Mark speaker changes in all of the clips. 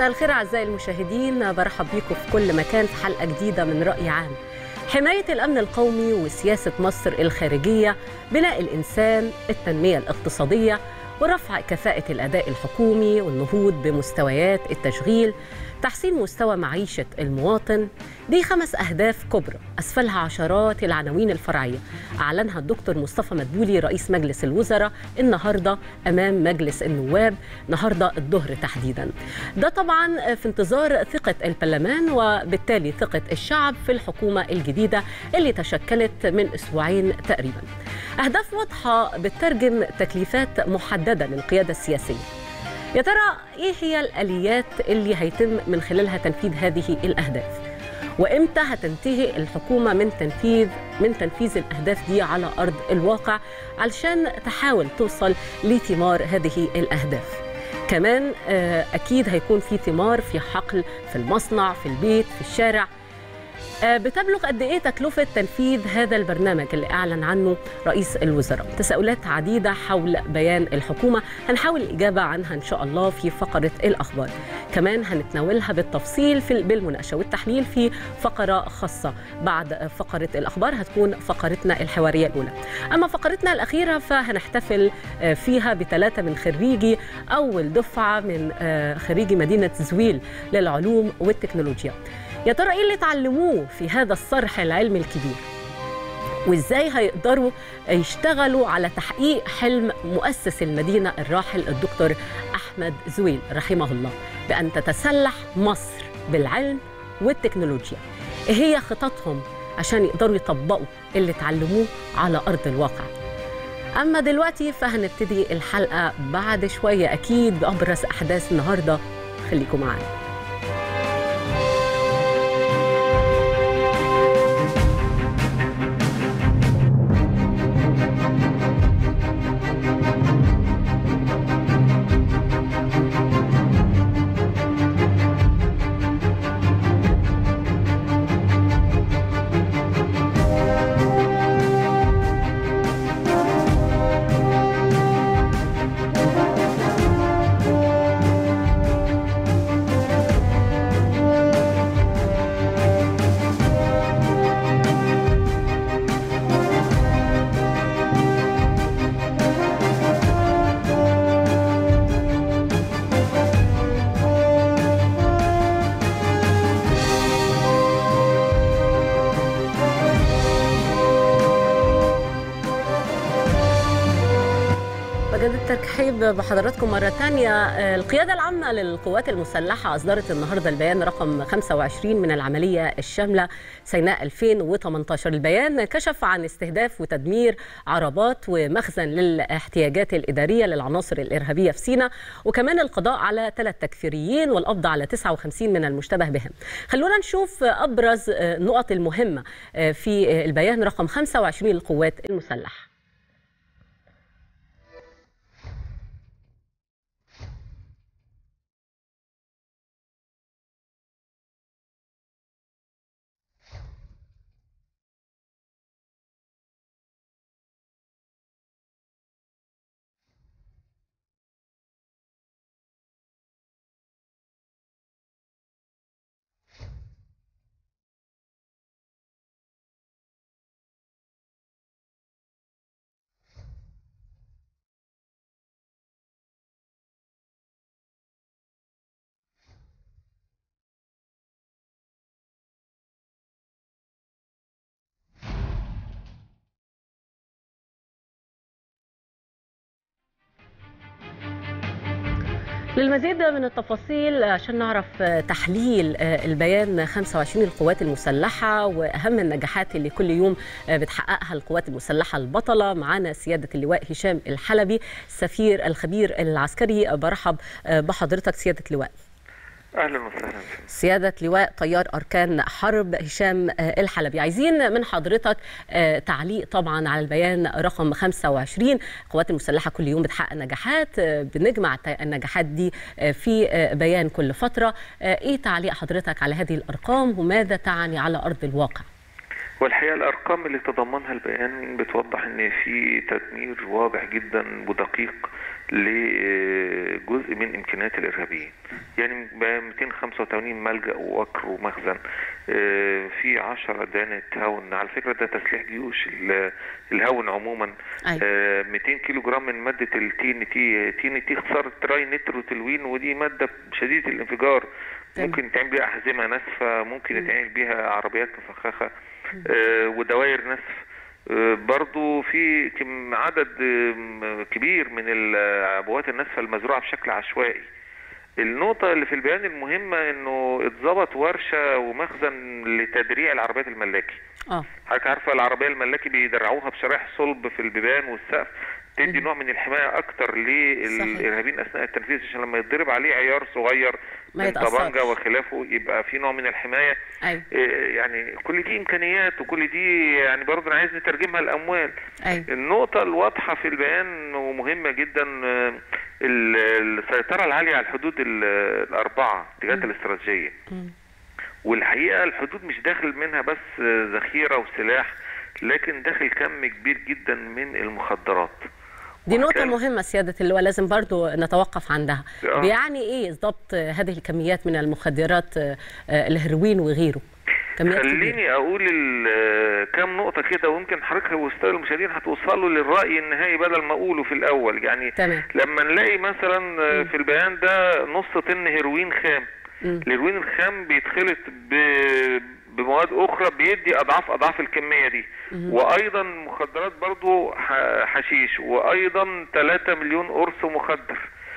Speaker 1: مساء الخير أعزائي المشاهدين برحب بيكم في كل مكان في حلقة جديدة من رأي عام حماية الأمن القومي وسياسة مصر الخارجية بناء الإنسان التنمية الاقتصادية ورفع كفاءة الأداء الحكومي والنهوض بمستويات التشغيل تحسين مستوى معيشة المواطن دي خمس أهداف كبرى أسفلها عشرات العناوين الفرعية أعلنها الدكتور مصطفى مدبولي رئيس مجلس الوزراء النهاردة أمام مجلس النواب النهاردة الظهر تحديدا ده طبعا في انتظار ثقة البرلمان وبالتالي ثقة الشعب في الحكومة الجديدة اللي تشكلت من أسبوعين تقريبا أهداف واضحة بتترجم تكليفات محددة للقيادة السياسية يا ترى ايه هي الاليات اللي هيتم من خلالها تنفيذ هذه الاهداف وامتى هتنتهي الحكومه من تنفيذ من تنفيذ الاهداف دي على ارض الواقع علشان تحاول توصل لثمار هذه الاهداف كمان اكيد هيكون في ثمار في حقل في المصنع في البيت في الشارع بتبلغ قد ايه تكلفه تنفيذ هذا البرنامج اللي اعلن عنه رئيس الوزراء تساؤلات عديده حول بيان الحكومه هنحاول الاجابه عنها ان شاء الله في فقره الاخبار كمان هنتناولها بالتفصيل في بالمناقشه والتحليل في فقره خاصه بعد فقره الاخبار هتكون فقرتنا الحواريه الاولى اما فقرتنا الاخيره فهنحتفل فيها بثلاثه من خريجي اول دفعه من خريجي مدينه زويل للعلوم والتكنولوجيا يا ترى ايه اللي اتعلموه في هذا الصرح العلمي الكبير وازاي هيقدروا يشتغلوا على تحقيق حلم مؤسس المدينه الراحل الدكتور احمد زويل رحمه الله بان تتسلح مصر بالعلم والتكنولوجيا ايه هي خططهم عشان يقدروا يطبقوا اللي اتعلموه على ارض الواقع اما دلوقتي فهنبتدي الحلقه بعد شويه اكيد بابرز احداث النهارده خليكم معانا الترحيب بحضراتكم مرة ثانية القيادة العامة للقوات المسلحة أصدرت النهاردة البيان رقم 25 من العملية الشاملة سيناء 2018 البيان كشف عن استهداف وتدمير عربات ومخزن للاحتياجات الإدارية للعناصر الإرهابية في سيناء وكمان القضاء على ثلاث تكفيريين والقبض على 59 من المشتبه بهم خلونا نشوف أبرز النقط المهمة في البيان رقم 25 للقوات المسلحة للمزيد من التفاصيل عشان نعرف تحليل البيان 25 القوات المسلحة وأهم النجاحات اللي كل يوم بتحققها القوات المسلحة البطلة معانا سيادة اللواء هشام الحلبي السفير الخبير العسكري برحب بحضرتك سيادة اللواء
Speaker 2: اهلا وسهلا
Speaker 1: سياده لواء طيار اركان حرب هشام الحلبي عايزين من حضرتك تعليق طبعا على البيان رقم 25 القوات المسلحه كل يوم بتحقق نجاحات بنجمع النجاحات دي في بيان كل فتره ايه تعليق حضرتك على هذه الارقام وماذا تعني على ارض الواقع
Speaker 2: والحقيقه الارقام اللي تضمنها البيان بتوضح ان في تدمير واضح جدا ودقيق لجزء من امكانيات الارهابيين يعني بقى 285 ملجا ووكر ومخزن آه، في 10 دانة هون على فكره ده تسليح جيوش ال- الهون عموما
Speaker 1: أيوة.
Speaker 2: آه، 200 كيلو جرام من ماده التي ان تي تي ان تي اختصار تراي نيتروتلوين ودي ماده شديده الانفجار
Speaker 1: تمام.
Speaker 2: ممكن يتعمل بيها احزمه ناسفه ممكن يتعمل بيها عربيات مفخخه آه، ودوائر نسف آه، برضو في كم عدد آم، كبير من العبوات الناسفه المزروعه بشكل عشوائي النقطة اللي في البيان المهمة انه اتظبط ورشة ومخزن لتدريع العربيات الملاكي
Speaker 1: اه
Speaker 2: حضرتك عارفة العربية الملاكي بيدرعوها بشرايح صلب في البيبان والسقف تدي نوع من الحماية أكتر
Speaker 1: صحيح.
Speaker 2: للإرهابيين أثناء التنفيذ عشان لما يتضرب عليه عيار صغير
Speaker 1: ما
Speaker 2: من
Speaker 1: يتأثرش.
Speaker 2: طبنجة وخلافه يبقى في نوع من الحماية
Speaker 1: ايوه
Speaker 2: إيه، يعني كل دي إمكانيات وكل دي يعني برضه أنا عايز نترجمها لأموال
Speaker 1: ايوه
Speaker 2: النقطة الواضحة في البيان ومهمة جدا آه، ال- السيطرة العالية على الحدود ال- الأربعة اتجاهات الاستراتيجية
Speaker 1: مم.
Speaker 2: والحقيقة الحدود مش داخل منها بس آه، ذخيرة وسلاح لكن داخل كم كبير جدا من المخدرات
Speaker 1: دي نقطة
Speaker 2: وكان-
Speaker 1: مهمة سيادة اللواء لازم برضو نتوقف عندها
Speaker 2: آه.
Speaker 1: بيعني ايه ضبط هذه الكميات من المخدرات آه، آه، الهيروين وغيره كميات كبيرة
Speaker 2: خليني اقول ال- كام نقطة كده ويمكن حضرتك والسادة المشاهدين هتوصلوا للرأي النهائي بدل ما اقوله في الاول يعني
Speaker 1: تمام
Speaker 2: لما نلاقي مثلا في البيان ده نص طن هيروين خام
Speaker 1: مم.
Speaker 2: الهيروين الخام بيتخلط ب- بمواد اخرى بيدي اضعاف اضعاف الكميه دي وايضا مخدرات برضو ح- حشيش وايضا 3 مليون قرص مخدر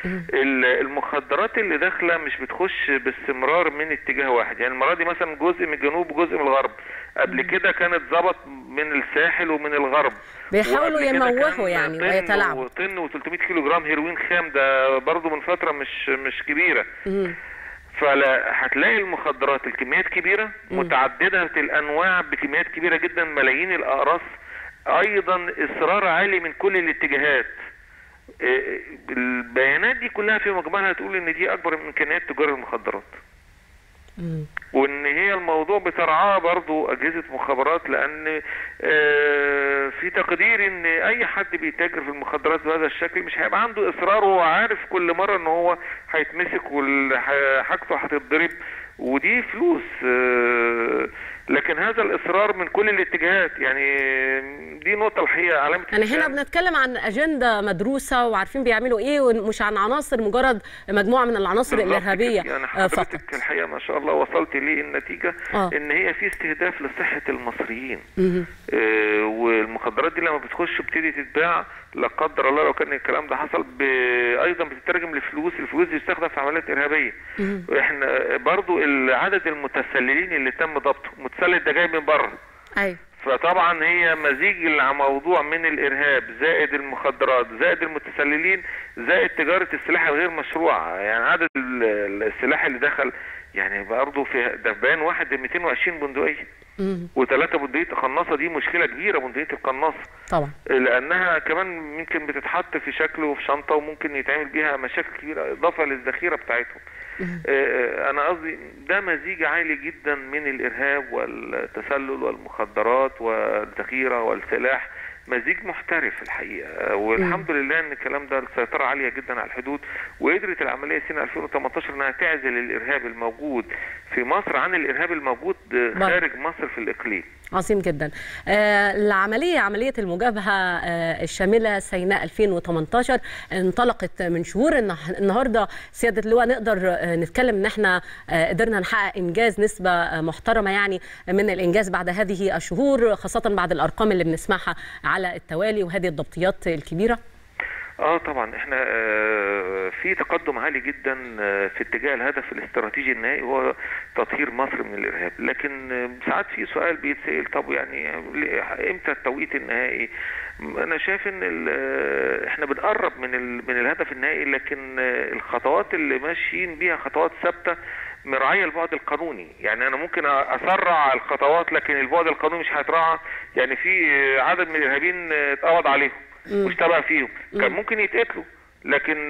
Speaker 2: ال- المخدرات اللي داخله مش بتخش باستمرار من اتجاه واحد يعني المره دي مثلا جزء من الجنوب وجزء من الغرب قبل كده كانت ظبط من الساحل ومن الغرب
Speaker 1: بيحاولوا
Speaker 2: وقبل كده
Speaker 1: يموهوا
Speaker 2: كان
Speaker 1: يعني
Speaker 2: طن
Speaker 1: ويتلاعبوا.
Speaker 2: وطن و300 كيلو جرام هيروين خام ده برضو من فتره مش مش كبيره
Speaker 1: مم.
Speaker 2: فلا هتلاقي المخدرات الكميات كبيرة متعددة الأنواع بكميات كبيرة جدا ملايين الأقراص أيضا إصرار عالي من كل الاتجاهات إيه، البيانات دي كلها في مجملها تقول إن دي أكبر من إمكانيات تجار المخدرات
Speaker 1: مم.
Speaker 2: وان هي الموضوع بترعاه برضو اجهزه مخابرات لان آه، في تقدير ان اي حد بيتاجر في المخدرات بهذا الشكل مش هيبقى عنده اصرار وهو عارف كل مره ان هو هيتمسك وحاجته هتتضرب ودي فلوس آه، لكن هذا الاصرار من كل الاتجاهات يعني دي نقطه الحقيقه علامه
Speaker 1: يعني هنا
Speaker 2: استفهام.
Speaker 1: بنتكلم عن أجندة مدروسة وعارفين بيعملوا إيه ومش عن عناصر مجرد مجموعة من العناصر
Speaker 2: بالظبط
Speaker 1: الإرهابية
Speaker 2: كده. يعني
Speaker 1: آه، فقط
Speaker 2: حضرتك الحقيقه ما شاء الله وصلت ليه النتيجه
Speaker 1: آه.
Speaker 2: ان هي في استهداف لصحه المصريين
Speaker 1: مهم.
Speaker 2: آه، والمخدرات دي لما بتخش بتبتدي تتباع لا قدر الله لو كان الكلام ده حصل ب... ايضا بتترجم لفلوس الفلوس دي تستخدم في عمليات ارهابيه
Speaker 1: مهم.
Speaker 2: احنا برضو عدد المتسللين اللي تم ضبطه متسلل ده جاي من بره
Speaker 1: أيوه
Speaker 2: فطبعا هي مزيج الموضوع من الارهاب زائد المخدرات زائد المتسللين زائد تجاره السلاح الغير مشروعه يعني عدد ال- السلاح اللي دخل يعني برضه في ده في بيان واحد 220 بندقيه
Speaker 1: مهم.
Speaker 2: وثلاثه بندقيه قناصه دي مشكله كبيره بندقيه القناصه
Speaker 1: طبعا
Speaker 2: لانها كمان ممكن بتتحط في شكل وفي شنطه وممكن يتعمل بيها مشاكل كبيره اضافه للذخيره بتاعتهم آه، آه، انا قصدي ده مزيج عالي جدا من الارهاب والتسلل والمخدرات والذخيره والسلاح مزيج محترف الحقيقه آه، والحمد لله ان الكلام ده السيطره عاليه جدا على الحدود وقدرت العمليه سنه 2018 انها تعزل الارهاب الموجود في مصر عن الارهاب الموجود آه،
Speaker 1: بره.
Speaker 2: خارج مصر في الاقليم
Speaker 1: عظيم جدا آه، العملية عملية المجابهة آه، الشاملة سيناء 2018 انطلقت من شهور النه- النهاردة سيادة اللواء نقدر آه، نتكلم ان احنا آه، قدرنا نحقق انجاز نسبة آه، محترمة يعني من الانجاز بعد هذه الشهور خاصة بعد الارقام اللي بنسمعها على التوالي وهذه الضبطيات الكبيرة
Speaker 2: اه طبعا احنا آه، في تقدم عالي جدا آه، في اتجاه الهدف الاستراتيجي النهائي هو تطهير مصر من الارهاب لكن آه، ساعات في سؤال بيتسال طب يعني ليه- امتى التوقيت النهائي انا شايف ان ال- آه، احنا بنقرب من ال- من الهدف النهائي لكن آه، الخطوات اللي ماشيين بيها خطوات ثابته مراعيه البعد القانوني يعني انا ممكن اسرع الخطوات لكن البعد القانوني مش هيتراعى يعني في آه، عدد من الارهابيين آه، اتقبض عليهم واشتبه فيهم كان ممكن يتقتلوا لكن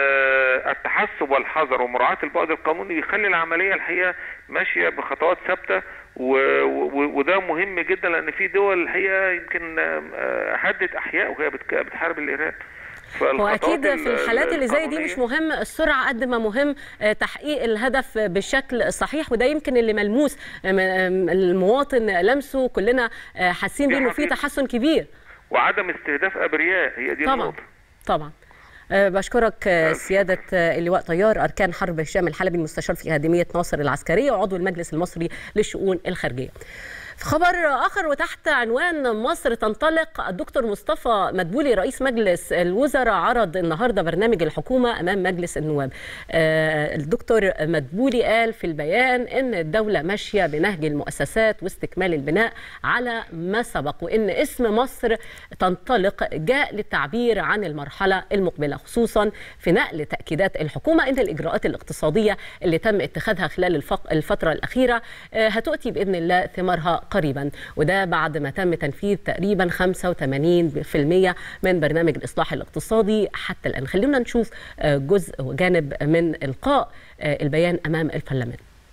Speaker 2: آه، التحسب والحذر ومراعاة البعد القانوني بيخلي العملية الحقيقة ماشية بخطوات ثابتة و- و- وده مهم جدا لأن في دول الحقيقة يمكن آه، هدت أحياء وهي بتك- بتحارب الإرهاب
Speaker 1: هو اكيد في الحالات اللي زي دي مش مهم السرعه قد ما مهم تحقيق الهدف بالشكل الصحيح وده يمكن اللي ملموس المواطن لمسه كلنا حاسين بيه انه في تحسن كبير
Speaker 2: وعدم استهداف ابرياء هي دي
Speaker 1: طبعا
Speaker 2: النقطه
Speaker 1: طبعا بشكرك سيادة اللواء طيار أركان حرب هشام الحلبي المستشار في أكاديمية ناصر العسكرية وعضو المجلس المصري للشؤون الخارجية في خبر آخر وتحت عنوان مصر تنطلق الدكتور مصطفى مدبولي رئيس مجلس الوزراء عرض النهارده برنامج الحكومة أمام مجلس النواب الدكتور مدبولي قال في البيان إن الدولة ماشية بنهج المؤسسات واستكمال البناء على ما سبق وإن اسم مصر تنطلق جاء للتعبير عن المرحلة المقبلة خصوصا في نقل تأكيدات الحكومة إن الإجراءات الاقتصادية اللي تم اتخاذها خلال الفترة الأخيرة هتؤتي بإذن الله ثمارها قريبا وده بعد ما تم تنفيذ تقريبا 85% من برنامج الإصلاح الاقتصادي حتى الآن خلونا نشوف جزء وجانب من إلقاء البيان أمام البرلمان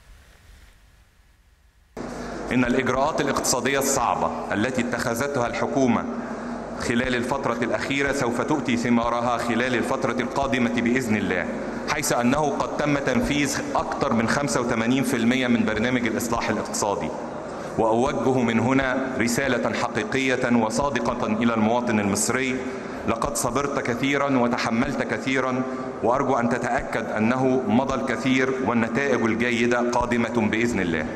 Speaker 3: إن الإجراءات الاقتصادية الصعبة التي اتخذتها الحكومة خلال الفترة الأخيرة سوف تؤتي ثمارها خلال الفترة القادمة بإذن الله حيث أنه قد تم تنفيذ أكثر من 85% من برنامج الإصلاح الاقتصادي وأوجه من هنا رسالة حقيقية وصادقة إلى المواطن المصري لقد صبرت كثيرا وتحملت كثيرا وأرجو أن تتأكد أنه مضى الكثير والنتائج الجيدة قادمة بإذن الله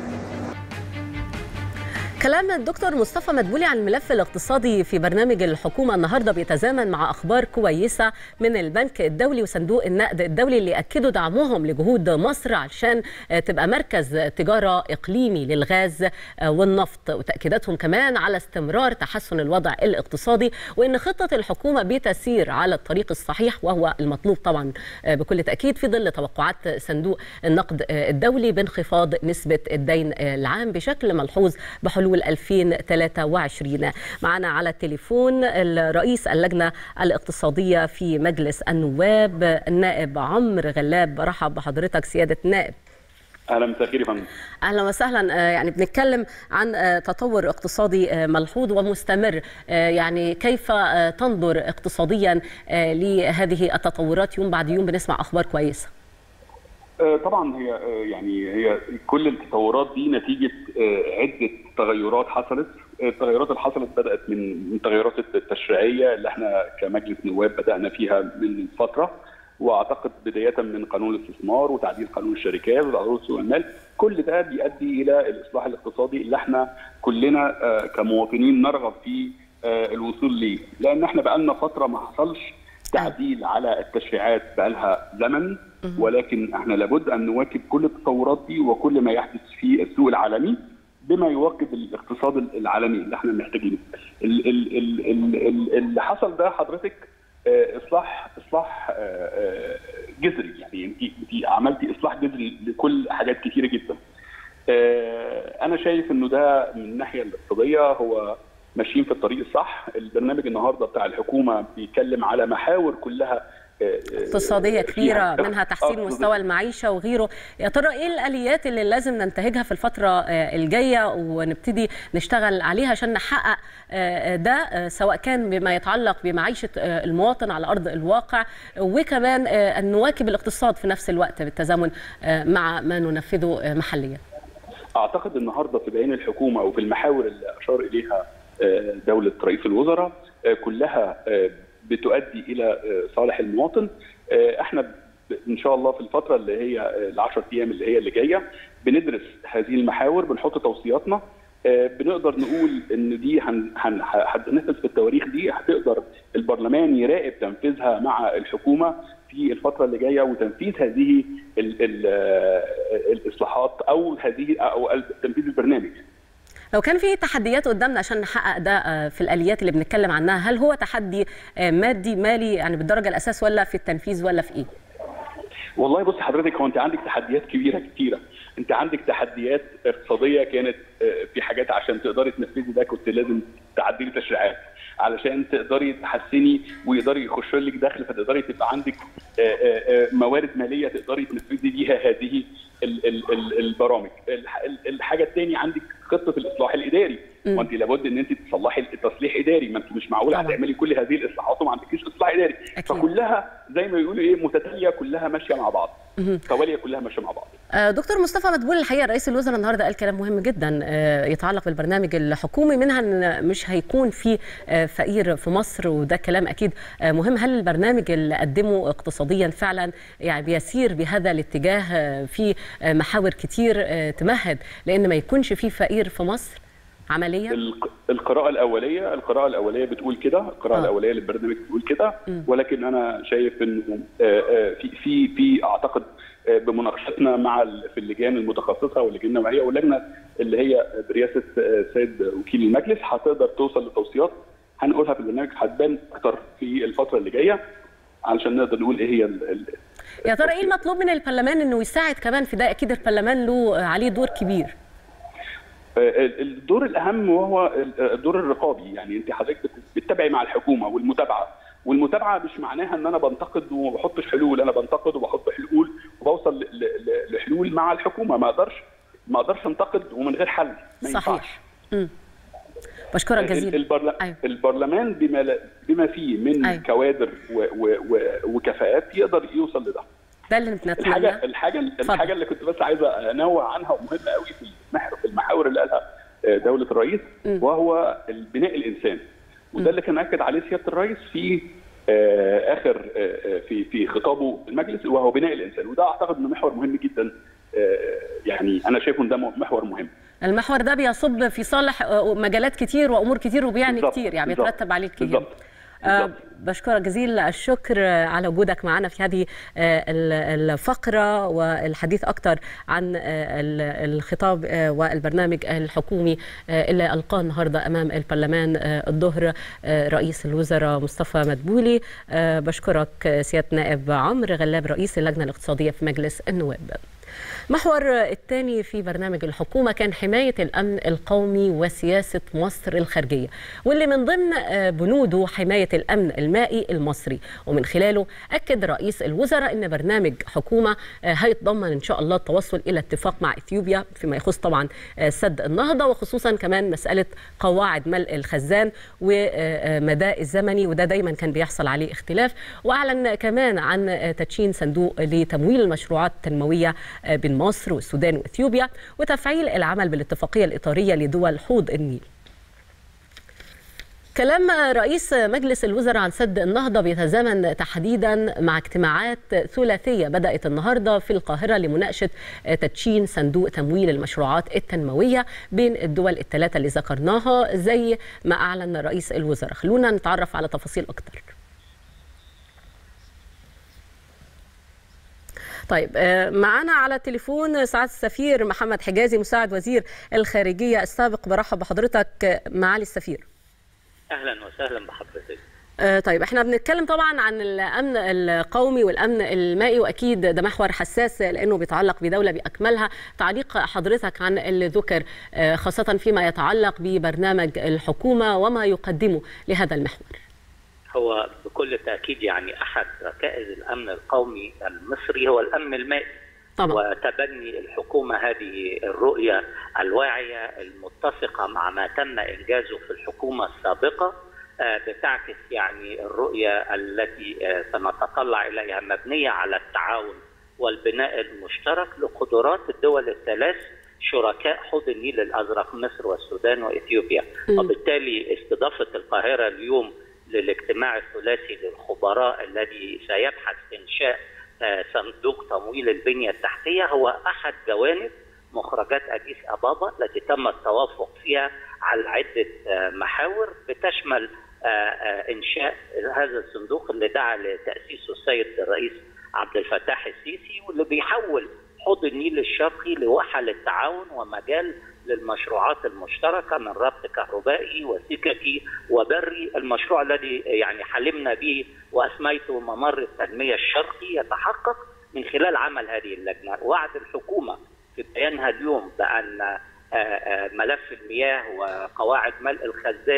Speaker 1: كلام الدكتور مصطفى مدبولي عن الملف الاقتصادي في برنامج الحكومه النهارده بيتزامن مع اخبار كويسه من البنك الدولي وصندوق النقد الدولي اللي اكدوا دعمهم لجهود مصر علشان تبقى مركز تجاره اقليمي للغاز والنفط وتاكيداتهم كمان على استمرار تحسن الوضع الاقتصادي وان خطه الحكومه بتسير على الطريق الصحيح وهو المطلوب طبعا بكل تاكيد في ظل توقعات صندوق النقد الدولي بانخفاض نسبه الدين العام بشكل ملحوظ بحلول حلول 2023 معنا على التليفون الرئيس اللجنة الاقتصادية في مجلس النواب النائب عمرو غلاب برحب بحضرتك سيادة النائب
Speaker 4: اهلا مساء الخير يا فندم
Speaker 1: اهلا وسهلا يعني بنتكلم عن تطور اقتصادي ملحوظ ومستمر يعني كيف تنظر اقتصاديا لهذه التطورات يوم بعد يوم بنسمع اخبار كويسه
Speaker 4: طبعا هي يعني هي كل التطورات دي نتيجه عده تغيرات حصلت التغيرات اللي حصلت بدات من التغيرات التشريعيه اللي احنا كمجلس نواب بدانا فيها من فتره واعتقد بدايه من قانون الاستثمار وتعديل قانون الشركات وتعديل سوق المال كل ده بيؤدي الى الاصلاح الاقتصادي اللي احنا كلنا كمواطنين نرغب في الوصول ليه لان احنا بقالنا فتره ما حصلش تعديل على التشريعات بقالها زمن ولكن احنا لابد ان نواكب كل التطورات دي وكل ما يحدث في السوق العالمي بما يواكب الاقتصاد العالمي اللي احنا محتاجينه. اللي حصل ده حضرتك اصلاح اصلاح جذري يعني انت انت عملتي اصلاح جذري لكل حاجات كثيره جدا. انا شايف انه ده من الناحيه الاقتصاديه هو ماشيين في الطريق الصح البرنامج النهارده بتاع الحكومه بيتكلم على محاور كلها
Speaker 1: اقتصاديه كبيره منها تحسين مستوى المعيشه وغيره يا ترى ايه الاليات اللي لازم ننتهجها في الفتره الجايه ونبتدي نشتغل عليها عشان نحقق ده سواء كان بما يتعلق بمعيشه المواطن على ارض الواقع وكمان ان نواكب الاقتصاد في نفس الوقت بالتزامن مع ما ننفذه محليا
Speaker 4: اعتقد النهارده في بيان الحكومه وفي المحاور اللي اشار اليها دوله رئيس الوزراء كلها بتؤدي الى صالح المواطن احنا ان شاء الله في الفتره اللي هي ال10 ايام اللي هي اللي جايه بندرس هذه المحاور بنحط توصياتنا بنقدر نقول ان دي هننفذ في التواريخ دي هتقدر البرلمان يراقب تنفيذها مع الحكومه في الفتره اللي جايه وتنفيذ هذه ال ال الاصلاحات او هذه او تنفيذ البرنامج
Speaker 1: لو كان في تحديات قدامنا عشان نحقق ده في الاليات اللي بنتكلم عنها هل هو تحدي مادي مالي يعني بالدرجه الاساس ولا في التنفيذ ولا في ايه
Speaker 4: والله بص حضرتك هو انت عندك تحديات كبيره كتيره انت عندك تحديات اقتصاديه كانت في حاجات عشان تقدري تنفذي ده كنت لازم تعدلي تشريعات علشان تقدري تحسني ويقدري يخش لك دخل فتقدري تبقى عندك آه، آه، آه، موارد ماليه تقدري تنفذي بيها هذه ال- ال- ال- البرامج الح- ال- الحاجه الثانيه عندك خطه الاصلاح الاداري وانت لابد ان انت تصلحي تصليح اداري ما انت مش معقول
Speaker 1: طبعا.
Speaker 4: هتعملي كل هذه الاصلاحات وما عندكيش اصلاح اداري
Speaker 1: أكيد.
Speaker 4: فكلها زي ما بيقولوا ايه متتاليه كلها ماشيه مع بعض تواليه كلها ماشيه مع بعض
Speaker 1: آه، دكتور مصطفى مدبول الحقيقه رئيس الوزراء النهارده قال كلام مهم جدا آه، يتعلق بالبرنامج الحكومي منها ان مش هيكون في آه، فقير في مصر وده كلام اكيد آه، مهم هل البرنامج اللي قدمه اقتصاديا فعلا يعني بيسير بهذا الاتجاه آه، في آه، محاور كتير آه، تمهد لان ما يكونش في فقير في مصر عمليا
Speaker 4: الق- القراءة الأولية القراءة الأولية بتقول كده القراءة
Speaker 1: آه.
Speaker 4: الأولية للبرنامج بتقول كده ولكن أنا شايف إنه آه، آه، في في في أعتقد آه، بمناقشتنا مع ال- في اللجان المتخصصة واللجان النوعية واللجنة اللي هي برئاسة آه، السيد وكيل المجلس هتقدر توصل لتوصيات هنقولها في البرنامج هتبان أكتر في الفترة اللي جاية علشان نقدر نقول إيه هي ال- ال-
Speaker 1: يا ترى ايه المطلوب من البرلمان انه يساعد كمان في ده اكيد البرلمان له آه، عليه دور كبير
Speaker 4: ال- الدور الاهم وهو ال- الدور الرقابي يعني انت حضرتك بت- بتتابعي مع الحكومه والمتابعه والمتابعه مش معناها ان انا بنتقد وما بحطش حلول انا بنتقد وبحط حلول وبوصل ل- ل- لحلول مع الحكومه ما اقدرش ما اقدرش انتقد ومن غير حل ما ينفعش
Speaker 1: صحيح مم. بشكرك
Speaker 4: ال-
Speaker 1: جزيلا
Speaker 4: البرل...
Speaker 1: أيوة.
Speaker 4: البرلمان بما لا- بما فيه من
Speaker 1: أيوة.
Speaker 4: كوادر و... و... و... وكفاءات يقدر يوصل لده
Speaker 1: ده اللي بنتمنى
Speaker 4: الحاجه الحاجه الحاجه اللي كنت بس عايزه انوه عنها ومهمه قوي في المحور في المحاور اللي قالها آه، دوله الرئيس وهو البناء الانساني وده اللي كان اكد عليه سياده الرئيس في آه، اخر آه، آه، في في خطابه في المجلس وهو بناء الانسان وده اعتقد انه محور مهم جدا آه، يعني انا شايفه ان ده محور مهم
Speaker 1: المحور ده بيصب في صالح آه، مجالات كتير وامور كتير وبيعني
Speaker 4: بالظبط،
Speaker 1: كتير يعني
Speaker 4: بالظبط،
Speaker 1: بيترتب عليه الكثير
Speaker 4: بالظبط،
Speaker 1: آه،
Speaker 4: بالظبط.
Speaker 1: بشكرك جزيل الشكر آه، على وجودك معنا في هذه آه، ال- الفقرة والحديث أكثر عن آه، ال- الخطاب آه، والبرنامج الحكومي آه، اللي ألقاه النهاردة أمام البرلمان آه، الظهر آه، رئيس الوزراء مصطفى مدبولي آه، بشكرك آه، سيادة نائب عمرو غلاب رئيس اللجنة الاقتصادية في مجلس النواب محور الثاني في برنامج الحكومة كان حماية الأمن القومي وسياسة مصر الخارجية واللي من ضمن آه، بنوده حماية الأمن المائي المصري ومن خلاله أكد رئيس الوزراء أن برنامج حكومة آه، هيتضمن إن شاء الله التوصل إلى اتفاق مع إثيوبيا فيما يخص طبعا آه، سد النهضة وخصوصا كمان مسألة قواعد ملء الخزان ومدى الزمني وده دايما كان بيحصل عليه اختلاف وأعلن كمان عن آه، تدشين صندوق لتمويل المشروعات التنموية آه، بين مصر والسودان وإثيوبيا وتفعيل العمل بالاتفاقية الإطارية لدول حوض النيل كلام رئيس مجلس الوزراء عن سد النهضة بيتزامن تحديدا مع اجتماعات ثلاثية بدأت النهاردة في القاهرة لمناقشة تدشين صندوق تمويل المشروعات التنموية بين الدول الثلاثة اللي ذكرناها زي ما أعلن رئيس الوزراء خلونا نتعرف على تفاصيل أكتر طيب آه، معانا على التليفون سعاده السفير محمد حجازي مساعد وزير الخارجيه السابق برحب بحضرتك آه، معالي السفير
Speaker 5: اهلا وسهلا بحضرتك
Speaker 1: آه، طيب احنا بنتكلم طبعا عن الامن القومي والامن المائي واكيد ده محور حساس لانه بيتعلق بدوله باكملها تعليق حضرتك عن اللي ذكر آه، خاصه فيما يتعلق ببرنامج الحكومه وما يقدمه لهذا المحور
Speaker 5: هو بكل تاكيد يعني احد ركائز الامن القومي المصري هو الامن المائي
Speaker 1: طبعا
Speaker 5: وتبني الحكومه هذه الرؤيه الواعيه المتفقه مع ما تم انجازه في الحكومه السابقه آه، بتعكس يعني الرؤيه التي آه، سنتطلع اليها مبنيه على التعاون والبناء المشترك لقدرات الدول الثلاث شركاء حوض النيل الازرق مصر والسودان واثيوبيا
Speaker 1: مم.
Speaker 5: وبالتالي استضافه القاهره اليوم للاجتماع الثلاثي للخبراء الذي سيبحث انشاء آه، صندوق تمويل البنيه التحتيه هو احد جوانب مخرجات اديس ابابا التي تم التوافق فيها على عده آه، محاور بتشمل آه، آه، انشاء هذا الصندوق اللي دعا لتاسيسه السيد الرئيس عبد الفتاح السيسي واللي بيحول حوض النيل الشرقي لوحة للتعاون ومجال للمشروعات المشتركة من ربط كهربائي وسككي وبري المشروع الذي يعني حلمنا به وأسميته ممر التنمية الشرقي يتحقق من خلال عمل هذه اللجنة وعد الحكومة في بيانها اليوم بأن آه، آه، ملف المياه وقواعد ملء الخزان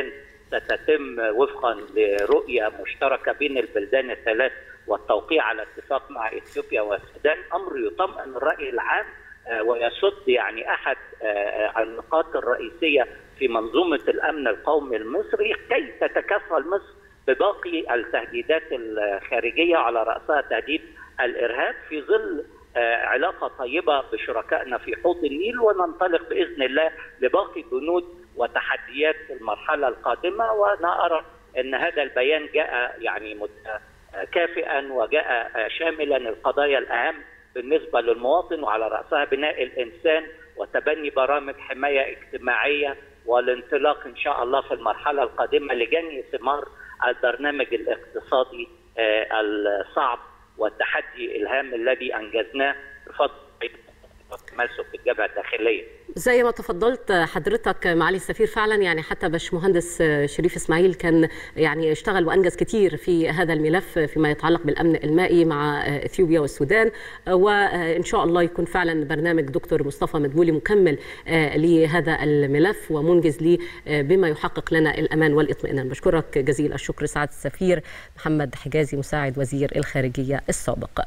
Speaker 5: ستتم وفقا لرؤيه مشتركه بين البلدان الثلاث والتوقيع على اتفاق مع اثيوبيا والسودان امر يطمئن الراي العام ويسد يعني احد النقاط الرئيسيه في منظومه الامن القومي المصري كي تتكفل مصر بباقي التهديدات الخارجيه على راسها تهديد الارهاب في ظل علاقه طيبه بشركائنا في حوض النيل وننطلق باذن الله لباقي بنود وتحديات المرحله القادمه وانا ارى ان هذا البيان جاء يعني كافئا وجاء شاملا القضايا الاهم بالنسبه للمواطن وعلى راسها بناء الانسان وتبني برامج حمايه اجتماعيه والانطلاق ان شاء الله في المرحله القادمه لجني ثمار البرنامج الاقتصادي الصعب والتحدي الهام الذي انجزناه بفضل تمسك بالجبهه الداخليه.
Speaker 1: زي ما تفضلت حضرتك معالي السفير فعلا يعني حتى باشمهندس شريف اسماعيل كان يعني اشتغل وانجز كتير في هذا الملف فيما يتعلق بالامن المائي مع اثيوبيا والسودان وان شاء الله يكون فعلا برنامج دكتور مصطفى مدبولي مكمل لهذا الملف ومنجز ليه بما يحقق لنا الامان والاطمئنان بشكرك جزيل الشكر سعاده السفير محمد حجازي مساعد وزير الخارجيه السابق.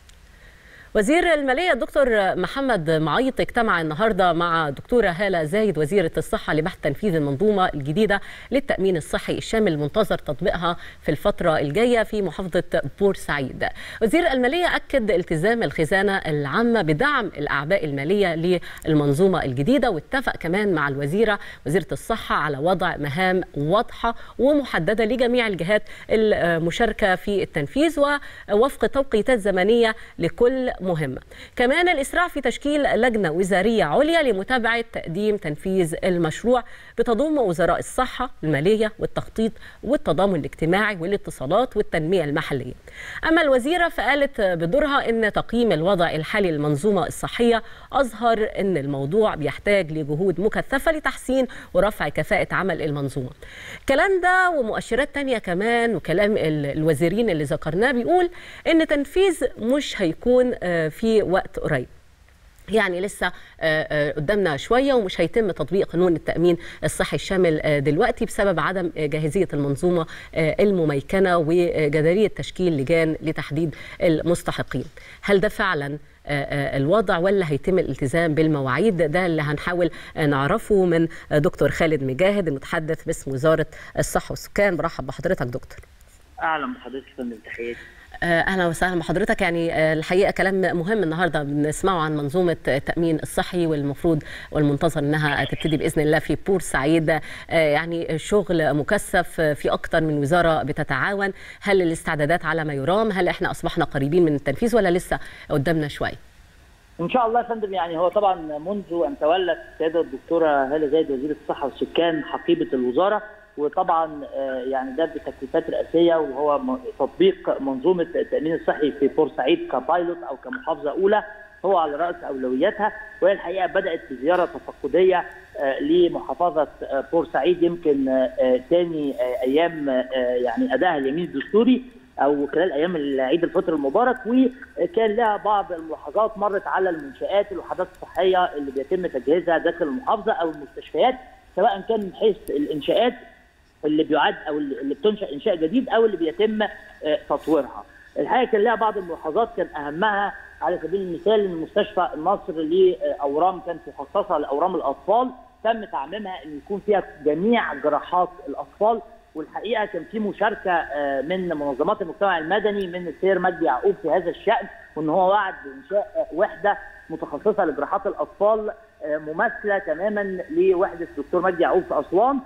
Speaker 1: وزير المالية الدكتور محمد معيط اجتمع النهاردة مع دكتورة هالة زايد وزيرة الصحة لبحث تنفيذ المنظومة الجديدة للتأمين الصحي الشامل المنتظر تطبيقها في الفترة الجاية في محافظة بورسعيد وزير المالية أكد التزام الخزانة العامة بدعم الأعباء المالية للمنظومة الجديدة واتفق كمان مع الوزيرة وزيرة الصحة على وضع مهام واضحة ومحددة لجميع الجهات المشاركة في التنفيذ ووفق توقيتات زمنية لكل مهمة كمان الإسراع في تشكيل لجنة وزارية عليا لمتابعة تقديم تنفيذ المشروع بتضم وزراء الصحة المالية والتخطيط والتضامن الاجتماعي والاتصالات والتنمية المحلية أما الوزيرة فقالت بدورها أن تقييم الوضع الحالي للمنظومة الصحية أظهر أن الموضوع بيحتاج لجهود مكثفة لتحسين ورفع كفاءة عمل المنظومة كلام ده ومؤشرات تانية كمان وكلام الوزيرين اللي ذكرناه بيقول أن تنفيذ مش هيكون في وقت قريب يعني لسه قدامنا شويه ومش هيتم تطبيق قانون التامين الصحي الشامل دلوقتي بسبب عدم جاهزيه المنظومه المميكنه وجداريه تشكيل لجان لتحديد المستحقين هل ده فعلا الوضع ولا هيتم الالتزام بالمواعيد ده اللي هنحاول نعرفه من دكتور خالد مجاهد المتحدث باسم وزاره الصحه والسكان برحب بحضرتك دكتور
Speaker 6: اهلا بحضرتك فندم تحياتي
Speaker 1: اهلا وسهلا بحضرتك يعني الحقيقه كلام مهم النهارده بنسمعه عن منظومه التامين الصحي والمفروض والمنتظر انها تبتدي باذن الله في بورسعيد يعني شغل مكثف في اكثر من وزاره بتتعاون هل الاستعدادات على ما يرام هل احنا اصبحنا قريبين من التنفيذ ولا لسه قدامنا شويه
Speaker 6: ان شاء الله يا فندم يعني هو طبعا منذ ان تولت السيده الدكتوره هاله زايد وزيره الصحه والسكان حقيبه الوزاره وطبعا يعني ده بتكليفات رئاسيه وهو تطبيق منظومه التامين الصحي في بورسعيد كبايلوت او كمحافظه اولى هو على راس اولوياتها وهي الحقيقه بدات بزياره تفقديه لمحافظه بورسعيد يمكن ثاني ايام يعني ادائها اليمين الدستوري او خلال ايام عيد الفطر المبارك وكان لها بعض الملاحظات مرت على المنشات الوحدات الصحيه اللي بيتم تجهيزها داخل المحافظه او المستشفيات سواء كان من حيث الانشاءات اللي بيعد او اللي بتنشا انشاء جديد او اللي بيتم تطويرها. الحقيقه كان لها بعض الملاحظات كان اهمها على سبيل المثال مستشفى النصر لاورام كانت مخصصه لاورام الاطفال تم تعميمها ان يكون فيها جميع جراحات الاطفال والحقيقه كان في مشاركه من منظمات المجتمع المدني من السير مجدي يعقوب في هذا الشان وان هو وعد بانشاء وحده متخصصه لجراحات الاطفال مماثله تماما لوحده الدكتور مجدي يعقوب في اسوان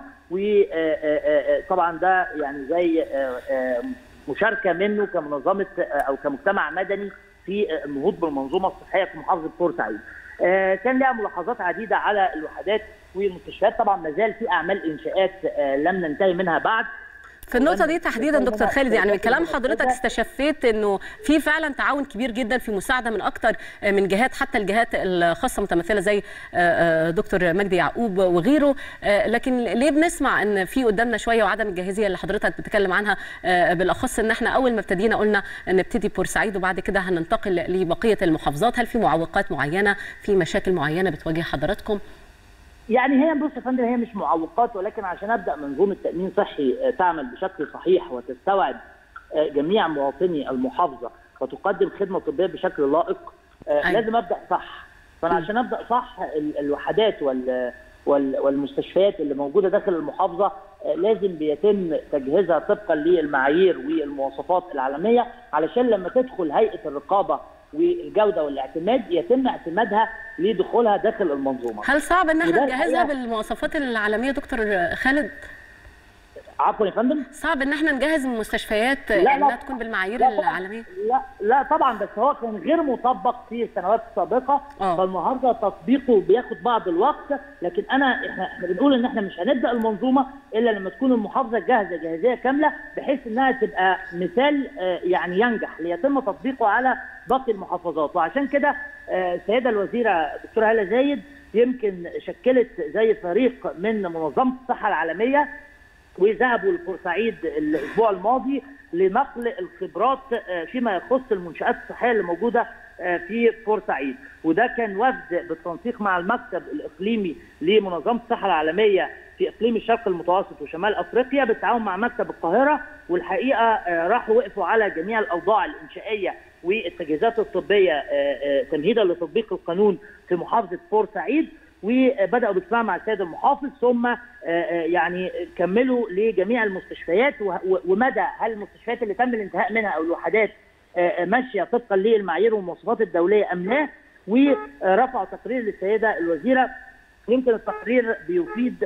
Speaker 6: وطبعا ده يعني زي مشاركه منه كمنظمه او كمجتمع مدني في النهوض بالمنظومه الصحيه في محافظه بورسعيد. كان لها ملاحظات عديده على الوحدات والمستشفيات طبعا ما زال في اعمال انشاءات لم ننتهي منها بعد
Speaker 1: في النقطه دي تحديدا دكتور خالد يعني من كلام حضرتك استشفيت انه في فعلا تعاون كبير جدا في مساعده من اكثر من جهات حتى الجهات الخاصه متمثله زي دكتور مجدي يعقوب وغيره لكن ليه بنسمع ان في قدامنا شويه وعدم الجاهزيه اللي حضرتك بتتكلم عنها بالاخص ان احنا اول ما ابتدينا قلنا نبتدي بورسعيد وبعد كده هننتقل لبقيه المحافظات هل في معوقات معينه في مشاكل معينه بتواجه حضراتكم؟
Speaker 6: يعني هي بص يا فندم هي مش معوقات ولكن عشان ابدا منظومه تامين صحي تعمل بشكل صحيح وتستوعب جميع مواطني المحافظه وتقدم خدمه طبيه بشكل لائق أيوة. لازم ابدا صح فانا عشان ابدا صح الوحدات وال والمستشفيات اللي موجوده داخل المحافظه لازم بيتم تجهيزها طبقا للمعايير والمواصفات العالميه علشان لما تدخل هيئه الرقابه والجوده والاعتماد يتم اعتمادها لدخولها داخل المنظومه.
Speaker 1: هل صعب ان احنا نجهزها بالمواصفات العالميه دكتور خالد؟
Speaker 6: عفوا يا فندم
Speaker 1: صعب ان احنا نجهز المستشفيات
Speaker 6: لا
Speaker 1: انها
Speaker 6: لا
Speaker 1: تكون بالمعايير
Speaker 6: لا
Speaker 1: العالميه
Speaker 6: لا لا طبعا بس هو كان غير مطبق في السنوات السابقه
Speaker 1: آه.
Speaker 6: فالنهارده تطبيقه بياخد بعض الوقت لكن انا احنا احنا بنقول ان احنا مش هنبدا المنظومه الا لما تكون المحافظه جاهزه جاهزيه كامله بحيث انها تبقى مثال آه، يعني ينجح ليتم تطبيقه على باقي المحافظات وعشان كده آه، السيده الوزيره دكتوره هاله زايد يمكن شكلت زي فريق من منظمه الصحه العالميه وذهبوا لبورسعيد الاسبوع الماضي لنقل الخبرات آه، فيما يخص المنشات الصحيه اللي موجوده آه، في بورسعيد وده كان وفد بالتنسيق مع المكتب الاقليمي لمنظمه الصحه العالميه في اقليم الشرق المتوسط وشمال افريقيا بالتعاون مع مكتب القاهره والحقيقه آه، راحوا وقفوا على جميع الاوضاع الانشائيه والتجهيزات الطبيه آه، آه، تمهيدا لتطبيق القانون في محافظه بورسعيد وبداوا باجتماع مع السيد المحافظ ثم آه، آه، يعني كملوا لجميع المستشفيات و- و- ومدى هل المستشفيات اللي تم الانتهاء منها او الوحدات آه، آه، ماشيه طبقا للمعايير والمواصفات الدوليه ام لا ورفعوا تقرير للسيده الوزيره يمكن التقرير بيفيد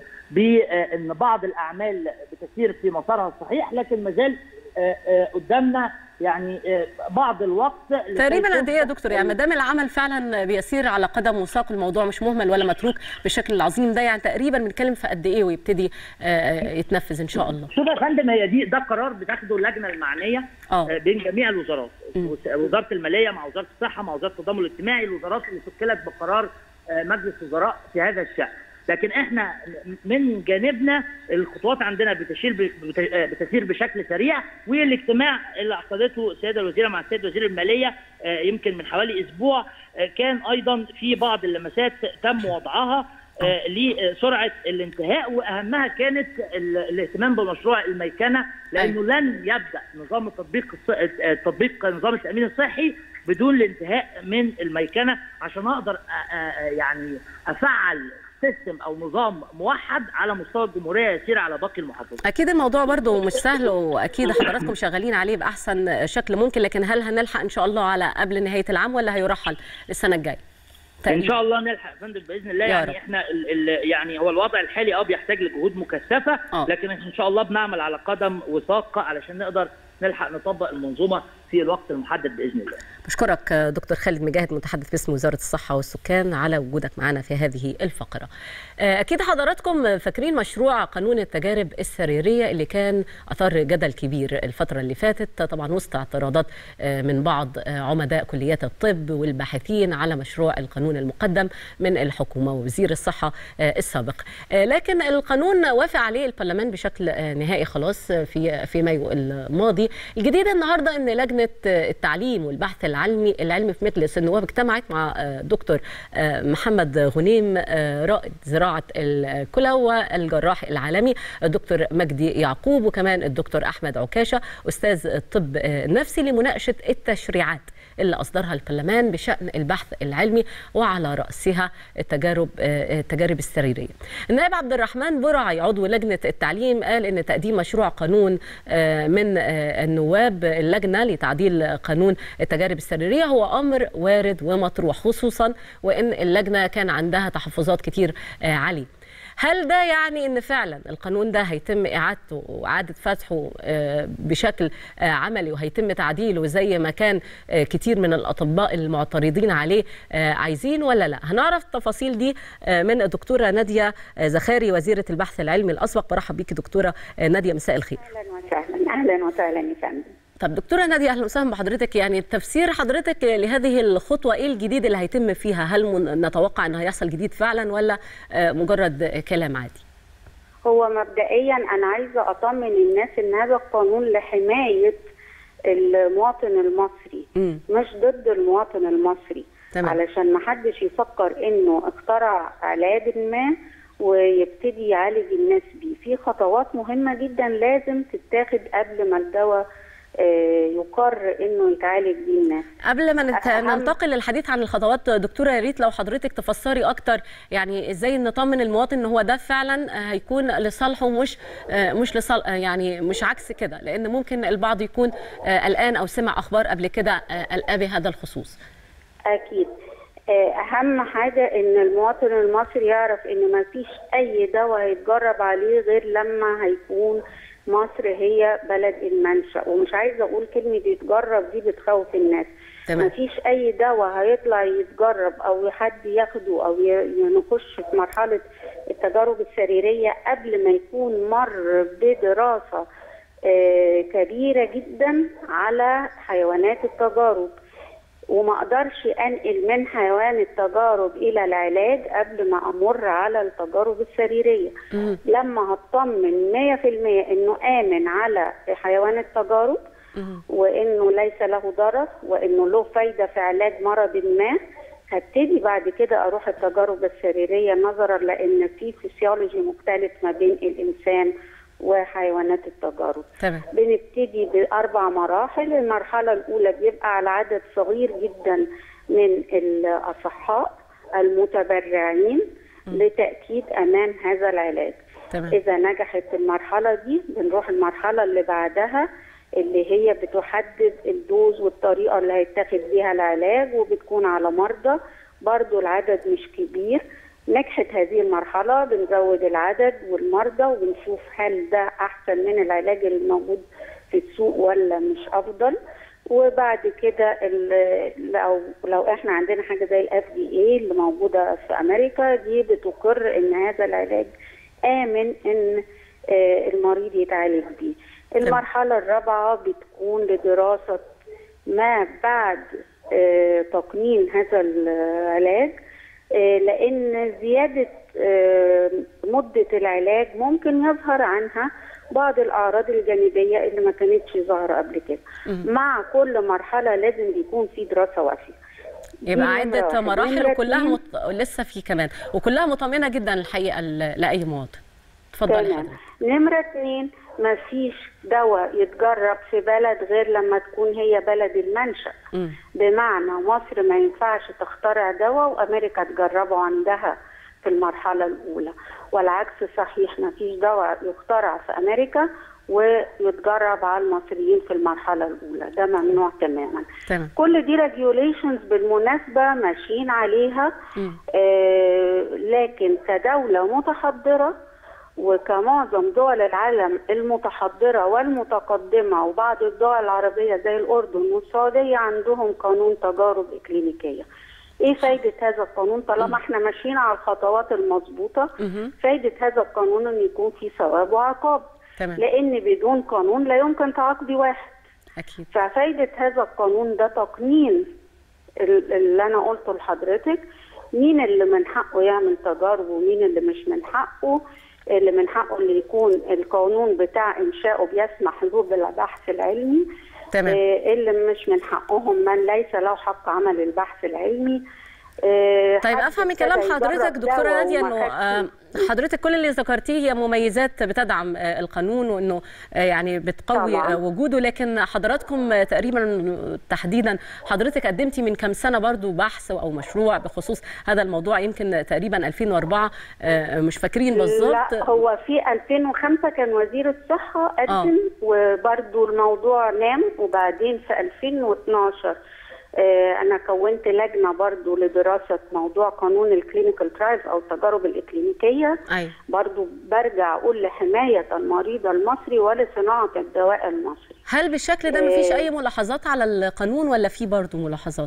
Speaker 6: بان بعض الاعمال بتسير في مسارها الصحيح لكن ما زال آه، آه، قدامنا يعني آه، بعض الوقت لكي
Speaker 1: تقريبا قد ايه يا
Speaker 6: تفتح
Speaker 1: دكتور يعني ما دام العمل فعلا بيسير على قدم وساق الموضوع مش مهمل ولا متروك بالشكل العظيم ده يعني تقريبا بنتكلم في قد ايه ويبتدي آه، يتنفذ ان شاء الله
Speaker 6: شوف يا فندم هي دي ده قرار بتاخده اللجنه المعنيه
Speaker 1: اه
Speaker 6: آه، بين جميع الوزارات
Speaker 1: مم.
Speaker 6: وس- وزاره الماليه مع وزاره الصحه مع وزاره التضامن الاجتماعي الوزارات اللي شكلت بقرار آه، مجلس وزراء في هذا الشان لكن احنا من جانبنا الخطوات عندنا بتشير ب- بت- آه، بتسير بشكل سريع والاجتماع اللي عقدته السيده الوزيره مع السيد وزير الماليه آه، يمكن من حوالي اسبوع آه، كان ايضا في بعض اللمسات تم وضعها آه، لسرعه الانتهاء واهمها كانت ال- الاهتمام بمشروع الميكنه لانه لن يبدا نظام التطبيق الص- آه، تطبيق نظام التامين الصحي بدون الانتهاء من الميكنه عشان اقدر أ- أ- يعني افعل سيستم او نظام موحد على مستوى الجمهوريه يسير على باقي المحافظات.
Speaker 1: اكيد الموضوع برضو مش سهل واكيد حضراتكم شغالين عليه باحسن شكل ممكن لكن هل هنلحق ان شاء الله على قبل نهايه العام ولا هيرحل السنه الجايه
Speaker 6: ان شاء الله نلحق يا فندم باذن الله
Speaker 1: يا
Speaker 6: يعني
Speaker 1: رب.
Speaker 6: احنا ال ال يعني هو الوضع الحالي اه بيحتاج لجهود مكثفه
Speaker 1: آه.
Speaker 6: لكن ان شاء الله بنعمل على قدم وساق علشان نقدر نلحق نطبق المنظومه في الوقت المحدد باذن الله.
Speaker 1: بشكرك دكتور خالد مجاهد متحدث باسم وزاره الصحه والسكان على وجودك معنا في هذه الفقره. اكيد حضراتكم فاكرين مشروع قانون التجارب السريريه اللي كان اثار جدل كبير الفتره اللي فاتت طبعا وسط اعتراضات من بعض عمداء كليات الطب والباحثين على مشروع القانون المقدم من الحكومه ووزير الصحه السابق. لكن القانون وافق عليه البرلمان بشكل نهائي خلاص في في مايو الماضي. الجديد النهارده ان لجنه التعليم والبحث العلمي العلمي في مجلس النواب اجتمعت مع دكتور محمد غنيم رائد زراعه الكلى والجراح العالمي الدكتور مجدي يعقوب وكمان الدكتور احمد عكاشه استاذ الطب النفسي لمناقشه التشريعات اللي اصدرها البرلمان بشان البحث العلمي وعلى راسها التجارب التجارب السريريه. النائب عبد الرحمن برعي عضو لجنه التعليم قال ان تقديم مشروع قانون من النواب اللجنه لتعديل قانون التجارب السريريه هو امر وارد ومطروح خصوصا وان اللجنه كان عندها تحفظات كتير عليه. هل ده يعني ان فعلا القانون ده هيتم اعادته واعاده فتحه بشكل عملي وهيتم تعديله زي ما كان كتير من الاطباء المعترضين عليه عايزين ولا لا هنعرف التفاصيل دي من الدكتوره ناديه زخاري وزيره البحث العلمي الاسبق برحب بيكي دكتوره ناديه مساء الخير
Speaker 7: اهلا وسهلا اهلا وسهلا يا فندم
Speaker 1: طب دكتوره ناديه اهلا وسهلا بحضرتك يعني تفسير حضرتك لهذه الخطوه ايه الجديد اللي هيتم فيها هل نتوقع ان هيحصل جديد فعلا ولا مجرد كلام عادي
Speaker 7: هو مبدئيا انا عايزه اطمن الناس ان هذا القانون لحمايه المواطن المصري
Speaker 1: م.
Speaker 7: مش ضد المواطن المصري
Speaker 1: تمام.
Speaker 7: علشان ما حدش يفكر انه اخترع علاج ما ويبتدي يعالج الناس بيه في خطوات مهمه جدا لازم تتاخد قبل ما الدواء آه، يقر انه يتعالج بيه الناس
Speaker 1: قبل ما نت...
Speaker 7: أهم-
Speaker 1: ننتقل للحديث عن الخطوات دكتوره يا ريت لو حضرتك تفسري اكتر يعني ازاي نطمن المواطن ان هو ده فعلا هيكون لصالحه مش آه، مش لصال آه، يعني مش عكس كده لان ممكن البعض يكون آه، قلقان او سمع اخبار قبل كده آه، قلقان بهذا الخصوص
Speaker 7: اكيد آه، اهم حاجه ان المواطن المصري يعرف ان ما فيش اي دواء هيتجرب عليه غير لما هيكون مصر هي بلد المنشا ومش عايزه اقول كلمه يتجرب دي بتخوف الناس
Speaker 1: تمام.
Speaker 7: ما فيش اي دواء هيطلع يتجرب او حد ياخده او ي- نخش في مرحله التجارب السريريه قبل ما يكون مر بدراسه آه، كبيره جدا على حيوانات التجارب وما اقدرش انقل من حيوان التجارب الى العلاج قبل ما امر على التجارب السريريه
Speaker 1: مم.
Speaker 7: لما هطمن 100% انه امن على حيوان التجارب
Speaker 1: مم.
Speaker 7: وانه ليس له ضرر وانه له فايده في علاج مرض ما هبتدي بعد كده اروح التجارب السريريه نظرا لان في فسيولوجي مختلف ما بين الانسان وحيوانات التجارب
Speaker 1: تمام
Speaker 7: بنبتدي بأربع مراحل المرحلة الأولى بيبقى على عدد صغير جدا من الأصحاء المتبرعين لتأكيد أمان هذا العلاج
Speaker 1: تمام
Speaker 7: إذا نجحت المرحلة دي بنروح المرحلة اللي بعدها اللي هي بتحدد الدوز والطريقة اللي هيتاخد بيها العلاج وبتكون على مرضى برضو العدد مش كبير نجحت هذه المرحلة بنزود العدد والمرضى وبنشوف هل ده أحسن من العلاج الموجود في السوق ولا مش أفضل وبعد كده ال- لو لو احنا عندنا حاجه زي الاف دي اي اللي موجوده في امريكا دي بتقر ان هذا العلاج امن ان آه، المريض يتعالج بيه. المرحله الرابعه بتكون لدراسه ما بعد آه، تقنين هذا العلاج آه، لان زياده آه، مده العلاج ممكن يظهر عنها بعض الاعراض الجانبيه اللي ما كانتش ظاهره قبل كده مع كل مرحله لازم يكون في دراسه وافيه دي
Speaker 1: يبقى
Speaker 7: نمرة
Speaker 1: عده
Speaker 7: واحد.
Speaker 1: مراحل
Speaker 7: نمرة
Speaker 1: وكلها
Speaker 7: اتنين،
Speaker 1: مط... لسه في كمان وكلها مطمئنه جدا الحقيقه ل- لاي مواطن اتفضلي
Speaker 7: تمام
Speaker 1: حضرتك
Speaker 7: نمرة اتنين مفيش دواء يتجرب في بلد غير لما تكون هي بلد المنشأ
Speaker 1: مم.
Speaker 7: بمعنى مصر ما ينفعش تخترع دواء وأمريكا تجربه عندها في المرحلة الأولى والعكس صحيح مفيش دواء يخترع في أمريكا ويتجرب على المصريين في المرحلة الأولى ده ممنوع تماما
Speaker 1: تمام
Speaker 7: كل دي ريجوليشنز بالمناسبة ماشيين عليها
Speaker 1: مم.
Speaker 7: آه لكن كدولة متحضرة وكمعظم دول العالم المتحضرة والمتقدمة وبعض الدول العربية زي الأردن والسعودية عندهم قانون تجارب إكلينيكية ايه فايدة هذا القانون طالما احنا ماشيين على الخطوات المظبوطة
Speaker 1: مهم.
Speaker 7: فايدة هذا القانون ان يكون في ثواب وعقاب
Speaker 1: تمام
Speaker 7: لان بدون قانون لا يمكن تعاقبي واحد
Speaker 1: اكيد
Speaker 7: ففايدة هذا القانون ده تقنين ال- اللي أنا قلته لحضرتك مين اللي من حقه يعمل تجارب ومين اللي مش من حقه اللي من حقه اللي يكون القانون بتاع إنشائه بيسمح له بالبحث العلمي
Speaker 1: تمام
Speaker 7: آه، اللي مش من حقهم من ليس له حق عمل البحث العلمي آه،
Speaker 1: طيب
Speaker 7: حد
Speaker 1: افهم من
Speaker 7: ابتدى
Speaker 1: كلام
Speaker 7: يجرب
Speaker 1: حضرتك دكتوره
Speaker 7: دواء
Speaker 1: ناديه
Speaker 7: وما
Speaker 1: انه
Speaker 7: خدش
Speaker 1: آه، حضرتك كل اللي ذكرتيه هي مميزات بتدعم آه، القانون وانه آه، يعني بتقوي
Speaker 7: طبعاً.
Speaker 1: آه، وجوده لكن حضراتكم آه، تقريبا تحديدا حضرتك قدمتي من كام سنه برضو بحث او مشروع بخصوص هذا الموضوع يمكن تقريبا 2004 آه، مش فاكرين بالظبط
Speaker 7: لا هو في 2005 كان وزير الصحة قدم وبرضو الموضوع نام وبعدين في 2012 آه، أنا كونت لجنة برضو لدراسة موضوع قانون الكلينيكال ترايلز أو التجارب الإكلينيكية
Speaker 1: ايوه
Speaker 7: برضو برجع أقول لحماية المريض المصري ولصناعة الدواء المصري
Speaker 1: هل بالشكل ده مفيش
Speaker 7: آه.
Speaker 1: اي ملاحظات على القانون ولا في برضو ملاحظات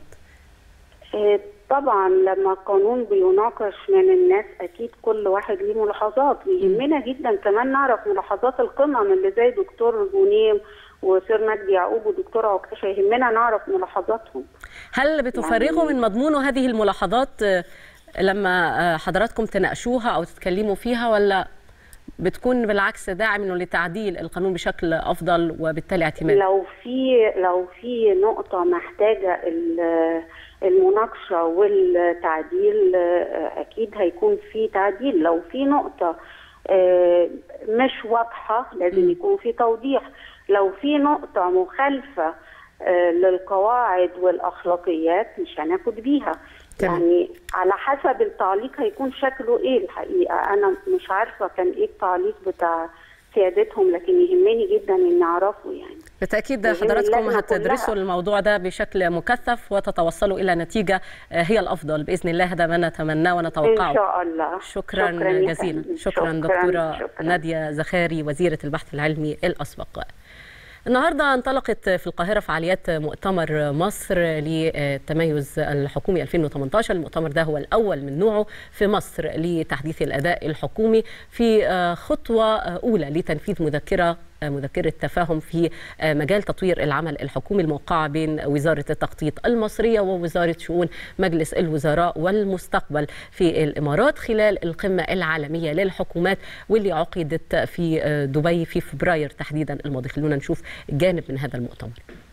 Speaker 7: آه، طبعا لما القانون بيناقش من الناس اكيد كل واحد ليه ملاحظات ويهمنا جدا كمان نعرف ملاحظات القمم اللي زي دكتور غنيم وسير مجدي يعقوب ودكتور عكاشه يهمنا نعرف ملاحظاتهم
Speaker 1: هل بتفرغوا
Speaker 7: يعني-
Speaker 1: من مضمون هذه الملاحظات آه، لما آه، حضراتكم تناقشوها او تتكلموا فيها ولا بتكون بالعكس داعم انه لتعديل القانون بشكل افضل وبالتالي اعتماد
Speaker 7: لو في لو في نقطة محتاجة ال- المناقشه والتعديل اكيد هيكون في تعديل لو في نقطه مش واضحه لازم يكون في توضيح لو في نقطه مخالفه للقواعد والاخلاقيات مش هناخد بيها
Speaker 1: تمام.
Speaker 7: يعني على حسب التعليق هيكون شكله ايه الحقيقه انا مش عارفه كان ايه التعليق بتاع سيادتهم لكن يهمني جدا ان اعرفه يعني
Speaker 1: بالتاكيد
Speaker 7: يهم
Speaker 1: حضراتكم
Speaker 7: اللجنة
Speaker 1: هتدرسوا
Speaker 7: كلها.
Speaker 1: الموضوع ده بشكل مكثف وتتوصلوا الى نتيجه آه، هي الافضل باذن الله هذا ما نتمناه
Speaker 7: ان
Speaker 1: ونتوقعه
Speaker 7: شاء الله
Speaker 1: شكرا,
Speaker 7: يا
Speaker 1: جزيلا
Speaker 7: فندم.
Speaker 1: شكرا, دكتوره
Speaker 7: شكرا.
Speaker 1: ناديه زخاري وزيره البحث العلمي الاسبق النهارده انطلقت في القاهره فعاليات مؤتمر مصر للتميز الحكومي 2018 المؤتمر ده هو الاول من نوعه في مصر لتحديث الاداء الحكومي في آه، خطوه آه، اولى لتنفيذ مذكره آه، مذكره تفاهم في آه، مجال تطوير العمل الحكومي الموقعه بين وزاره التخطيط المصريه ووزاره شؤون مجلس الوزراء والمستقبل في الامارات خلال القمه العالميه للحكومات واللي عقدت في آه، دبي في فبراير تحديدا الماضي خلونا نشوف جانب من هذا المؤتمر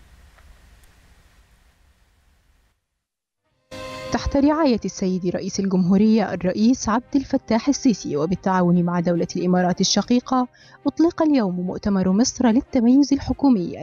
Speaker 8: تحت رعاية السيد رئيس الجمهورية الرئيس عبد الفتاح السيسي وبالتعاون مع دولة الإمارات الشقيقة أطلق اليوم مؤتمر مصر للتميز الحكومي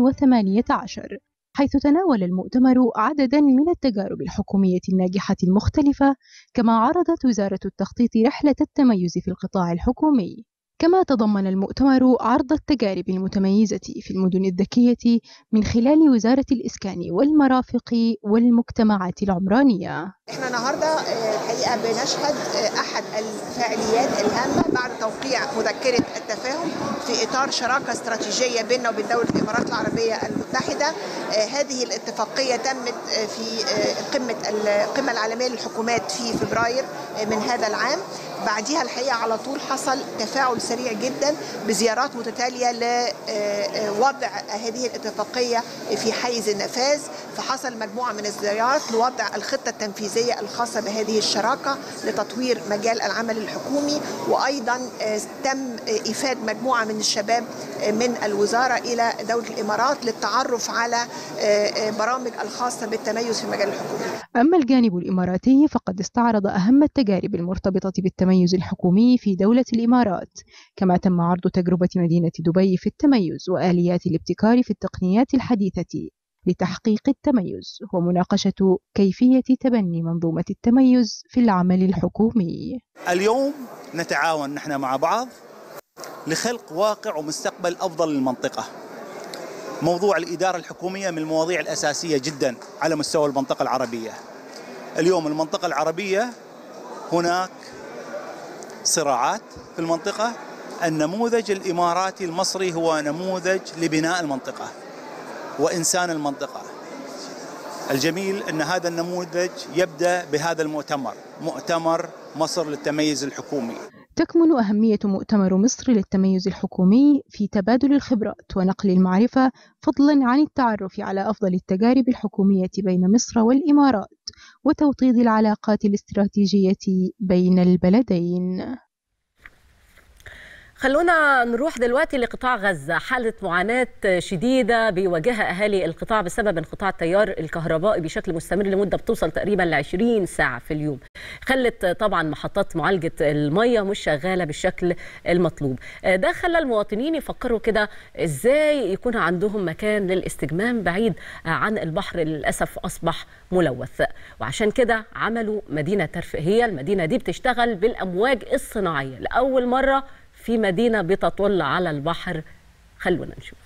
Speaker 8: 2018 حيث تناول المؤتمر عددا من التجارب الحكومية الناجحة المختلفة كما عرضت وزارة التخطيط رحلة التميز في القطاع الحكومي كما تضمن المؤتمر عرض التجارب المتميزة في المدن الذكية من خلال وزارة الإسكان والمرافق والمجتمعات العمرانية
Speaker 9: احنا النهارده آه، الحقيقه بنشهد آه، احد الفعاليات الهامه بعد توقيع مذكره التفاهم في اطار شراكه استراتيجيه بيننا وبين دوله الامارات العربيه المتحده آه، هذه الاتفاقيه تمت آه، في آه، قمه القمه العالميه للحكومات في فبراير آه، من هذا العام بعديها الحقيقه على طول حصل تفاعل سريع جدا بزيارات متتاليه لوضع هذه الاتفاقيه في حيز النفاذ فحصل مجموعه من الزيارات لوضع الخطه التنفيذيه الخاصه بهذه الشراكه لتطوير مجال العمل الحكومي وايضا آه، تم آه، ايفاد مجموعه من الشباب آه، من الوزاره الى دوله الامارات للتعرف على آه، آه، برامج الخاصه بالتميز في المجال الحكومي
Speaker 8: أما الجانب الإماراتي فقد استعرض أهم التجارب المرتبطة بالتميز الحكومي في دولة الإمارات كما تم عرض تجربة مدينة دبي في التميز وآليات الابتكار في التقنيات الحديثة لتحقيق التميز ومناقشة كيفية تبني منظومة التميز في العمل الحكومي
Speaker 10: اليوم نتعاون نحن مع بعض لخلق واقع ومستقبل افضل للمنطقه. موضوع الاداره الحكوميه من المواضيع الاساسيه جدا على مستوى المنطقه العربيه. اليوم المنطقه العربيه هناك صراعات في المنطقه النموذج الاماراتي المصري هو نموذج لبناء المنطقه وانسان المنطقه. الجميل ان هذا النموذج يبدا بهذا المؤتمر، مؤتمر مصر للتميز الحكومي.
Speaker 8: تكمن أهمية مؤتمر مصر للتميز الحكومي في تبادل الخبرات ونقل المعرفة فضلا عن التعرف على أفضل التجارب الحكومية بين مصر والإمارات وتوطيد العلاقات الاستراتيجية بين البلدين
Speaker 1: خلونا نروح دلوقتي لقطاع غزة حالة معاناة شديدة بيواجهها أهالي القطاع بسبب انقطاع التيار الكهربائي بشكل مستمر لمدة بتوصل تقريبا ل 20 ساعة في اليوم خلت طبعا محطات معالجة المية مش شغالة بالشكل المطلوب ده خلى المواطنين يفكروا كده إزاي يكون عندهم مكان للاستجمام بعيد عن البحر اللي للأسف أصبح ملوث وعشان كده عملوا مدينة ترفيهية المدينة دي بتشتغل بالأمواج الصناعية لأول مرة في مدينة بتطل على البحر خلونا نشوف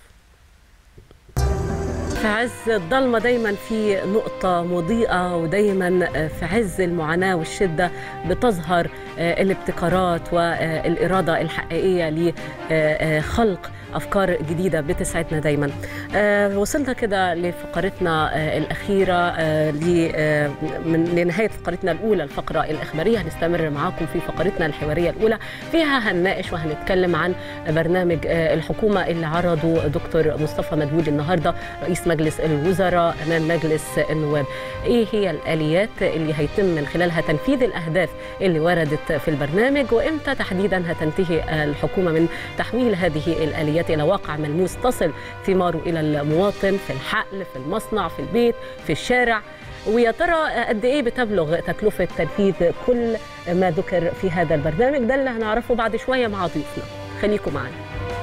Speaker 1: في عز الضلمة دايما في نقطة مضيئة ودايما في عز المعاناة والشدة بتظهر الابتكارات والإرادة الحقيقية لخلق أفكار جديدة بتسعدنا دايما وصلنا كده لفقرتنا الأخيرة لنهاية فقرتنا الأولى الفقرة الإخبارية هنستمر معاكم في فقرتنا الحوارية الأولى فيها هنناقش وهنتكلم عن برنامج الحكومة اللي عرضه دكتور مصطفى مدبولي النهاردة رئيس مجلس الوزراء أمام مجلس النواب إيه هي الآليات اللي هيتم من خلالها تنفيذ الأهداف اللي وردت في البرنامج وإمتى تحديدا هتنتهي الحكومة من تحويل هذه الآليات الى واقع ملموس تصل ثماره الى المواطن في الحقل في المصنع في البيت في الشارع ويا ترى قد ايه بتبلغ تكلفه تنفيذ كل ما ذكر في هذا البرنامج ده اللي هنعرفه بعد شويه مع ضيوفنا خليكم معنا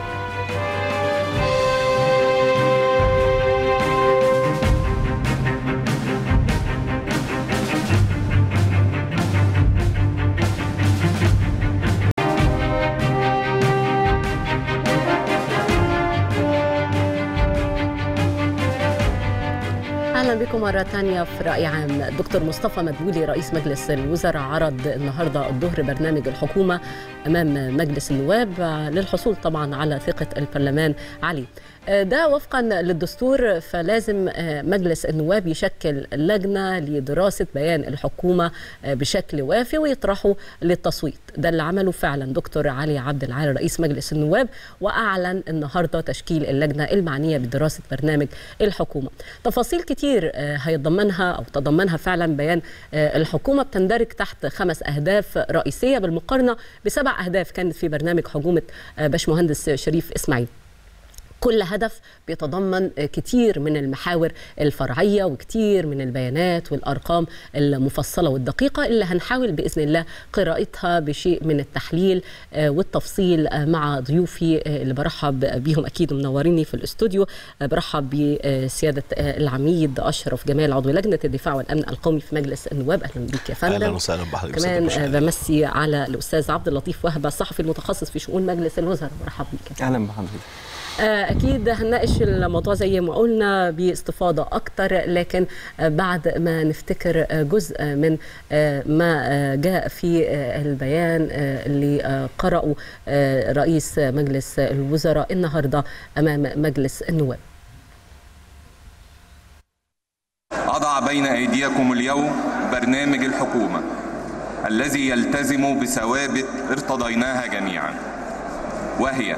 Speaker 1: اهلا بكم مره ثانيه في راي عام دكتور مصطفى مدبولي رئيس مجلس الوزراء عرض النهارده الظهر برنامج الحكومه امام مجلس النواب للحصول طبعا على ثقه البرلمان عليه ده وفقا للدستور فلازم مجلس النواب يشكل لجنه لدراسه بيان الحكومه بشكل وافي ويطرحه للتصويت ده اللي عمله فعلا دكتور علي عبد العال رئيس مجلس النواب واعلن النهارده تشكيل اللجنه المعنيه بدراسه برنامج الحكومه تفاصيل كتير هيتضمنها او تضمنها فعلا بيان الحكومه بتندرج تحت خمس اهداف رئيسيه بالمقارنه بسبع اهداف كانت في برنامج حكومه باشمهندس شريف اسماعيل كل هدف بيتضمن كتير من المحاور الفرعيه وكتير من البيانات والارقام المفصله والدقيقه اللي هنحاول باذن الله قراءتها بشيء من التحليل والتفصيل مع ضيوفي اللي برحب بيهم اكيد منوريني في الاستوديو برحب بسياده العميد اشرف جمال عضو لجنه الدفاع والامن القومي في مجلس النواب اهلا بيك يا فندم
Speaker 11: اهلا وسهلا بحضرتك
Speaker 1: كمان بمسي على الاستاذ عبد اللطيف وهبه الصحفي المتخصص في شؤون مجلس الوزراء برحب بيك
Speaker 12: اهلا بحضرتك
Speaker 1: اكيد هنناقش الموضوع زي ما قلنا باستفاضه اكتر لكن بعد ما نفتكر جزء من ما جاء في البيان اللي قرأه رئيس مجلس الوزراء النهارده امام مجلس النواب
Speaker 3: أضع بين أيديكم اليوم برنامج الحكومة الذي يلتزم بثوابت ارتضيناها جميعا وهي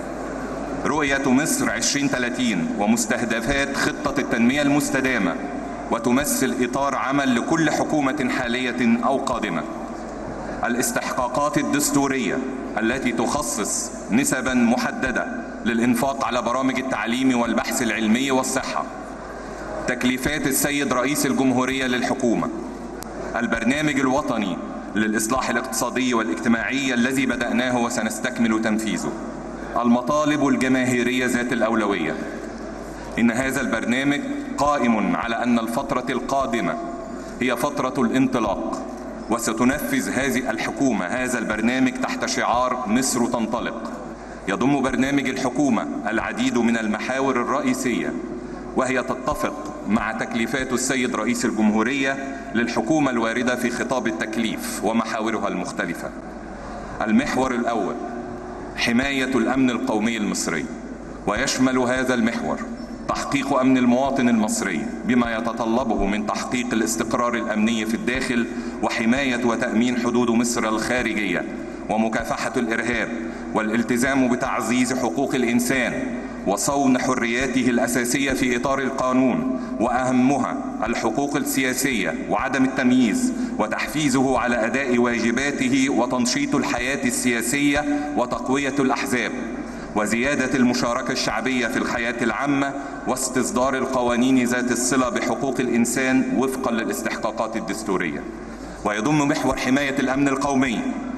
Speaker 3: رؤية مصر 2030 ومستهدفات خطة التنمية المستدامة وتمثل إطار عمل لكل حكومة حالية أو قادمة الاستحقاقات الدستورية التي تخصص نسبا محددة للإنفاق على برامج التعليم والبحث العلمي والصحة تكليفات السيد رئيس الجمهورية للحكومة البرنامج الوطني للإصلاح الاقتصادي والاجتماعي الذي بدأناه وسنستكمل تنفيذه المطالب الجماهيرية ذات الأولوية إن هذا البرنامج قائم على أن الفترة القادمة هي فترة الانطلاق وستنفذ هذه الحكومة هذا البرنامج تحت شعار مصر تنطلق يضم برنامج الحكومة العديد من المحاور الرئيسية وهي تتفق مع تكليفات السيد رئيس الجمهورية للحكومة الواردة في خطاب التكليف ومحاورها المختلفة المحور الأول حماية الأمن القومي المصري ويشمل هذا المحور تحقيق أمن المواطن المصري بما يتطلبه من تحقيق الاستقرار الأمني في الداخل وحماية وتأمين حدود مصر الخارجية ومكافحة الإرهاب والالتزام بتعزيز حقوق الإنسان وصون حرياته الأساسية في إطار القانون وأهمها الحقوق السياسية وعدم التمييز وتحفيزه على أداء واجباته وتنشيط الحياة السياسية وتقوية الأحزاب وزيادة المشاركة الشعبية في الحياة العامة واستصدار القوانين ذات الصلة بحقوق الإنسان وفقا للاستحقاقات الدستورية ويضم محور حماية الأمن القومي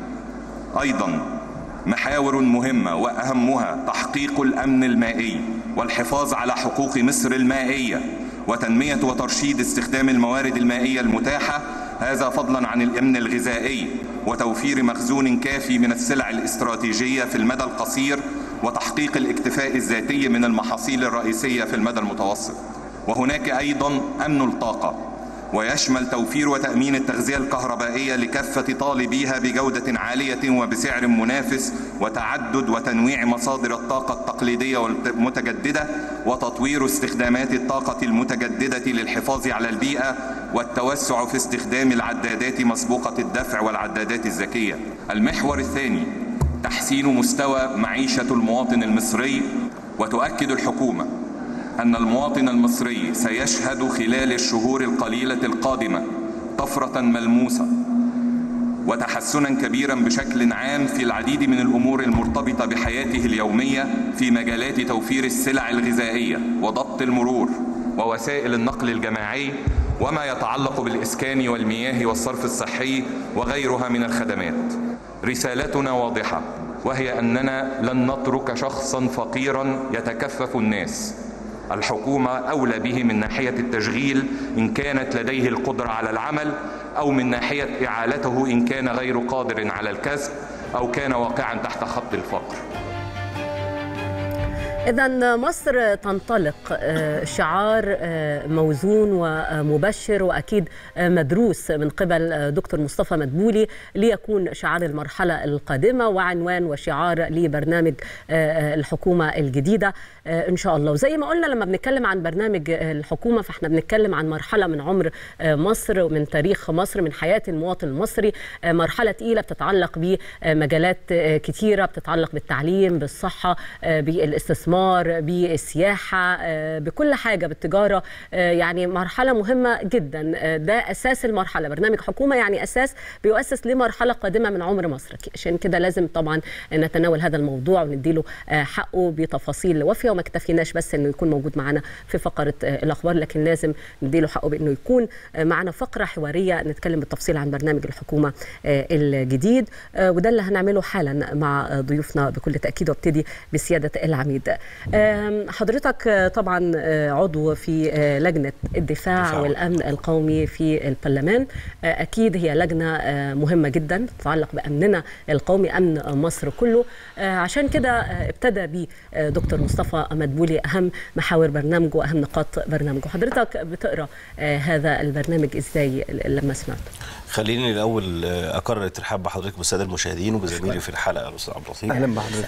Speaker 3: أيضا محاور مهمة وأهمها تحقيق الأمن المائي والحفاظ على حقوق مصر المائية وتنمية وترشيد استخدام الموارد المائية المتاحة هذا فضلا عن الأمن الغذائي وتوفير مخزون كافي من السلع الاستراتيجية في المدى القصير وتحقيق الاكتفاء الذاتي من المحاصيل الرئيسية في المدى المتوسط وهناك أيضا أمن الطاقة ويشمل توفير وتأمين التغذية الكهربائية لكافة طالبيها بجودة عالية وبسعر منافس وتعدد وتنويع مصادر الطاقة التقليدية والمتجددة وتطوير استخدامات الطاقة المتجددة للحفاظ على البيئة والتوسع في استخدام العدادات مسبوقة الدفع والعدادات الذكية. المحور الثاني تحسين مستوى معيشة المواطن المصري وتؤكد الحكومة أن المواطن المصري سيشهد خلال الشهور القليلة القادمة طفرة ملموسة وتحسنا كبيرا بشكل عام في العديد من الأمور المرتبطة بحياته اليومية في مجالات توفير السلع الغذائية وضبط المرور ووسائل النقل الجماعي وما يتعلق بالإسكان والمياه والصرف الصحي وغيرها من الخدمات رسالتنا واضحة وهي أننا لن نترك شخصا فقيرا يتكفف الناس الحكومة أولى به من ناحية التشغيل إن كانت لديه القدرة على العمل أو من ناحية إعالته إن كان غير قادر على الكسب أو كان واقعا تحت خط الفقر
Speaker 1: إذا مصر تنطلق شعار موزون ومبشر وأكيد مدروس من قبل دكتور مصطفى مدبولي ليكون شعار المرحلة القادمة وعنوان وشعار لبرنامج الحكومة الجديدة إن شاء الله وزي ما قلنا لما بنتكلم عن برنامج الحكومة فإحنا بنتكلم عن مرحلة من عمر مصر ومن تاريخ مصر من حياة المواطن المصري مرحلة تقيلة بتتعلق بمجالات كتيرة بتتعلق بالتعليم بالصحة بالاستثمار الاستثمار بالسياحة بكل حاجة بالتجارة يعني مرحلة مهمة جدا ده أساس المرحلة برنامج حكومة يعني أساس بيؤسس لمرحلة قادمة من عمر مصر عشان كده لازم طبعا نتناول هذا الموضوع ونديله حقه بتفاصيل وافية وما اكتفيناش بس انه يكون موجود معنا في فقرة الأخبار لكن لازم نديله حقه بانه يكون معنا فقرة حوارية نتكلم بالتفصيل عن برنامج الحكومة الجديد وده اللي هنعمله حالا مع ضيوفنا بكل تأكيد وابتدي بسيادة العميد حضرتك طبعا عضو في لجنة الدفاع دفاع. والأمن القومي في البرلمان أكيد هي لجنة مهمة جدا تتعلق بأمننا القومي أمن مصر كله عشان كده ابتدى بي دكتور مصطفى مدبولي أهم محاور برنامجه وأهم نقاط برنامجه حضرتك بتقرأ هذا البرنامج إزاي لما سمعته
Speaker 11: خليني الاول اكرر الترحاب بحضرتك بالساده المشاهدين وبزميلي في الحلقه الاستاذ عبد اللطيف
Speaker 12: اهلا بحضرتك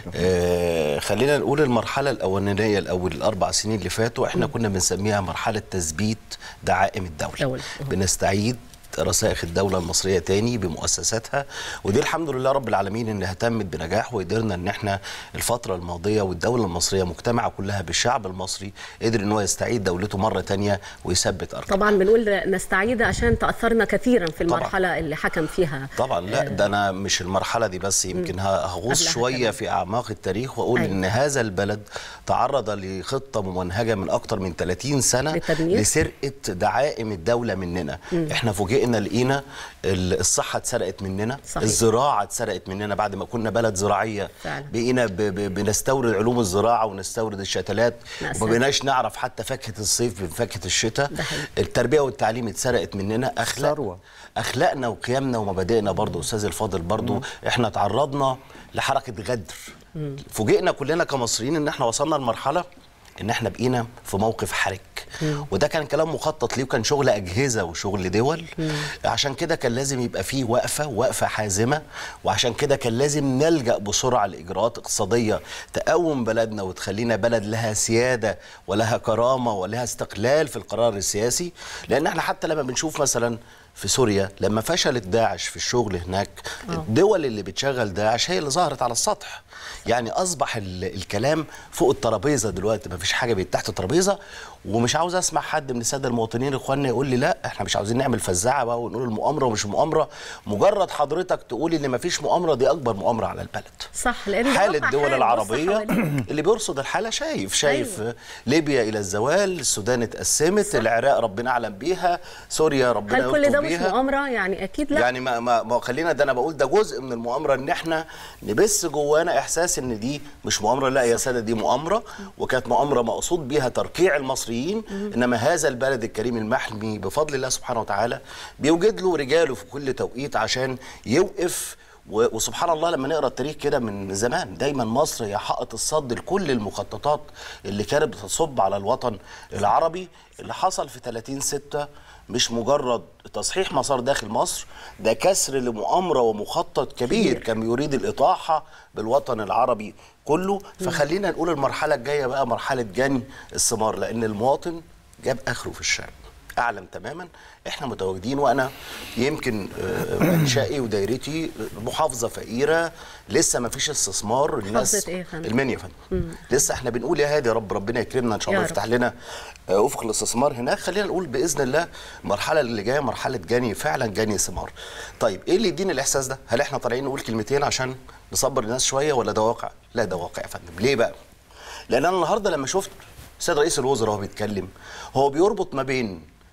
Speaker 11: آه خلينا نقول المرحله الاولانيه الاول الاربع سنين اللي فاتوا احنا م. كنا بنسميها مرحله تثبيت دعائم الدوله دولة. بنستعيد رسائخ الدولة المصرية تاني بمؤسساتها ودي الحمد لله رب العالمين ان اهتمت بنجاح وقدرنا ان احنا الفترة الماضية والدولة المصرية مجتمعة كلها بالشعب المصري قدر ان هو يستعيد دولته مرة تانية ويثبت ارقام
Speaker 1: طبعا بنقول نستعيد عشان تأثرنا كثيرا في المرحلة طبعًا. اللي حكم فيها
Speaker 11: طبعا لا ده انا مش المرحلة دي بس يمكن هغوص شوية في اعماق التاريخ واقول أيوة. ان هذا البلد تعرض لخطة ممنهجة من اكتر من 30 سنة
Speaker 1: بالتدمير.
Speaker 11: لسرقة دعائم الدولة مننا م. احنا فوجئنا فوجئنا لقينا الصحة اتسرقت مننا صحيح. الزراعة اتسرقت مننا بعد ما كنا بلد زراعية
Speaker 1: فعلا.
Speaker 11: بقينا ب ب بنستورد علوم الزراعة ونستورد الشتلات وما بقيناش نعرف حتى فاكهة الصيف من فاكهة الشتاء التربية والتعليم اتسرقت مننا أخلاق ثروة أخلاقنا وقيمنا ومبادئنا برضو أستاذ الفاضل برضو مم. احنا تعرضنا لحركة غدر مم. فوجئنا كلنا كمصريين ان احنا وصلنا لمرحلة ان احنا بقينا في موقف حرج مم. وده كان كلام مخطط ليه وكان شغل اجهزه وشغل دول مم. عشان كده كان لازم يبقى فيه وقفه وقفه حازمه وعشان كده كان لازم نلجا بسرعه لاجراءات اقتصاديه تقوم بلدنا وتخلينا بلد لها سياده ولها كرامه ولها استقلال في القرار السياسي لان احنا حتى لما بنشوف مثلا في سوريا لما فشلت داعش في الشغل هناك أوه. الدول اللي بتشغل داعش هي اللي ظهرت على السطح يعني اصبح الكلام فوق الترابيزه دلوقتي ما فيش حاجه بقت تحت الترابيزه ومش عاوز اسمع حد من الساده المواطنين اخواننا يقول لي لا احنا مش عاوزين نعمل فزاعه بقى ونقول المؤامره ومش مؤامره مجرد حضرتك تقولي ان ما فيش مؤامره دي اكبر مؤامره على البلد
Speaker 1: صح لان
Speaker 11: حال الدول العربيه اللي بيرصد الحاله شايف شايف أيوة. ليبيا الى الزوال السودان اتقسمت صح. العراق ربنا اعلم بيها سوريا ربنا
Speaker 1: هل كل ده مش مؤامره يعني اكيد لا
Speaker 11: يعني ما ما, ما خلينا ده انا بقول ده جزء من المؤامره ان احنا نبث جوانا احساس ان دي مش مؤامره لا يا ساده دي مؤامره وكانت مؤامره مقصود بيها ترقيع المصريين انما هذا البلد الكريم المحمي بفضل الله سبحانه وتعالى بيوجد له رجاله في كل توقيت عشان يوقف وسبحان الله لما نقرا التاريخ كده من زمان دايما مصر هي حائط الصد لكل المخططات اللي كانت بتصب على الوطن العربي اللي حصل في 30 6 مش مجرد تصحيح مسار داخل مصر ده كسر لمؤامره ومخطط كبير كان يريد الاطاحه بالوطن العربي كله فخلينا نقول المرحله الجايه بقى مرحله جني الثمار لان المواطن جاب اخره في الشارع اعلم تماما احنا متواجدين وانا يمكن منشئي ودايرتي محافظه فقيره لسه ما فيش استثمار
Speaker 1: الناس ايه
Speaker 11: المنيا فندم لسه احنا بنقول يا هادي يا رب ربنا يكرمنا ان شاء الله يفتح لنا افق الاستثمار هناك خلينا نقول باذن الله المرحله اللي جايه مرحله جني فعلا جني ثمار طيب ايه اللي يديني الاحساس ده هل احنا طالعين نقول كلمتين عشان نصبر الناس شويه ولا ده واقع لا ده واقع يا فندم ليه بقى لان انا النهارده لما شفت السيد رئيس الوزراء وهو بيتكلم هو بيربط ما بين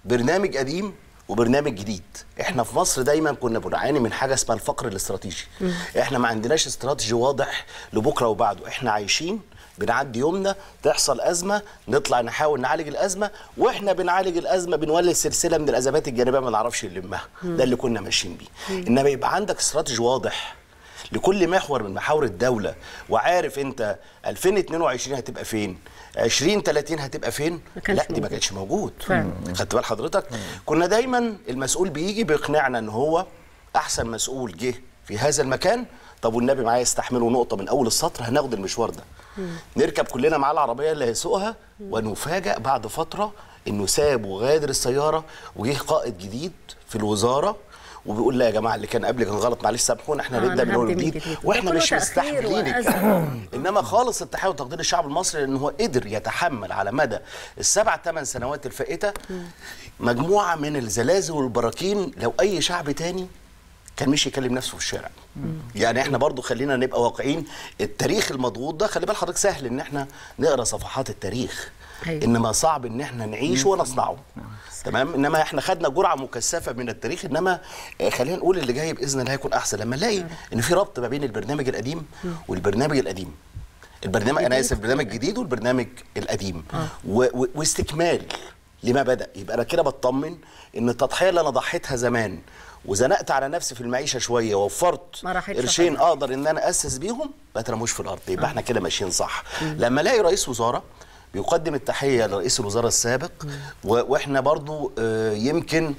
Speaker 11: برنامج قديم وبرنامج جديد احنا في مصر دايما كنا بنعاني من حاجه اسمها الفقر الاستراتيجي احنا ما عندناش استراتيجي واضح لبكره وبعده احنا عايشين بنعدي يومنا تحصل ازمه نطلع نحاول نعالج الازمه واحنا بنعالج الازمه بنولد سلسله من الازمات الجانبيه ما نعرفش نلمها ده اللي كنا ماشيين بيه انما يبقى عندك استراتيجي واضح لكل محور من محاور الدوله وعارف انت 2022 هتبقى فين 2030 هتبقى فين
Speaker 1: كانش
Speaker 11: لا دي ما
Speaker 1: موجود.
Speaker 11: كانش موجود
Speaker 1: فعلا.
Speaker 11: خدت بال حضرتك كنا دايما المسؤول بيجي بيقنعنا ان هو احسن مسؤول جه في هذا المكان طب والنبي معايا يستحملوا نقطه من اول السطر هناخد المشوار ده نركب كلنا معاه العربيه اللي هيسوقها ونفاجئ بعد فتره انه ساب وغادر السياره وجه قائد جديد في الوزاره وبيقول لا يا جماعه اللي كان قبل كان غلط معلش سامحونا احنا
Speaker 1: آه،
Speaker 11: نبدا من
Speaker 1: نهدي
Speaker 11: اول
Speaker 1: من
Speaker 11: وجديد
Speaker 1: جديد.
Speaker 11: واحنا
Speaker 1: وده
Speaker 11: مش
Speaker 1: كله تأخير
Speaker 11: مستحملينك
Speaker 1: وأزمة.
Speaker 11: انما خالص التحيه وتقدير الشعب المصري لان هو قدر يتحمل على مدى السبع ثمان سنوات الفائته مجموعه من الزلازل والبراكين لو اي شعب تاني كان مش يكلم نفسه في الشارع يعني احنا برضو خلينا نبقى واقعين التاريخ المضغوط ده خلي بال حضرتك سهل ان احنا نقرا صفحات التاريخ
Speaker 1: أيوة.
Speaker 11: انما صعب ان احنا نعيشه ونصنعه تمام انما احنا خدنا جرعه مكثفه من التاريخ انما آه، خلينا نقول اللي جاي باذن الله هيكون احسن لما نلاقي ان في ربط ما بين البرنامج القديم والبرنامج القديم البرنامج انا اسف البرنامج الجديد والبرنامج القديم و... و... واستكمال لما بدا يبقى انا كده بطمن ان التضحيه اللي انا ضحيتها زمان وزنقت على نفسي في المعيشه شويه ووفرت
Speaker 1: ما راحتش
Speaker 11: قرشين
Speaker 1: خالص.
Speaker 11: اقدر ان انا اسس بيهم ما ترموش في الارض يبقى احنا كده ماشيين صح لما الاقي رئيس وزاره بيقدم التحيه لرئيس الوزراء السابق و- واحنا برضو آه، يمكن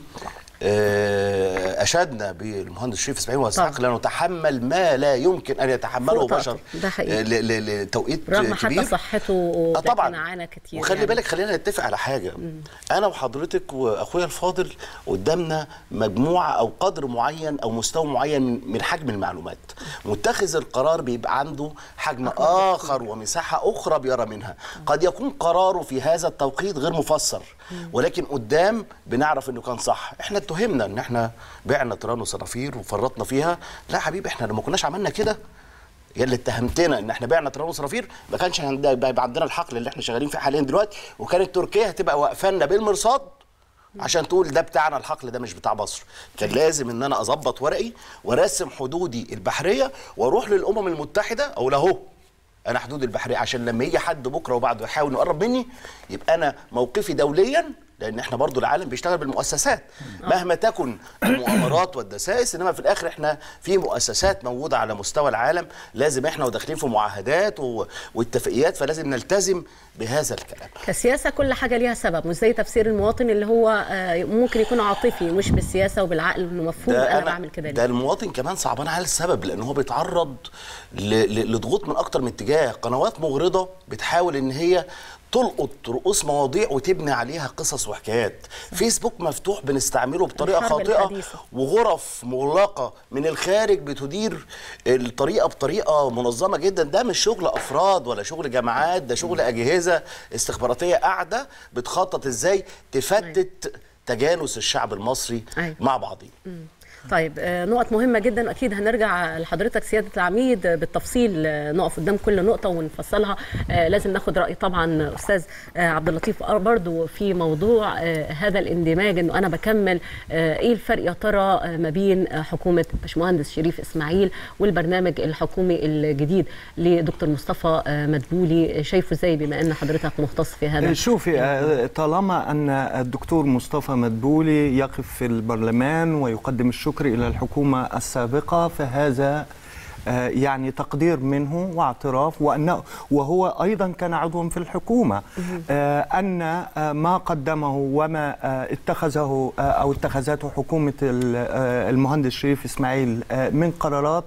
Speaker 11: آه، اشدنا بالمهندس شريف اسماعيل واسحاق
Speaker 1: طبعا.
Speaker 11: لانه تحمل ما لا يمكن ان يتحمله
Speaker 1: فوق طاقته.
Speaker 11: بشر
Speaker 1: ده حقيقي.
Speaker 11: آه، ل- ل- لتوقيت
Speaker 1: رغم
Speaker 11: كبير
Speaker 1: حتى صحته
Speaker 11: آه
Speaker 1: ده
Speaker 11: طبعا
Speaker 1: كان عانى كتير
Speaker 11: وخلي
Speaker 1: يعني.
Speaker 11: بالك خلينا نتفق على حاجه انا وحضرتك واخويا الفاضل قدامنا مجموعه او قدر معين او مستوى معين من- من حجم المعلومات متخذ القرار بيبقى عنده حجم اخر ومساحه اخرى بيرى منها قد يكون قراره في هذا التوقيت غير مفسر ولكن قدام بنعرف انه كان صح احنا اتهمنا ان احنا بعنا تيران وصنافير وفرطنا فيها لا حبيبي احنا لو ما كناش عملنا كده يا اللي اتهمتنا ان احنا بعنا تيران وصنافير ما كانش هند- هيبقى عندنا الحقل اللي احنا شغالين فيه حاليا دلوقتي وكانت تركيا هتبقى واقفانا بالمرصاد عشان تقول ده بتاعنا الحقل ده مش بتاع مصر كان لازم ان انا اظبط ورقي وارسم حدودي البحريه واروح للامم المتحده اقول اهو انا حدود البحريه عشان لما يجي حد بكره وبعده يحاول يقرب مني يبقى انا موقفي دوليا لان احنا برضو العالم بيشتغل بالمؤسسات مهما تكن المؤامرات والدسائس انما في الاخر احنا في مؤسسات موجوده على مستوى العالم لازم احنا وداخلين في معاهدات و... واتفاقيات فلازم نلتزم بهذا الكلام
Speaker 1: كسياسه كل حاجه ليها سبب مش زي تفسير المواطن اللي هو آه، ممكن يكون عاطفي مش بالسياسه وبالعقل انه المفروض انا بعمل كده
Speaker 11: ده
Speaker 1: ليه
Speaker 11: المواطن كمان صعبان على السبب لان هو بيتعرض ل... ل... لضغوط من اكتر من اتجاه قنوات مغرضه بتحاول ان هي تلقط رؤوس مواضيع وتبني عليها قصص وحكايات فيسبوك مفتوح بنستعمله بطريقه
Speaker 1: الحرب
Speaker 11: خاطئه
Speaker 1: الحديثة.
Speaker 11: وغرف مغلقه من الخارج بتدير الطريقه بطريقه منظمه جدا ده مش شغل افراد ولا شغل جماعات ده شغل اجهزه استخباراتيه قاعده بتخطط ازاي تفتت تجانس الشعب المصري
Speaker 1: أيوة.
Speaker 11: مع بعضه
Speaker 1: طيب آه، نقط مهمه جدا اكيد هنرجع لحضرتك سياده العميد آه، بالتفصيل آه، نقف قدام كل نقطه ونفصلها آه، لازم ناخد راي طبعا استاذ آه، عبد اللطيف برضو في موضوع آه، هذا الاندماج انه انا بكمل آه، ايه الفرق يا ترى آه، ما بين آه، حكومه باشمهندس شريف اسماعيل والبرنامج الحكومي الجديد لدكتور مصطفى آه، مدبولي آه، شايفه ازاي بما ان حضرتك مختص في هذا
Speaker 12: شوفي آه، طالما ان الدكتور مصطفى مدبولي يقف في البرلمان ويقدم الشكر الى الحكومه السابقه فهذا آه، يعني تقدير منه واعتراف وانه وهو ايضا كان عضوا في الحكومه آه، ان آه، ما قدمه وما آه، اتخذه آه، او اتخذته حكومه ال- آه، المهندس شريف اسماعيل آه، من قرارات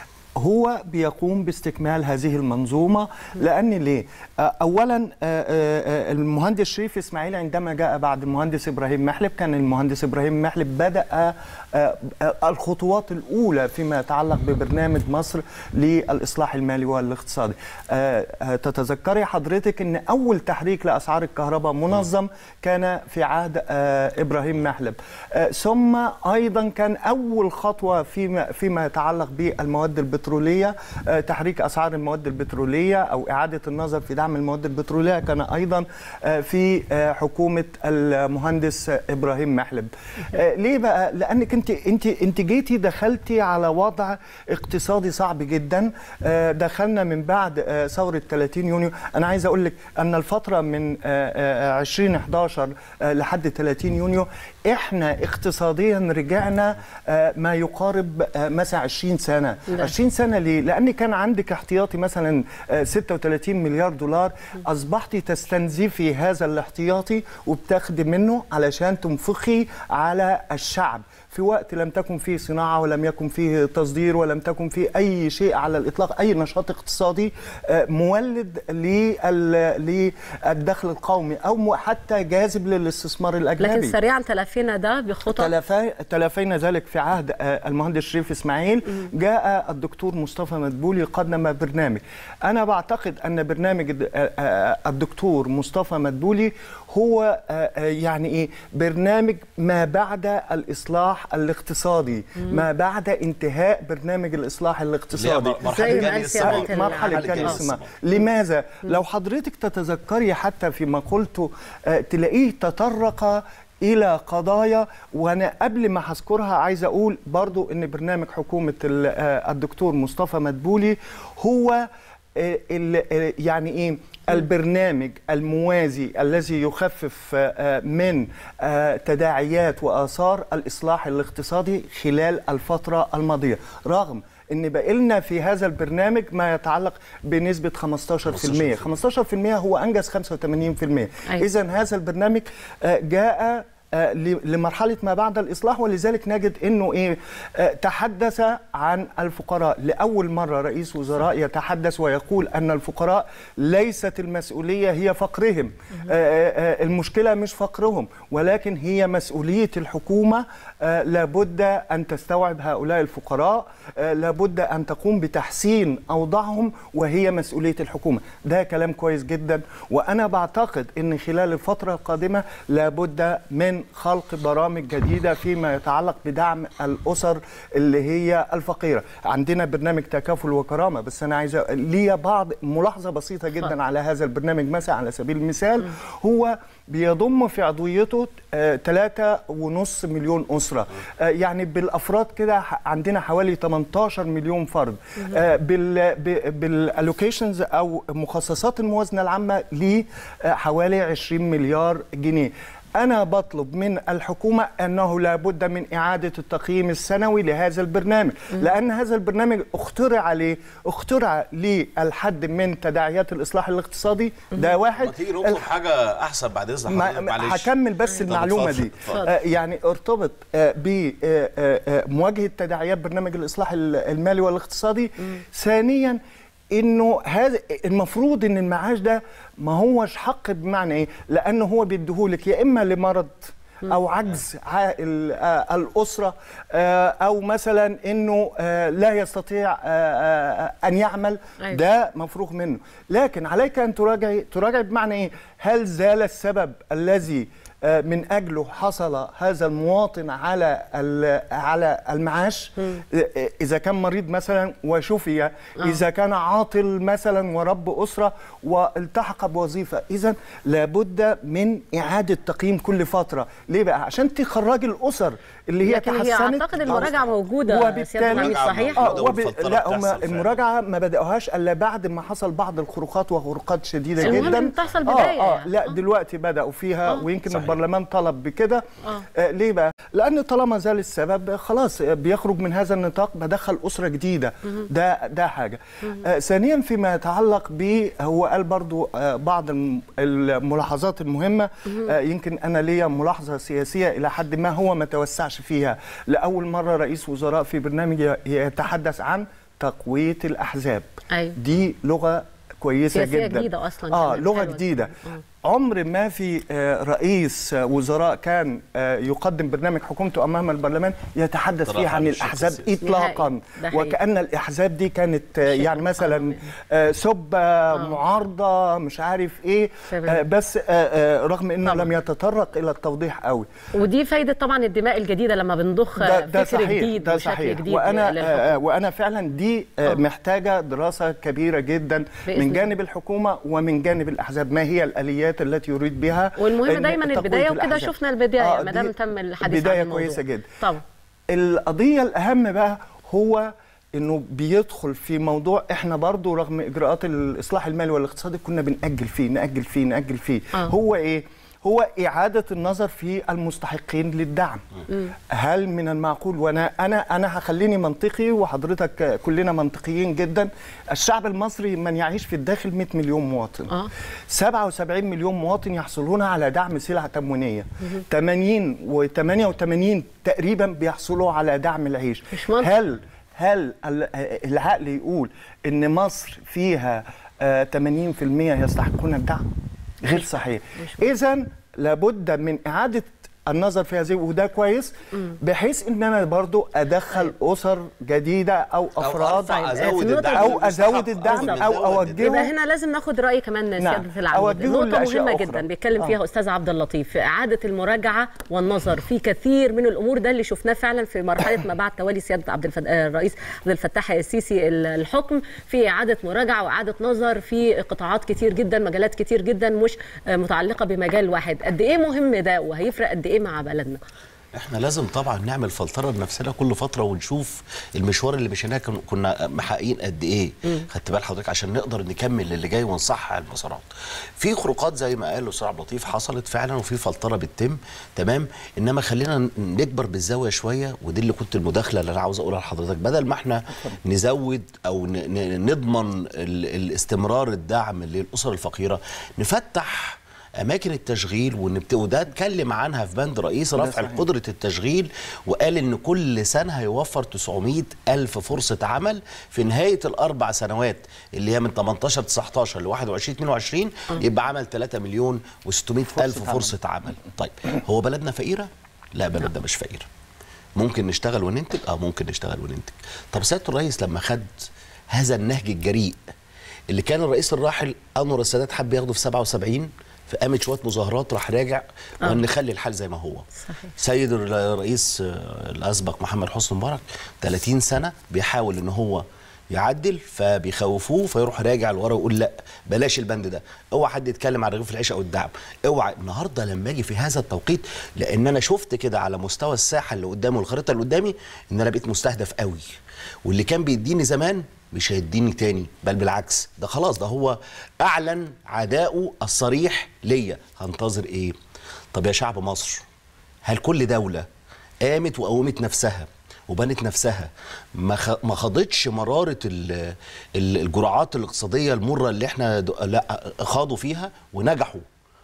Speaker 12: هو بيقوم باستكمال هذه المنظومة لأن ليه؟ آه، أولا آه، آه، آه، المهندس شريف إسماعيل عندما جاء بعد المهندس إبراهيم محلب كان المهندس إبراهيم محلب بدأ آه، آه، الخطوات الأولى فيما يتعلق ببرنامج مصر للإصلاح المالي والاقتصادي آه، آه، تتذكري حضرتك أن أول تحريك لأسعار الكهرباء منظم كان في عهد آه، إبراهيم محلب آه، ثم أيضا كان أول خطوة فيما, فيما يتعلق بالمواد البترولية البتروليه آه، تحريك اسعار المواد البتروليه او اعاده النظر في دعم المواد البتروليه كان ايضا آه، في آه، حكومه المهندس ابراهيم محلب آه، ليه بقى لانك انت انت انت جيتي دخلتي على وضع اقتصادي صعب جدا آه، دخلنا من بعد آه، ثوره 30 يونيو انا عايز اقول لك ان الفتره من آه، آه، 2011 آه، لحد 30 يونيو احنا اقتصاديا رجعنا آه، ما يقارب آه، مثلا 20 سنه
Speaker 13: ده.
Speaker 12: 20 سنه ليه لان كان عندك احتياطي مثلا آه، 36 مليار دولار اصبحتي تستنزفي هذا الاحتياطي وبتاخدي منه علشان تنفخي على الشعب في وقت لم تكن فيه صناعه ولم يكن فيه تصدير ولم تكن فيه اي شيء على الاطلاق اي نشاط اقتصادي آه، مولد لل- للدخل القومي او م- حتى جاذب للاستثمار الاجنبي
Speaker 1: لكن سريعا تلافينا ده بخطط
Speaker 12: تلافي تلافينا ذلك في عهد آه، المهندس شريف اسماعيل جاء الدكتور مصطفى مدبولي قدم برنامج انا بعتقد ان برنامج الد- آه، آه، الدكتور مصطفى مدبولي هو آه، آه، يعني ايه برنامج ما بعد الاصلاح الاقتصادي ما بعد انتهاء برنامج الاصلاح الاقتصادي
Speaker 11: اللي هي مرحلة زي ما جني قال سيادة
Speaker 12: آه، مرحله
Speaker 11: العالم.
Speaker 12: جني
Speaker 11: آه.
Speaker 12: السماء لماذا لو حضرتك تتذكري حتى فيما قلته آه، تلاقيه تطرق الى قضايا وانا قبل ما هذكرها عايز اقول برضو ان برنامج حكومه ال- آه، الدكتور مصطفى مدبولي هو آه، ال- آه، يعني ايه البرنامج الموازي الذي يخفف آه، آه، من آه، تداعيات واثار الاصلاح الاقتصادي خلال الفتره الماضيه رغم ان بقى لنا في هذا البرنامج ما يتعلق بنسبه 15% 15% هو انجز 85% اذا هذا البرنامج آه، جاء آه، ل- لمرحله ما بعد الاصلاح ولذلك نجد انه ايه آه، تحدث عن الفقراء لاول مره رئيس وزراء يتحدث ويقول ان الفقراء ليست المسؤوليه هي فقرهم آه، آه، المشكله مش فقرهم ولكن هي مسؤوليه الحكومه آه، لابد ان تستوعب هؤلاء الفقراء آه، لابد ان تقوم بتحسين اوضاعهم وهي مسؤوليه الحكومه ده كلام كويس جدا وانا بعتقد ان خلال الفتره القادمه لابد من خلق برامج جديده فيما يتعلق بدعم الاسر اللي هي الفقيره عندنا برنامج تكافل وكرامه بس انا عايز أ- ليا بعض ملاحظه بسيطه جدا على هذا البرنامج مثلا على سبيل المثال هو بيضم في عضويته ثلاثة ونص مليون أسرة آه، يعني بالأفراد كده ح- عندنا حوالي 18 مليون فرد آه، بال بالالوكيشنز أو مخصصات الموازنة العامة لحوالي 20 مليار جنيه أنا بطلب من الحكومة أنه لابد من إعادة التقييم السنوي لهذا البرنامج لأن هذا البرنامج اخترع ليه؟ اخترع للحد من تداعيات الإصلاح الاقتصادي ده واحد
Speaker 11: ما تيجي نطلب حاجه احسن بعد اذن
Speaker 12: ما
Speaker 11: حضرتك
Speaker 12: ما-
Speaker 11: معلش
Speaker 12: هكمل بس
Speaker 11: طب
Speaker 12: المعلومه
Speaker 11: اتفضل،
Speaker 12: دي
Speaker 11: اتفضل.
Speaker 12: آه، يعني ارتبط بمواجهه تداعيات برنامج الاصلاح ال- المالي والاقتصادي ثانيا انه هذا المفروض ان المعاش ده ما هوش حق بمعنى ايه لانه هو بيديهولك يا اما لمرض او عجز عائل آه، الاسره آه، او مثلا انه آه، لا يستطيع آه، آه، ان يعمل
Speaker 1: أيوة.
Speaker 12: ده مفروغ منه لكن عليك ان تراجعي تراجعي بمعنى ايه هل زال السبب الذي آه، من اجله حصل هذا المواطن على ال- على المعاش آه، آه، اذا كان مريض مثلا وشفي اذا كان عاطل مثلا ورب اسره والتحق بوظيفه اذا لابد من اعاده تقييم كل فتره ليه بقى عشان تخرجي الاسر اللي هي
Speaker 1: لكن هي
Speaker 12: تحسنت
Speaker 1: أعتقد المراجعة موجودة سيادة العميد صحيح؟
Speaker 12: اه وب...
Speaker 11: والفلترة
Speaker 12: لا هم
Speaker 11: بتحصل فعلا.
Speaker 12: المراجعه ما بداوهاش الا بعد ما حصل بعض الخروقات وخروقات شديده
Speaker 1: المهم
Speaker 12: جدا
Speaker 1: إن تحصل بداية
Speaker 12: اه, آه
Speaker 1: يعني.
Speaker 12: لا دلوقتي بداوا فيها
Speaker 1: آه.
Speaker 12: ويمكن
Speaker 11: صحيح.
Speaker 12: البرلمان طلب بكده
Speaker 1: آه.
Speaker 12: آه ليه بقى لان طالما زال السبب خلاص آه، بيخرج من هذا النطاق بدخل اسره جديده ده ده حاجه آه ثانيا فيما يتعلق ب هو قال برضو آه بعض الم- الملاحظات المهمه آه يمكن انا ليا ملاحظه سياسيه الى حد ما هو ما توسعش فيها لاول مره رئيس وزراء في برنامج ي- يتحدث عن تقويه الاحزاب
Speaker 1: أيوة.
Speaker 12: دي لغه كويسه
Speaker 1: سياسية
Speaker 12: جدا
Speaker 1: جديدة أصلاً
Speaker 12: اه
Speaker 1: كمان،
Speaker 12: لغه
Speaker 1: حلوة
Speaker 12: جديده
Speaker 1: جداً.
Speaker 12: عمر ما في آه، رئيس آه، وزراء كان آه، يقدم برنامج حكومته امام البرلمان يتحدث
Speaker 11: طرح
Speaker 12: فيه
Speaker 11: عن
Speaker 12: عن
Speaker 11: الشق
Speaker 12: الاحزاب
Speaker 11: السياسي.
Speaker 12: اطلاقا
Speaker 1: نهائي. ده حقيقي.
Speaker 12: وكان الاحزاب دي كانت آه، يعني مثلا آه، سبه معارضه مش عارف ايه
Speaker 1: تمام.
Speaker 12: آه، بس آه، آه، رغم انه لم يتطرق الى التوضيح قوي
Speaker 1: ودي فايده طبعا الدماء الجديده لما بنضخ
Speaker 12: ده, ده
Speaker 1: فكر
Speaker 12: صحيح
Speaker 1: جديد
Speaker 12: ده
Speaker 1: وشكل
Speaker 12: صحيح
Speaker 1: جديد
Speaker 12: وانا
Speaker 1: للحكم.
Speaker 12: آه وانا فعلا دي آه محتاجه دراسه كبيره جدا
Speaker 1: بإذن
Speaker 12: من
Speaker 1: الله.
Speaker 12: جانب الحكومه ومن جانب الاحزاب ما هي الاليات التي يريد بها
Speaker 1: والمهم
Speaker 12: إن
Speaker 1: دايما
Speaker 12: تقوية
Speaker 1: البدايه وكده
Speaker 12: الأحزاب.
Speaker 1: شفنا البدايه
Speaker 12: آه،
Speaker 1: ما
Speaker 12: دي
Speaker 1: دام تم الحديث
Speaker 12: بدايه
Speaker 1: عن الموضوع.
Speaker 12: كويسه جدا
Speaker 1: طبعا
Speaker 12: القضيه الاهم بقى هو انه بيدخل في موضوع احنا برضو رغم اجراءات الاصلاح المالي والاقتصادي كنا بنأجل فيه نأجل فيه نأجل فيه
Speaker 1: آه.
Speaker 12: هو ايه هو إعادة النظر في المستحقين للدعم
Speaker 1: مم.
Speaker 12: هل من المعقول وانا انا انا هخليني منطقي وحضرتك كلنا منطقيين جدا الشعب المصري من يعيش في الداخل 100 مليون مواطن
Speaker 1: اه
Speaker 12: 77 مليون مواطن يحصلون على دعم سلع تموينيه
Speaker 1: مهم.
Speaker 12: 80 و88 تقريبا بيحصلوا على دعم العيش
Speaker 1: مش منطق.
Speaker 12: هل هل ال- العقل يقول ان مصر فيها آه، 80% يستحقون الدعم غير صحيح اذا لابد من اعاده النظر في هذه وده كويس بحيث ان انا برضو ادخل اسر جديده او افراد
Speaker 11: أرفع، أزود
Speaker 12: او
Speaker 11: الدعم
Speaker 12: او ازود
Speaker 11: للمستحق،
Speaker 12: الدعم
Speaker 11: أزود
Speaker 12: او
Speaker 11: الدعم.
Speaker 12: اوجهه
Speaker 1: يبقى هنا لازم ناخد راي كمان
Speaker 12: نعم.
Speaker 1: سياده العمود
Speaker 12: أوجهه
Speaker 1: نقطه
Speaker 12: لأشياء
Speaker 1: مهمه
Speaker 12: أخرى.
Speaker 1: جدا بيتكلم
Speaker 12: آه.
Speaker 1: فيها استاذ عبد اللطيف في اعاده المراجعه والنظر في كثير من الامور ده اللي شفناه فعلا في مرحله ما بعد تولي سياده عبد الفت... آه، الرئيس عبد الفتاح السيسي ال- الحكم في اعاده مراجعه واعاده نظر في قطاعات كتير جدا مجالات كتير جدا مش آه، متعلقه بمجال واحد قد ايه مهم ده وهيفرق قد ايه مع بلدنا
Speaker 11: احنا لازم طبعا نعمل فلتره لنفسنا كل فتره ونشوف المشوار اللي مشيناه كن- كنا محققين قد ايه
Speaker 13: مم.
Speaker 11: خدت بال حضرتك عشان نقدر نكمل اللي جاي ونصحح المسارات في خروقات زي ما قال الاستاذ عبد اللطيف حصلت فعلا وفي فلتره بتتم تمام انما خلينا ن- نكبر بالزاويه شويه ودي اللي كنت المداخله اللي انا عاوز اقولها لحضرتك بدل ما احنا نزود او ن- ن- نضمن ال- الاستمرار الدعم للاسر الفقيره نفتح اماكن التشغيل ونبت... وده اتكلم عنها في بند رئيس
Speaker 12: ده
Speaker 11: رفع
Speaker 12: صحيح.
Speaker 11: قدره التشغيل وقال ان كل سنه هيوفر 900 الف فرصه عمل في نهايه الاربع سنوات اللي هي من 18 19 ل 21 22 يبقى عمل 3 مليون و600 الف
Speaker 12: عمل.
Speaker 11: فرصه عمل طيب هو بلدنا فقيره لا بلدنا مش فقيره ممكن نشتغل وننتج اه ممكن نشتغل وننتج طب سياده الرئيس لما خد هذا النهج الجريء اللي كان الرئيس الراحل انور السادات حب ياخده في 77 فقامت شويه مظاهرات راح راجع
Speaker 1: آه.
Speaker 11: ونخلي الحال زي ما هو
Speaker 1: صحيح
Speaker 11: سيد الرئيس آه، الاسبق محمد حسني مبارك 30 سنه بيحاول ان هو يعدل فبيخوفوه فيروح راجع لورا ويقول لا بلاش البند ده اوعى حد يتكلم عن رغيف العيش او الدعم اوعى النهارده لما اجي في هذا التوقيت لان انا شفت كده على مستوى الساحه اللي قدامي والخريطه اللي قدامي ان انا بقيت مستهدف قوي واللي كان بيديني زمان مش هيديني تاني بل بالعكس ده خلاص ده هو اعلن عداؤه الصريح ليا هنتظر ايه طب يا شعب مصر هل كل دولة قامت وقومت نفسها وبنت نفسها ما خ- ما خاضتش مرارة ال- ال- الجرعات الاقتصادية المرة اللي احنا د- لا خاضوا فيها ونجحوا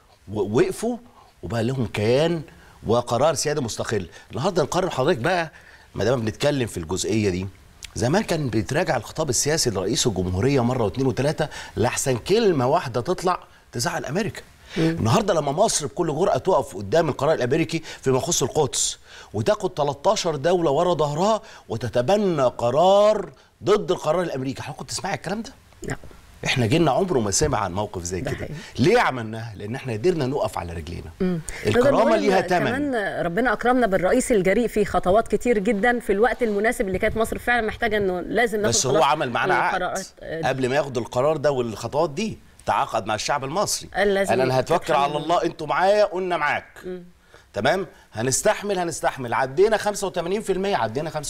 Speaker 11: ووقفوا وبقى لهم كيان وقرار سيادة مستقل النهارده نقرر حضرتك بقى ما دام بنتكلم في الجزئية دي زمان كان بيتراجع الخطاب السياسي لرئيس الجمهورية مرة واثنين وثلاثة لأحسن كلمة واحدة تطلع تزعل أمريكا النهارده لما مصر بكل جرأة تقف قدام القرار الامريكي فيما يخص القدس وتاخد 13 دولة ورا ظهرها وتتبنى قرار ضد القرار الامريكي حضرتك كنت تسمعي الكلام ده؟
Speaker 1: لا
Speaker 11: احنا جيلنا عمره ما سمع عن موقف زي كده ليه عملناها؟ لان احنا قدرنا نقف على رجلينا
Speaker 1: مم.
Speaker 11: الكرامة
Speaker 1: نقدر نقول
Speaker 11: ليها
Speaker 1: إن
Speaker 11: تمن.
Speaker 1: كمان ربنا اكرمنا بالرئيس الجريء في خطوات كتير جدا في الوقت المناسب اللي كانت مصر فعلا محتاجه انه لازم ناخد
Speaker 11: بس هو
Speaker 1: خلاص
Speaker 11: عمل معانا عقد
Speaker 1: القرارات، آه،
Speaker 11: قبل ما ياخد القرار ده والخطوات دي تعاقد مع الشعب المصري
Speaker 1: قال لازم
Speaker 11: قال انا هتوكل
Speaker 1: تتحمل.
Speaker 11: على الله انتوا معايا قلنا معاك
Speaker 1: مم.
Speaker 11: تمام هنستحمل هنستحمل عدينا 85% عدينا 85%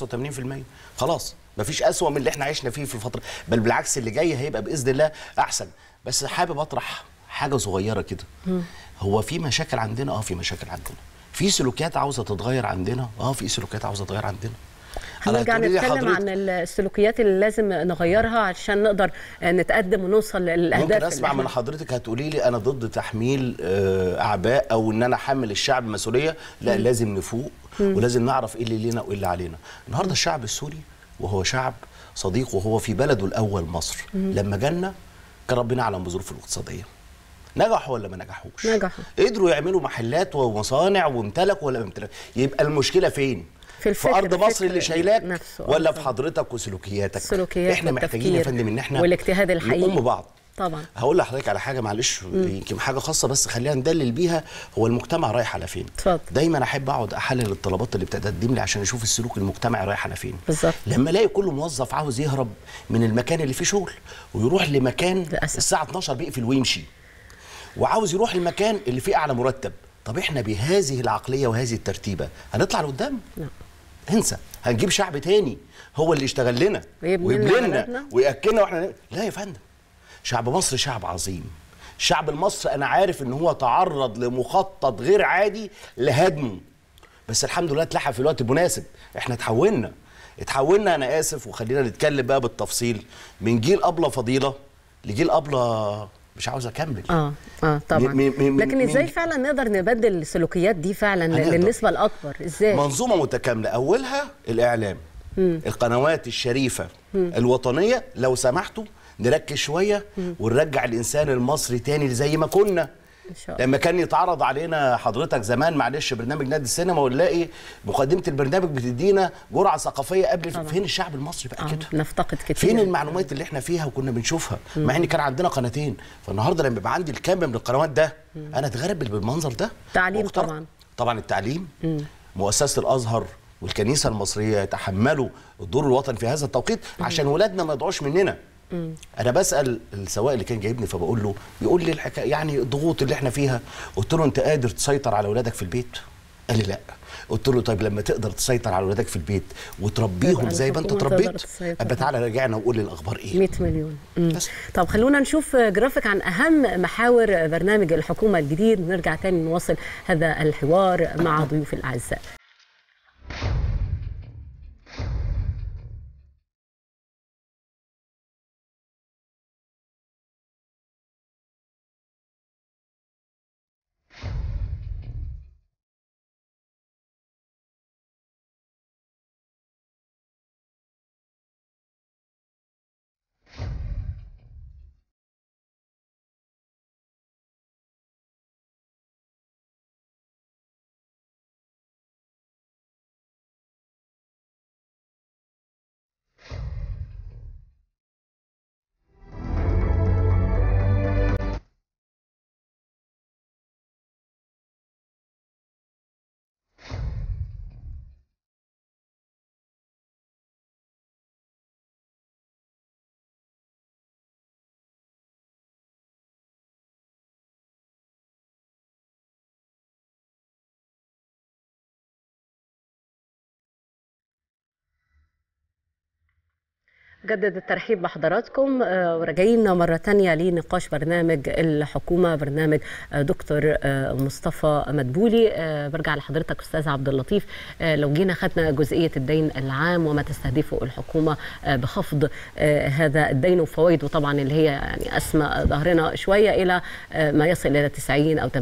Speaker 11: خلاص مفيش أسوأ من اللي احنا عشنا فيه في الفتره بل بالعكس اللي جاي هيبقى باذن الله احسن بس حابب اطرح حاجه صغيره كده هو في مشاكل عندنا اه في مشاكل عندنا في سلوكيات عاوزه تتغير عندنا اه في سلوكيات عاوزه تتغير عندنا أنا
Speaker 1: هنرجع
Speaker 11: هتقولي لي
Speaker 1: نتكلم
Speaker 11: حضرتك-
Speaker 1: عن السلوكيات اللي لازم نغيرها عشان نقدر آه، نتقدم ونوصل للاهداف
Speaker 11: ممكن
Speaker 1: اللي
Speaker 11: اسمع
Speaker 1: إحنا-
Speaker 11: من حضرتك هتقولي لي انا ضد تحميل آه، اعباء او ان انا احمل الشعب مسؤوليه لا
Speaker 1: مم.
Speaker 11: لازم نفوق
Speaker 1: مم.
Speaker 11: ولازم نعرف ايه اللي لينا وايه اللي علينا النهارده الشعب السوري وهو شعب صديق وهو في بلده الاول مصر
Speaker 1: مم.
Speaker 11: لما جالنا كان ربنا اعلم بظروفه الاقتصاديه نجحوا ولا ما نجحوش
Speaker 1: نجحوا
Speaker 11: قدروا يعملوا محلات ومصانع وامتلكوا ولا ما امتلكوا يبقى المشكله فين
Speaker 1: في, الفكر
Speaker 11: في ارض مصر
Speaker 1: الفكر
Speaker 11: اللي شايلاك
Speaker 1: نفسه.
Speaker 11: ولا في حضرتك وسلوكياتك
Speaker 1: السلوكيات
Speaker 11: احنا محتاجين يا
Speaker 1: والتفكير
Speaker 11: فندم ان احنا
Speaker 1: والاجتهاد الحقيقي.
Speaker 11: نقوم ببعض
Speaker 1: طبعا
Speaker 11: هقول لحضرتك على حاجه معلش يمكن حاجه خاصه بس خلينا ندلل بيها هو المجتمع رايح على فين
Speaker 1: اتفضل
Speaker 11: دايما احب اقعد احلل الطلبات اللي بتقدم لي عشان اشوف السلوك المجتمعي رايح على فين
Speaker 1: بالظبط
Speaker 11: لما الاقي كل موظف عاوز يهرب من المكان اللي فيه شغل ويروح لمكان
Speaker 1: للأسف.
Speaker 11: الساعه 12 بيقفل ويمشي وعاوز يروح المكان اللي فيه اعلى مرتب طب احنا بهذه العقليه وهذه الترتيبه هنطلع لقدام
Speaker 1: لا.
Speaker 11: انسى هنجيب شعب تاني هو اللي يشتغل لنا
Speaker 1: ويبني لنا
Speaker 11: ويبني لنا
Speaker 1: بلدنا.
Speaker 11: وياكلنا واحنا ن- لا يا فندم شعب مصر شعب عظيم الشعب المصري انا عارف ان هو تعرض لمخطط غير عادي لهدمه بس الحمد لله اتلحق في الوقت المناسب احنا اتحولنا اتحولنا انا اسف وخلينا نتكلم بقى بالتفصيل من جيل ابله فضيله لجيل ابله مش عاوز اكمل
Speaker 1: اه اه طبعا
Speaker 11: م- م- م-
Speaker 1: لكن ازاي
Speaker 11: من-
Speaker 1: فعلا نقدر نبدل السلوكيات دي فعلا
Speaker 11: هنقدر.
Speaker 1: للنسبه الاكبر ازاي
Speaker 11: منظومه متكامله اولها الاعلام
Speaker 1: مم.
Speaker 11: القنوات الشريفه
Speaker 1: مم.
Speaker 11: الوطنيه لو سمحتوا نركز شويه
Speaker 1: مم.
Speaker 11: ونرجع الانسان المصري تاني زي ما كنا
Speaker 1: ان شاء الله
Speaker 11: لما كان يتعرض علينا حضرتك زمان معلش برنامج نادي السينما ونلاقي مقدمه البرنامج بتدينا جرعه ثقافيه قبل
Speaker 1: طبعا.
Speaker 11: فين الشعب المصري بقى كده
Speaker 1: نفتقد كتير
Speaker 11: فين المعلومات اللي احنا فيها وكنا بنشوفها
Speaker 1: مم.
Speaker 11: مع ان كان عندنا قناتين فالنهارده لما يبقى عندي الكم من القنوات ده انا اتغربل بالمنظر ده
Speaker 1: تعليم
Speaker 11: واخترت-
Speaker 1: طبعا
Speaker 11: طبعا التعليم
Speaker 1: مم.
Speaker 11: مؤسسه الازهر والكنيسه المصريه يتحملوا الدور الوطني في هذا التوقيت عشان ولادنا ما يضيعوش مننا
Speaker 1: مم.
Speaker 11: انا بسال السواق اللي كان جايبني فبقول له بيقول لي الحكايه يعني الضغوط اللي احنا فيها قلت له انت قادر تسيطر على اولادك في البيت قال لي لا قلت له طيب لما تقدر تسيطر على اولادك في البيت وتربيهم
Speaker 1: يبقى
Speaker 11: زي ما انت
Speaker 1: الحكومة تقدر
Speaker 11: اتربيت
Speaker 1: تسيطر.
Speaker 11: ابقى تعالى راجعنا وقول لي الاخبار ايه
Speaker 1: 100 مليون مم. طب خلونا نشوف جرافيك عن اهم محاور برنامج الحكومه الجديد ونرجع تاني نواصل هذا الحوار مع ضيوف الاعزاء جدد الترحيب بحضراتكم آه، وراجعين مرة تانية لنقاش برنامج الحكومة برنامج آه، دكتور آه، مصطفى مدبولي آه، برجع لحضرتك أستاذ عبد اللطيف آه، لو جينا خدنا جزئية الدين العام وما تستهدفه الحكومة آه، بخفض آه، هذا الدين وفوائده طبعا اللي هي يعني أسمى ظهرنا شوية إلى آه، ما يصل إلى 90 أو 80%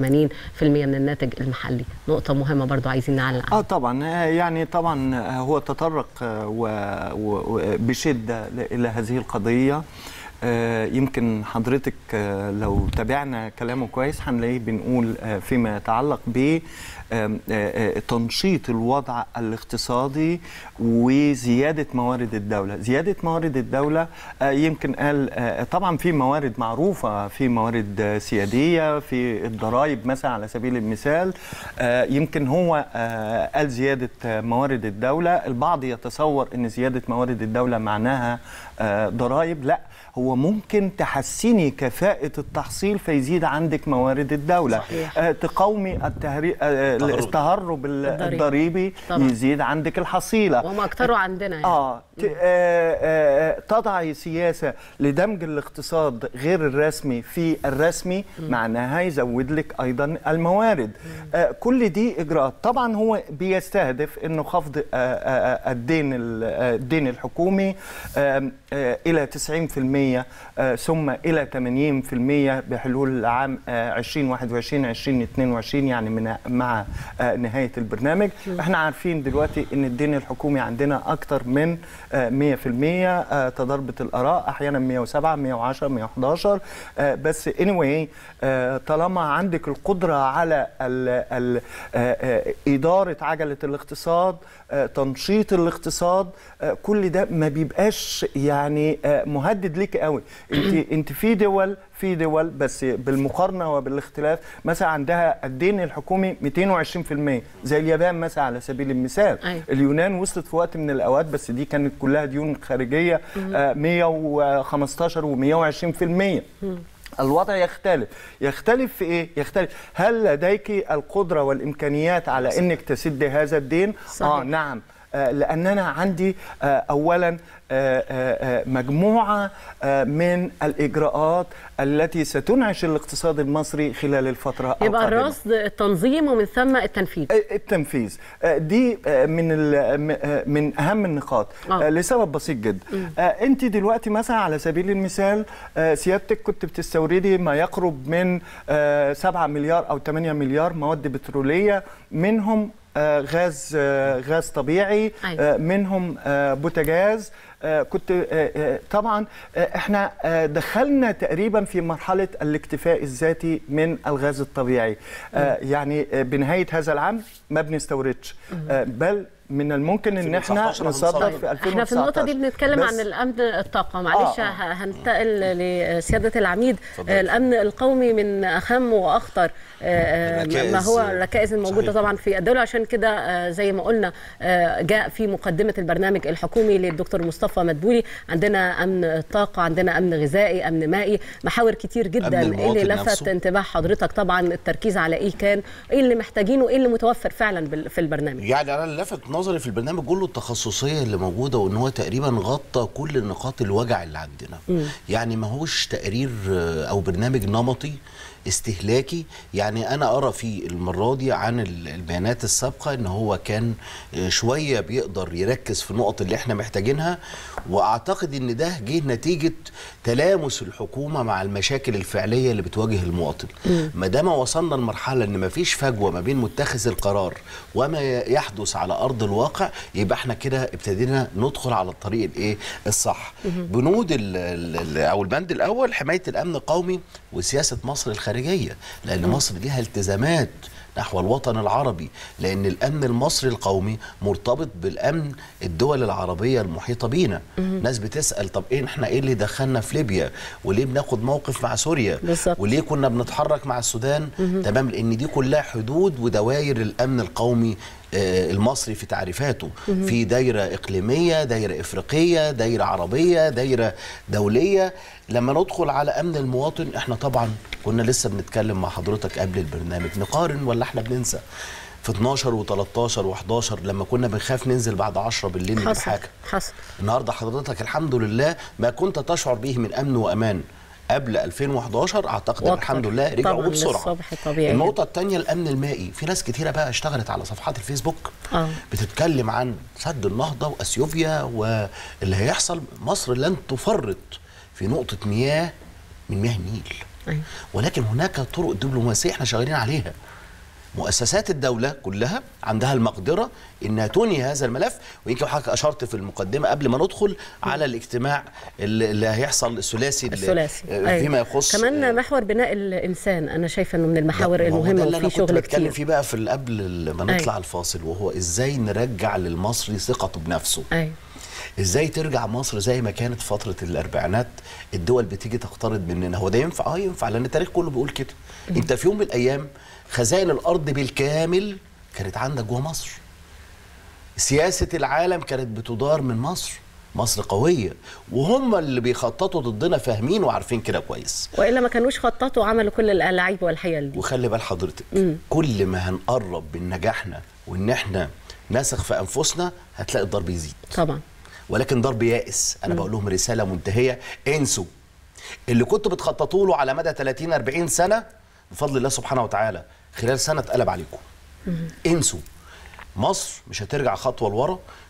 Speaker 1: من الناتج المحلي نقطة مهمة برضو عايزين نعلق
Speaker 12: اه طبعا آه، يعني طبعا آه، هو تطرق آه، و- و- و- بشده ل- الى هذه القضيه آه، يمكن حضرتك آه، لو تابعنا كلامه كويس هنلاقيه بنقول آه، فيما يتعلق ب آم، آه، آه، تنشيط الوضع الاقتصادي وزياده موارد الدوله، زياده موارد الدوله آه، يمكن قال آه، طبعا في موارد معروفه في موارد آه، سياديه في الضرائب مثلا على سبيل المثال آه، يمكن هو آه، قال زياده آه، موارد الدوله، البعض يتصور ان زياده موارد الدوله معناها آه، ضرائب، لا هو ممكن تحسني كفاءة التحصيل فيزيد عندك موارد الدولة
Speaker 1: صحيح.
Speaker 12: آه، تقاومي التهري... آه،
Speaker 11: التهرب.
Speaker 12: التهرب ال-
Speaker 1: الضريبي.
Speaker 12: الضريبي
Speaker 1: طبعا.
Speaker 12: يزيد عندك الحصيلة
Speaker 1: وهم أكتروا عندنا يعني.
Speaker 12: اه ت- آه، آه، تضعي سياسه لدمج الاقتصاد غير الرسمي في الرسمي معناها يزود لك ايضا الموارد آه، كل دي اجراءات طبعا هو بيستهدف انه خفض آه، آه، آه، الدين ال- آه، الدين الحكومي آم، آه، الى 90% آه، ثم الى 80% بحلول عام آه، 2021 2022 يعني من مع آه، نهايه البرنامج احنا عارفين دلوقتي ان الدين الحكومي عندنا اكتر من آه، 100% آه، تضاربت الاراء احيانا 107 110 111 آه، بس anyway آه، طالما عندك القدره على ال ال آه، آه، اداره عجله الاقتصاد آه، تنشيط الاقتصاد آه، كل ده ما بيبقاش يعني آه، مهدد ليك قوي انت انت في دول في دول بس بالمقارنه وبالاختلاف مثلا عندها الدين الحكومي 220% زي اليابان مثلا على سبيل المثال
Speaker 1: أيوة.
Speaker 12: اليونان وصلت في وقت من الاوقات بس دي كانت كلها ديون خارجيه آه، 115 و120% الوضع يختلف يختلف في ايه يختلف هل لديك القدره والامكانيات على انك تسد هذا الدين
Speaker 1: صحيح.
Speaker 12: اه نعم آه، لان انا عندي آه، اولا آه، آه، آه، مجموعه آه، من الاجراءات التي ستنعش الاقتصاد المصري خلال الفتره
Speaker 1: يبقى
Speaker 12: القادمه
Speaker 1: الرصد التنظيم ومن ثم التنفيذ
Speaker 12: التنفيذ آه، دي آه، من ال- م- آه، من اهم النقاط
Speaker 1: آه.
Speaker 12: آه، لسبب بسيط جدا آه، انت دلوقتي مثلا على سبيل المثال آه، سيادتك كنت بتستوردي ما يقرب من آه، 7 مليار او 8 مليار مواد بتروليه منهم آه، غاز آه، غاز طبيعي
Speaker 1: أيوة.
Speaker 12: آه، منهم آه، بوتاجاز آه، كنت آه، آه، طبعا آه، احنا آه، دخلنا تقريبا في مرحله الاكتفاء الذاتي من الغاز الطبيعي آه، يعني آه، بنهايه هذا العام ما بنستوردش آه، بل من الممكن ان احنا
Speaker 11: 2019
Speaker 12: نصدر
Speaker 11: هنصدر.
Speaker 12: في 2019
Speaker 1: احنا في النقطة دي بنتكلم
Speaker 12: بس
Speaker 1: عن الأمن الطاقة معلش
Speaker 12: آه،
Speaker 1: ه- هنتقل لسيادة العميد
Speaker 11: اتفضل.
Speaker 1: آه، الأمن القومي من أهم وأخطر آه، آه،
Speaker 11: الركائز.
Speaker 1: ما هو الركائز الموجودة
Speaker 11: صحيح.
Speaker 1: طبعا في الدولة عشان كده آه، زي ما قلنا آه، جاء في مقدمة البرنامج الحكومي للدكتور مصطفى مدبولي عندنا أمن الطاقة عندنا أمن غذائي أمن مائي محاور كتير جدا
Speaker 11: أمن
Speaker 1: إيه
Speaker 11: المواطن
Speaker 1: اللي لفت
Speaker 11: نفسه.
Speaker 1: انتباه حضرتك طبعا التركيز على إيه كان إيه اللي محتاجينه إيه اللي متوفر فعلا بال- في البرنامج
Speaker 11: يعني انا اللي لفت نظري في البرنامج كله التخصصيه اللي موجوده وان هو تقريبا غطى كل نقاط الوجع اللي عندنا يعني ما هوش تقرير آه، او برنامج نمطي استهلاكي يعني انا ارى في المره دي عن ال- البيانات السابقه ان هو كان آه، شويه بيقدر يركز في النقط اللي احنا محتاجينها واعتقد ان ده جه نتيجه تلامس الحكومه مع المشاكل الفعليه اللي بتواجه المواطن ما دام وصلنا لمرحله ان مفيش فجوه ما بين متخذ القرار وما يحدث على ارض الواقع يبقى احنا كده ابتدينا ندخل على الطريق الايه الصح بنود ال ال او البند الاول حمايه الامن القومي وسياسه مصر الخارجيه لان مصر ليها التزامات نحو الوطن العربي لان الامن المصري القومي مرتبط بالامن الدول العربيه المحيطه بينا ناس بتسال طب ايه احنا ايه اللي دخلنا في ليبيا وليه بناخد موقف مع سوريا
Speaker 1: بالظبط.
Speaker 11: وليه كنا بنتحرك مع السودان تمام لان دي كلها حدود ودوائر الامن القومي آه، المصري في تعريفاته في دايره اقليميه دايره افريقيه دايره عربيه دايره دوليه لما ندخل على امن المواطن احنا طبعا كنا لسه بنتكلم مع حضرتك قبل البرنامج نقارن ولا احنا بننسى في 12 و13 و11 لما كنا بنخاف ننزل بعد 10 بالليل نجيب
Speaker 1: حصل
Speaker 11: حاجه
Speaker 1: حصل
Speaker 11: النهارده حضرتك الحمد لله ما كنت تشعر به من امن وامان قبل 2011 اعتقد إن
Speaker 1: وأكتر.
Speaker 11: الحمد لله رجعوا
Speaker 1: طبعاً
Speaker 11: بسرعه
Speaker 1: للصبح طبيعي
Speaker 11: النقطه الثانيه الامن المائي في ناس كتيره بقى اشتغلت على صفحات الفيسبوك
Speaker 1: آه.
Speaker 11: بتتكلم عن سد النهضه واثيوبيا واللي هيحصل مصر لن تفرط في نقطه مياه من مياه النيل
Speaker 1: أيوة.
Speaker 11: ولكن هناك طرق دبلوماسيه احنا شغالين عليها مؤسسات الدولة كلها عندها المقدرة انها تنهي هذا الملف ويمكن حضرتك اشرت في المقدمة قبل ما ندخل على الاجتماع اللي اللي هيحصل الثلاثي اللي-
Speaker 1: الثلاثي
Speaker 11: آه، فيما يخص
Speaker 1: كمان
Speaker 11: آه،
Speaker 1: محور بناء الانسان انا شايفه انه من المحاور
Speaker 11: لا، ما هو ده
Speaker 1: المهمه
Speaker 11: اللي أنا
Speaker 1: وفي
Speaker 11: كنت
Speaker 1: شغل
Speaker 11: بتكلم
Speaker 1: كتير
Speaker 11: فيه بقى في ال- قبل لما نطلع
Speaker 1: أيوة.
Speaker 11: الفاصل وهو ازاي نرجع للمصري ثقته بنفسه
Speaker 1: ايوه
Speaker 11: ازاي ترجع مصر زي ما كانت فتره الاربعينات الدول بتيجي تقترض مننا هو ده ينفع اه ينفع لان التاريخ كله بيقول كده انت في يوم من الايام خزائن الارض بالكامل كانت عندك جوه مصر سياسه العالم كانت بتدار من مصر مصر قويه وهم اللي بيخططوا ضدنا فاهمين وعارفين كده كويس
Speaker 1: والا ما كانوش خططوا وعملوا كل الالعاب والحيل دي
Speaker 11: وخلي بال حضرتك كل ما هنقرب من نجاحنا وان احنا نثق في انفسنا هتلاقي الضرب يزيد
Speaker 1: طبعا
Speaker 11: ولكن ضرب يائس انا بقول لهم رساله منتهيه انسوا اللي كنتوا بتخططوا له على مدى 30 40 سنه بفضل الله سبحانه وتعالى خلال سنه اتقلب عليكم انسوا مصر مش هترجع خطوه لورا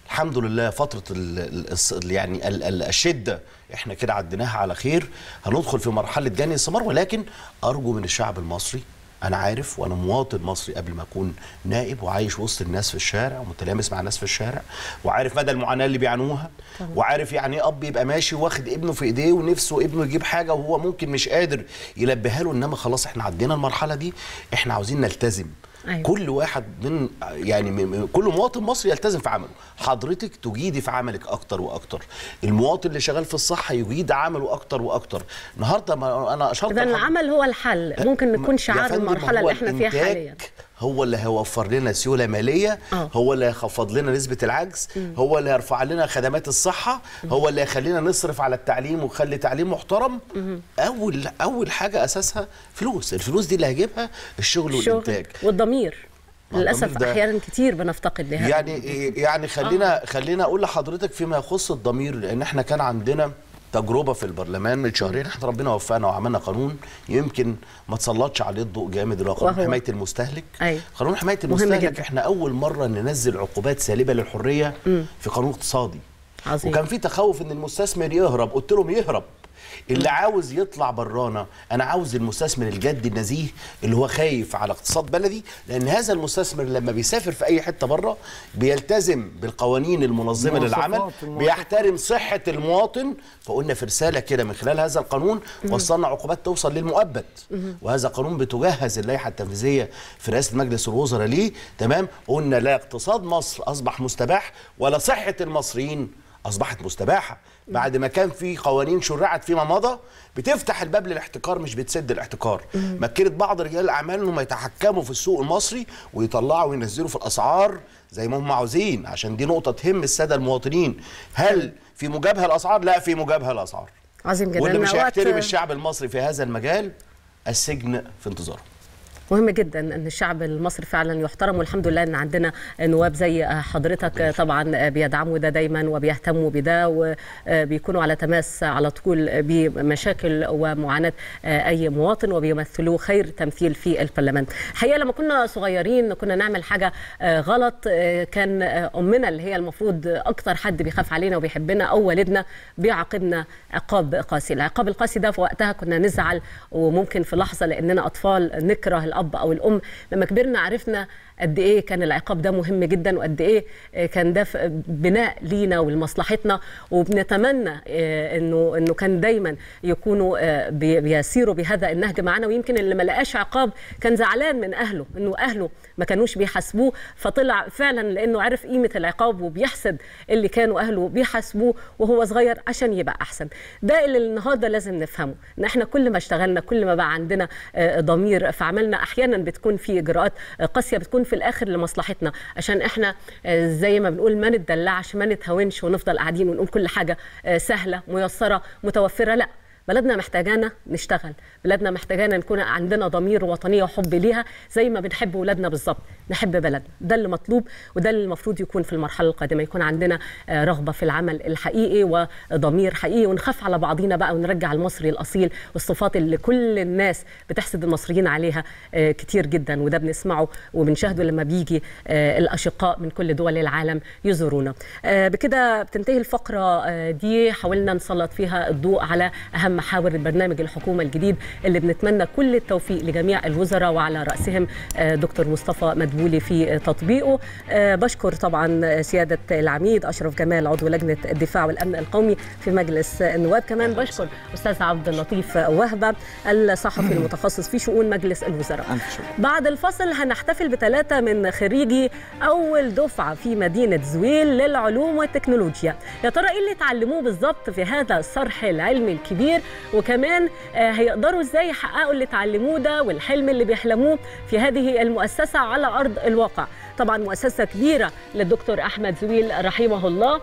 Speaker 11: الحمد لله فتره ال ال يعني ال ال الشده احنا كده عديناها على خير هندخل في مرحله جني الثمار ولكن ارجو من الشعب المصري انا عارف وانا مواطن مصري قبل ما اكون نائب وعايش وسط الناس في الشارع ومتلامس مع الناس في الشارع وعارف مدى المعاناه اللي بيعانوها
Speaker 13: طبعا.
Speaker 11: وعارف يعني ايه اب يبقى ماشي واخد ابنه في ايديه ونفسه ابنه يجيب حاجه وهو ممكن مش قادر يلبيها له انما خلاص احنا عدينا المرحله دي احنا عاوزين نلتزم
Speaker 1: أيوة.
Speaker 11: كل واحد من يعني من من- كل مواطن مصري يلتزم في عمله حضرتك تجيدي في عملك اكتر واكتر المواطن اللي شغال في الصحه يجيد عمله اكتر واكتر النهارده ما انا اشرت
Speaker 1: اذا
Speaker 11: لحضرتك-
Speaker 1: العمل هو الحل ممكن نكون
Speaker 11: يا
Speaker 1: شعار
Speaker 11: فندم،
Speaker 1: المرحله
Speaker 11: هو
Speaker 1: اللي احنا فيها
Speaker 11: الإنتاج
Speaker 1: حاليا
Speaker 11: هو اللي هيوفر لنا سيوله ماليه
Speaker 1: آه.
Speaker 11: هو اللي هيخفض لنا نسبه العجز
Speaker 1: مم.
Speaker 11: هو اللي هيرفع لنا خدمات الصحه هو اللي هيخلينا نصرف على التعليم ويخلي تعليم محترم
Speaker 1: مهم.
Speaker 11: اول اول حاجه اساسها فلوس الفلوس دي اللي هيجيبها الشغل
Speaker 1: الشغل
Speaker 11: والانتاج
Speaker 1: والضمير
Speaker 11: ما الضمير
Speaker 1: للاسف
Speaker 11: ده-
Speaker 1: احيانا كتير بنفتقد لها
Speaker 11: يعني يعني خلينا خلينا اقول لحضرتك فيما يخص الضمير لان احنا كان عندنا تجربه في البرلمان من شهرين احنا ربنا وفقنا وعملنا قانون يمكن ما تسلطش عليه الضوء جامد اللي هو قانون
Speaker 1: وهو؟
Speaker 11: حمايه المستهلك
Speaker 1: أيوة.
Speaker 11: قانون حمايه
Speaker 1: مهم
Speaker 11: المستهلك
Speaker 1: جدا.
Speaker 11: احنا اول مره ننزل عقوبات سالبه للحريه
Speaker 1: مم.
Speaker 11: في قانون اقتصادي
Speaker 1: عظيم
Speaker 11: وكان في تخوف ان المستثمر يهرب قلت لهم يهرب اللي عاوز يطلع برانا انا عاوز المستثمر الجد النزيه اللي هو خايف على اقتصاد بلدي لان هذا المستثمر لما بيسافر في اي حته بره بيلتزم بالقوانين المنظمه
Speaker 12: مواصفات
Speaker 11: للعمل
Speaker 12: المواصفات.
Speaker 11: بيحترم صحه المواطن فقلنا في رساله كده من خلال هذا القانون
Speaker 12: مم.
Speaker 11: وصلنا عقوبات توصل للمؤبد
Speaker 12: مم.
Speaker 11: وهذا قانون بتجهز اللائحه التنفيذيه في رئاسه مجلس الوزراء ليه تمام قلنا لا اقتصاد مصر اصبح مستباح ولا صحه المصريين اصبحت مستباحه بعد ما كان في قوانين شرعت فيما مضى بتفتح الباب للاحتكار مش بتسد الاحتكار
Speaker 12: مم.
Speaker 11: مكنت بعض رجال الاعمال انهم يتحكموا في السوق المصري ويطلعوا وينزلوا في الاسعار زي ما هم عاوزين عشان دي نقطه تهم الساده المواطنين هل في مجابهه الاسعار لا في مجابهه الاسعار
Speaker 1: عظيم جدا
Speaker 11: واللي مش
Speaker 1: وقت-
Speaker 11: هيحترم الشعب المصري في هذا المجال السجن في انتظاره
Speaker 1: مهم جدا ان الشعب المصري فعلا يحترم والحمد لله ان عندنا نواب زي حضرتك طبعا بيدعموا ده دايما وبيهتموا بده وبيكونوا على تماس على طول بمشاكل ومعاناه اي مواطن وبيمثلوه خير تمثيل في البرلمان. الحقيقه لما كنا صغيرين كنا نعمل حاجه غلط كان امنا اللي هي المفروض اكتر حد بيخاف علينا وبيحبنا او والدنا بيعاقبنا عقاب قاسي، العقاب القاسي ده في وقتها كنا نزعل وممكن في لحظه لاننا اطفال نكره الاب او الام لما كبرنا عرفنا قد ايه كان العقاب ده مهم جدا وقد ايه كان ده بناء لينا ولمصلحتنا وبنتمنى انه انه كان دايما يكونوا بيسيروا بهذا النهج معانا ويمكن اللي ما لقاش عقاب كان زعلان من اهله انه اهله ما كانوش بيحاسبوه فطلع فعلا لانه عرف قيمه العقاب وبيحسد اللي كانوا اهله بيحاسبوه وهو صغير عشان يبقى احسن ده اللي النهارده لازم نفهمه ان احنا كل ما اشتغلنا كل ما بقى عندنا ضمير في عملنا احيانا بتكون في اجراءات قاسيه بتكون في الاخر لمصلحتنا عشان احنا زي ما بنقول ما نتدلعش ما نتهاونش ونفضل قاعدين ونقول كل حاجه سهله ميسره متوفره لا بلدنا محتاجانا نشتغل بلدنا محتاجانا نكون عندنا ضمير وطنيه وحب ليها زي ما بنحب ولادنا بالظبط نحب بلدنا ده اللي مطلوب وده اللي المفروض يكون في المرحله القادمه يكون عندنا رغبه في العمل الحقيقي وضمير حقيقي ونخاف على بعضينا بقى ونرجع المصري الاصيل والصفات اللي كل الناس بتحسد المصريين عليها كتير جدا وده بنسمعه وبنشاهده لما بيجي الاشقاء من كل دول العالم يزورونا بكده بتنتهي الفقره دي حاولنا نسلط فيها الضوء على اهم محاور البرنامج الحكومه الجديد اللي بنتمنى كل التوفيق لجميع الوزراء وعلى راسهم دكتور مصطفى مدبولي في تطبيقه بشكر طبعا سياده العميد اشرف جمال عضو لجنه الدفاع والامن القومي في مجلس النواب كمان بشكر استاذ عبد اللطيف وهبه الصحفي المتخصص في شؤون مجلس الوزراء بعد الفصل هنحتفل بثلاثه من خريجي اول دفعه في مدينه زويل للعلوم والتكنولوجيا يا ترى ايه اللي اتعلموه بالظبط في هذا الصرح العلمي الكبير وكمان هيقدروا ازاي يحققوا اللي اتعلموه ده والحلم اللي بيحلموه في هذه المؤسسه على ارض الواقع طبعا مؤسسه كبيره للدكتور احمد زويل رحمه الله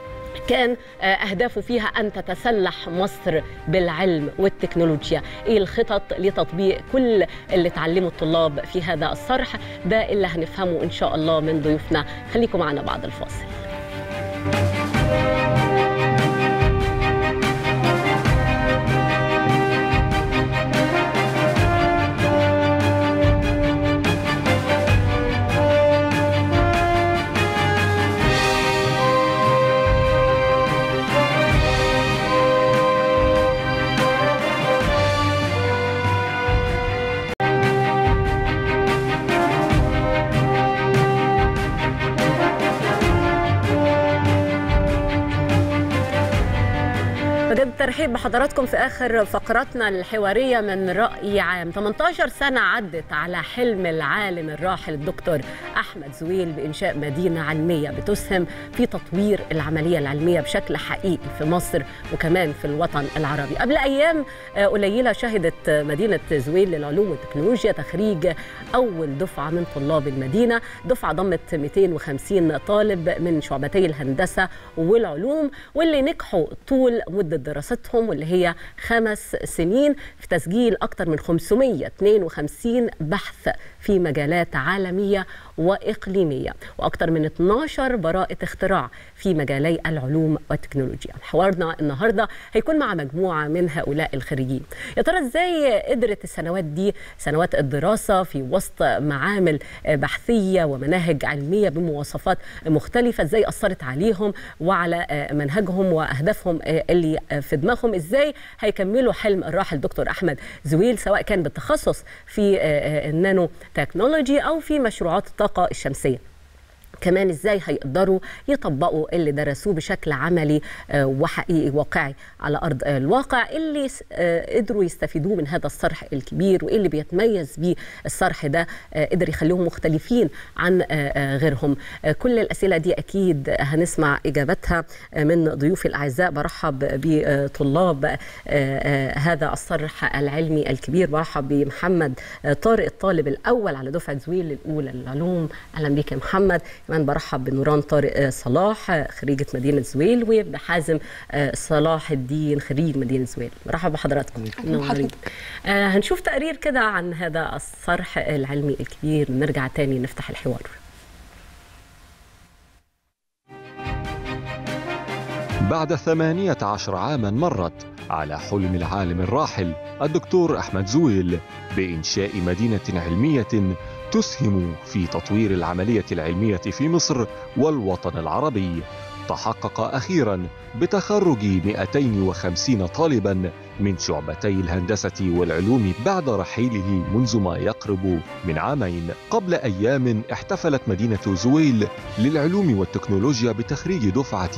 Speaker 1: كان أهدافه فيها أن تتسلح مصر بالعلم والتكنولوجيا إيه الخطط لتطبيق كل اللي تعلمه الطلاب في هذا الصرح ده اللي هنفهمه إن شاء الله من ضيوفنا خليكم معنا بعد الفاصل جديد الترحيب بحضراتكم في اخر فقراتنا الحواريه من راي عام 18 سنه عدت على حلم العالم الراحل الدكتور احمد زويل بانشاء مدينه علميه بتسهم في تطوير العمليه العلميه بشكل حقيقي في مصر وكمان في الوطن العربي قبل ايام قليله شهدت مدينه زويل للعلوم والتكنولوجيا تخريج اول دفعه من طلاب المدينه دفعه ضمت 250 طالب من شعبتي الهندسه والعلوم واللي نجحوا طول مدة دراستهم واللي هي خمس سنين في تسجيل أكثر من 552 بحث في مجالات عالمية وإقليمية وأكثر من 12 براءة اختراع في مجالي العلوم والتكنولوجيا حوارنا النهاردة هيكون مع مجموعة من هؤلاء الخريجين يا ترى إزاي قدرت السنوات دي سنوات الدراسة في وسط معامل بحثية ومناهج علمية بمواصفات مختلفة إزاي أثرت عليهم وعلى منهجهم وأهدافهم اللي في دماغهم إزاي هيكملوا حلم الراحل دكتور أحمد زويل سواء كان بالتخصص في النانو تكنولوجي أو في مشروعات الطاقة الشمسية كمان ازاي هيقدروا يطبقوا اللي درسوه بشكل عملي وحقيقي واقعي على ارض الواقع اللي قدروا يستفيدوه من هذا الصرح الكبير وايه اللي بيتميز بيه الصرح ده قدر يخليهم مختلفين عن غيرهم كل الاسئله دي اكيد هنسمع اجابتها من ضيوفي الاعزاء برحب بطلاب هذا الصرح العلمي الكبير برحب بمحمد طارق الطالب الاول على دفعه زويل الاولى للعلوم اهلا بك يا محمد كمان برحب بنوران طارق صلاح خريجة مدينة زويل وبحازم صلاح الدين خريج مدينة زويل مرحبا بحضراتكم آه هنشوف تقرير كده عن هذا الصرح العلمي الكبير ونرجع تاني نفتح الحوار
Speaker 13: بعد ثمانية عشر عاما مرت على حلم العالم الراحل الدكتور أحمد زويل بإنشاء مدينة علمية تسهم في تطوير العملية العلمية في مصر والوطن العربي تحقق أخيرا بتخرج 250 طالبا من شعبتي الهندسة والعلوم بعد رحيله منذ ما يقرب من عامين قبل أيام احتفلت مدينة زويل للعلوم والتكنولوجيا بتخريج دفعة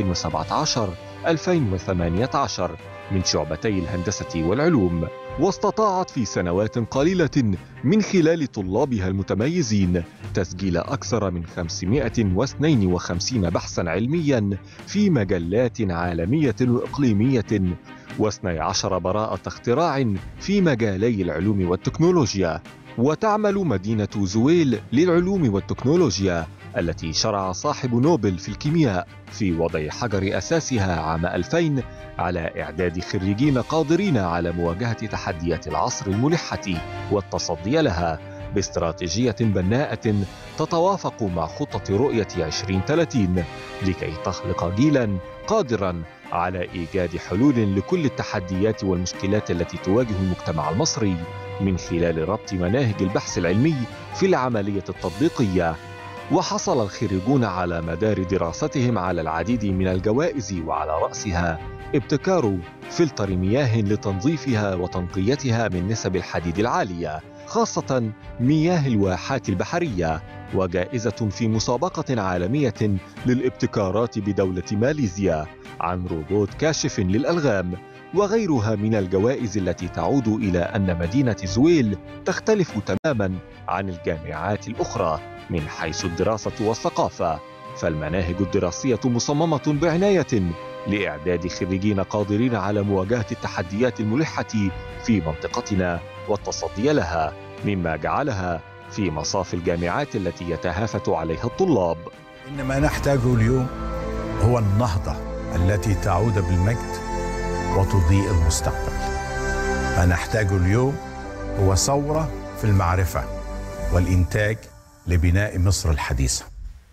Speaker 13: 2017-2018 من شعبتي الهندسة والعلوم واستطاعت في سنوات قليلة من خلال طلابها المتميزين تسجيل أكثر من 552 بحثا علميا في مجلات عالمية وإقليمية واثني عشر براءة اختراع في مجالي العلوم والتكنولوجيا وتعمل مدينة زويل للعلوم والتكنولوجيا التي شرع صاحب نوبل في الكيمياء في وضع حجر أساسها عام 2000 على إعداد خريجين قادرين على مواجهة تحديات العصر الملحة والتصدي لها باستراتيجية بناءة تتوافق مع خطة رؤية 2030 لكي تخلق جيلا قادرا على إيجاد حلول لكل التحديات والمشكلات التي تواجه المجتمع المصري من خلال ربط مناهج البحث العلمي في العملية التطبيقية وحصل الخريجون على مدار دراستهم على العديد من الجوائز وعلى رأسها ابتكار فلتر مياه لتنظيفها وتنقيتها من نسب الحديد العالية خاصة مياه الواحات البحرية وجائزة في مسابقة عالمية للابتكارات بدولة ماليزيا عن روبوت كاشف للألغام وغيرها من الجوائز التي تعود إلى أن مدينة زويل تختلف تماما عن الجامعات الأخرى من حيث الدراسة والثقافة فالمناهج الدراسية مصممة بعناية لإعداد خريجين قادرين على مواجهة التحديات الملحة في منطقتنا والتصدي لها مما جعلها في مصاف الجامعات التي يتهافت عليها الطلاب
Speaker 14: إن ما نحتاجه اليوم هو النهضة التي تعود بالمجد وتضيء المستقبل ما نحتاجه اليوم هو ثورة في المعرفة والإنتاج لبناء مصر الحديثة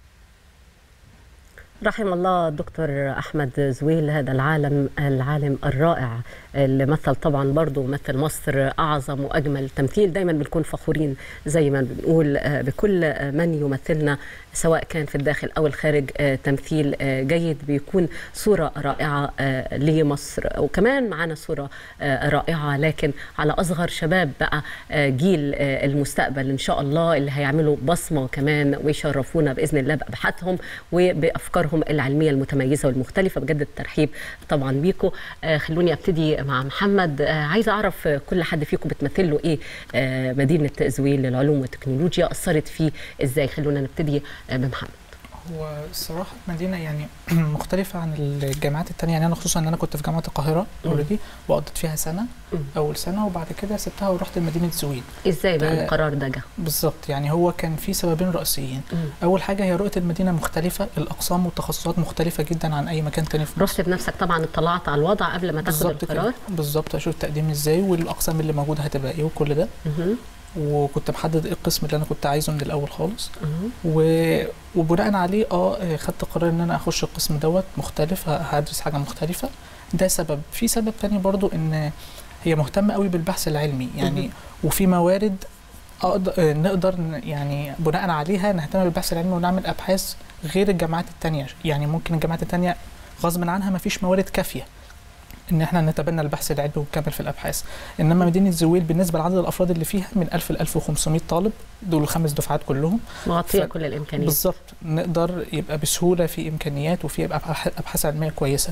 Speaker 1: رحم الله الدكتور احمد زويل هذا العالم العالم الرائع اللي مثل طبعا برضه مثل مصر اعظم واجمل تمثيل دايما بنكون فخورين زي ما بنقول بكل من يمثلنا سواء كان في الداخل او الخارج تمثيل جيد بيكون صوره رائعه لمصر وكمان معانا صوره رائعه لكن على اصغر شباب بقى جيل المستقبل ان شاء الله اللي هيعملوا بصمه كمان ويشرفونا باذن الله بابحاثهم وبافكارهم افكارهم العلميه المتميزه والمختلفه بجد الترحيب طبعا بيكم آه خلوني ابتدي مع محمد آه عايزه اعرف كل حد فيكم بتمثل له ايه آه مدينه زويل للعلوم والتكنولوجيا اثرت فيه ازاي خلونا نبتدي آه بمحمد
Speaker 15: هو الصراحه مدينه يعني مختلفه عن الجامعات التانية يعني انا خصوصا ان انا كنت في جامعه القاهره اوريدي وقضيت فيها سنه اول سنه وبعد كده سبتها ورحت لمدينه زويل
Speaker 1: ازاي بقى القرار ده جه
Speaker 15: بالظبط يعني هو كان في سببين رئيسيين مم. اول حاجه هي رؤيه المدينه مختلفه الاقسام والتخصصات مختلفه جدا عن اي مكان تاني في
Speaker 1: مصر رحت بنفسك طبعا اطلعت على الوضع قبل ما تاخد القرار
Speaker 15: بالظبط اشوف التقديم ازاي والاقسام اللي موجوده هتبقى ايه وكل ده مم. وكنت محدد ايه القسم اللي انا كنت عايزه من الاول خالص و... وبناء عليه اه خدت قرار ان انا اخش القسم دوت مختلف هدرس حاجه مختلفه ده سبب في سبب تاني برضو ان هي مهتمه قوي بالبحث العلمي يعني مم. وفي موارد أقدر نقدر يعني بناء عليها نهتم بالبحث العلمي ونعمل ابحاث غير الجامعات التانية يعني ممكن الجامعات التانية غصب عنها ما فيش موارد كافيه ان احنا نتبنى البحث العلمي ونكمل في الابحاث انما مدينه زويل بالنسبه لعدد الافراد اللي فيها من 1000 ل 1500 طالب دول الخمس دفعات كلهم
Speaker 1: مغطيه ف... كل الامكانيات
Speaker 15: بالظبط نقدر يبقى بسهوله في امكانيات وفي يبقى ابحاث علميه كويسه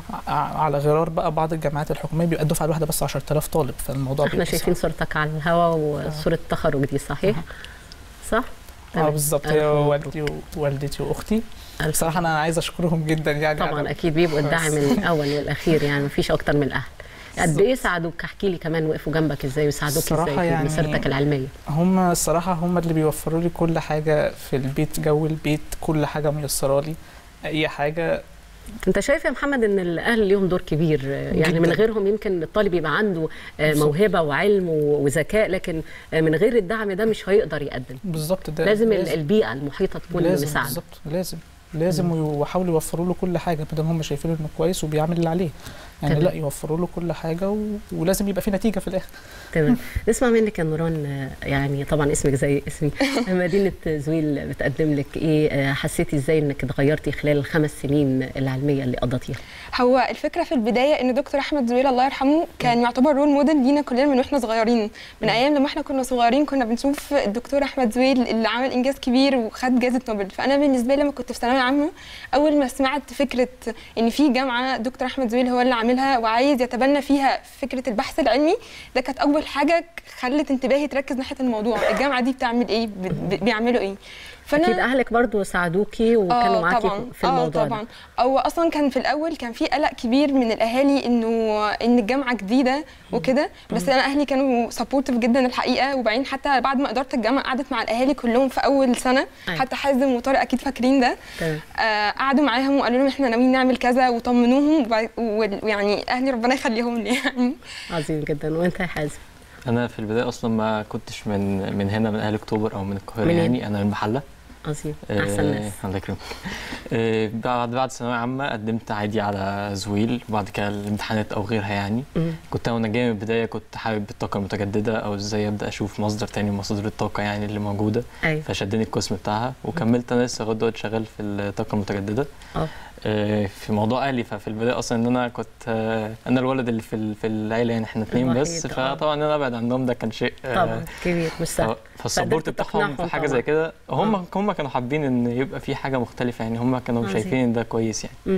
Speaker 15: على غرار بقى بعض الجامعات الحكوميه بيبقى الدفعه الواحده بس 10000 طالب فالموضوع
Speaker 1: احنا شايفين صورتك على الهواء وصوره التخرج دي صحيح؟ صح؟
Speaker 15: اه بالظبط هي والدي ووالدتي واختي بصراحه انا عايز اشكرهم جدا يعني
Speaker 1: طبعا اكيد بيبقوا الداعم الاول والاخير يعني مفيش اكتر من الاهل قد ايه ساعدوك احكي لي كمان وقفوا جنبك ازاي وساعدوك ازاي في
Speaker 15: يعني
Speaker 1: مسيرتك العلميه
Speaker 15: هم الصراحه هم اللي بيوفروا لي كل حاجه في البيت جو البيت كل حاجه ميسره لي اي حاجه
Speaker 1: انت شايف يا محمد ان الاهل ليهم دور كبير يعني جداً. من غيرهم يمكن الطالب يبقى عنده موهبه وعلم وذكاء لكن من غير الدعم ده مش هيقدر يقدم
Speaker 15: بالظبط ده
Speaker 1: لازم, لازم البيئه المحيطه تكون
Speaker 15: لازم
Speaker 1: مساعده
Speaker 15: بالظبط لازم لازم ويحاولوا يوفروا له كل حاجه ما دام هم شايفين انه كويس وبيعمل اللي عليه يعني لا يوفروا له كل حاجه و... ولازم يبقى في نتيجه في الاخر
Speaker 1: تمام نسمع منك يا نوران يعني طبعا اسمك زي اسمي مدينه زويل بتقدم لك ايه حسيتي ازاي انك اتغيرتي خلال الخمس سنين العلميه اللي قضيتيها
Speaker 16: هو الفكره في البدايه ان دكتور احمد زويل الله يرحمه كان يعتبر رول موديل لينا كلنا من واحنا صغيرين من ايام لما احنا كنا صغيرين كنا بنشوف الدكتور احمد زويل اللي عمل انجاز كبير وخد جائزه نوبل فانا بالنسبه لي لما كنت في ثانويه عامه اول ما سمعت فكره ان في جامعه دكتور احمد زويل هو اللي عاملها وعايز يتبنى فيها فكره البحث العلمي ده كانت اول حاجه خلت انتباهي تركز ناحيه الموضوع الجامعه دي بتعمل ايه بيعملوا ايه
Speaker 1: فانا اكيد اهلك برضو ساعدوكي وكانوا معاكي في الموضوع
Speaker 16: آه طبعا ده. او اصلا كان في الاول كان في قلق كبير من الاهالي انه ان الجامعه جديده وكده بس انا اهلي كانوا سبورتيف جدا الحقيقه وبعدين حتى بعد ما اداره الجامعه قعدت مع الاهالي كلهم في اول سنه أي. حتى حازم وطارق اكيد فاكرين ده آه قعدوا معاهم وقالوا لهم احنا ناويين نعمل كذا وطمنوهم ويعني اهلي ربنا يخليهم لي يعني
Speaker 1: عظيم جدا وانت يا حازم
Speaker 17: انا في البدايه اصلا ما كنتش من من هنا من اهل اكتوبر او من القاهره يعني انا من محله
Speaker 1: عظيم احسن ناس
Speaker 17: الله يكرمك آه بعد بعد ثانويه عامه قدمت عادي على زويل وبعد كده الامتحانات او غيرها يعني مم. كنت وانا جاي من البدايه كنت حابب الطاقه المتجدده او ازاي ابدا اشوف مصدر تاني من مصادر الطاقه يعني اللي موجوده
Speaker 1: أيوة.
Speaker 17: فشدني القسم بتاعها وكملت انا لسه لغايه دلوقتي شغال في الطاقه المتجدده
Speaker 1: اه
Speaker 17: في موضوع اهلي ففي البدايه اصلا ان انا كنت انا الولد اللي في في العيله يعني احنا اثنين بس فطبعا ان انا ابعد عنهم ده كان شيء
Speaker 1: طبعا كبير مش سهل
Speaker 17: فالسبورت بتاعهم في حاجه زي كده هم آه. هم كانوا حابين ان يبقى في حاجه مختلفه يعني هم كانوا عزيز. شايفين ان ده كويس يعني
Speaker 1: م.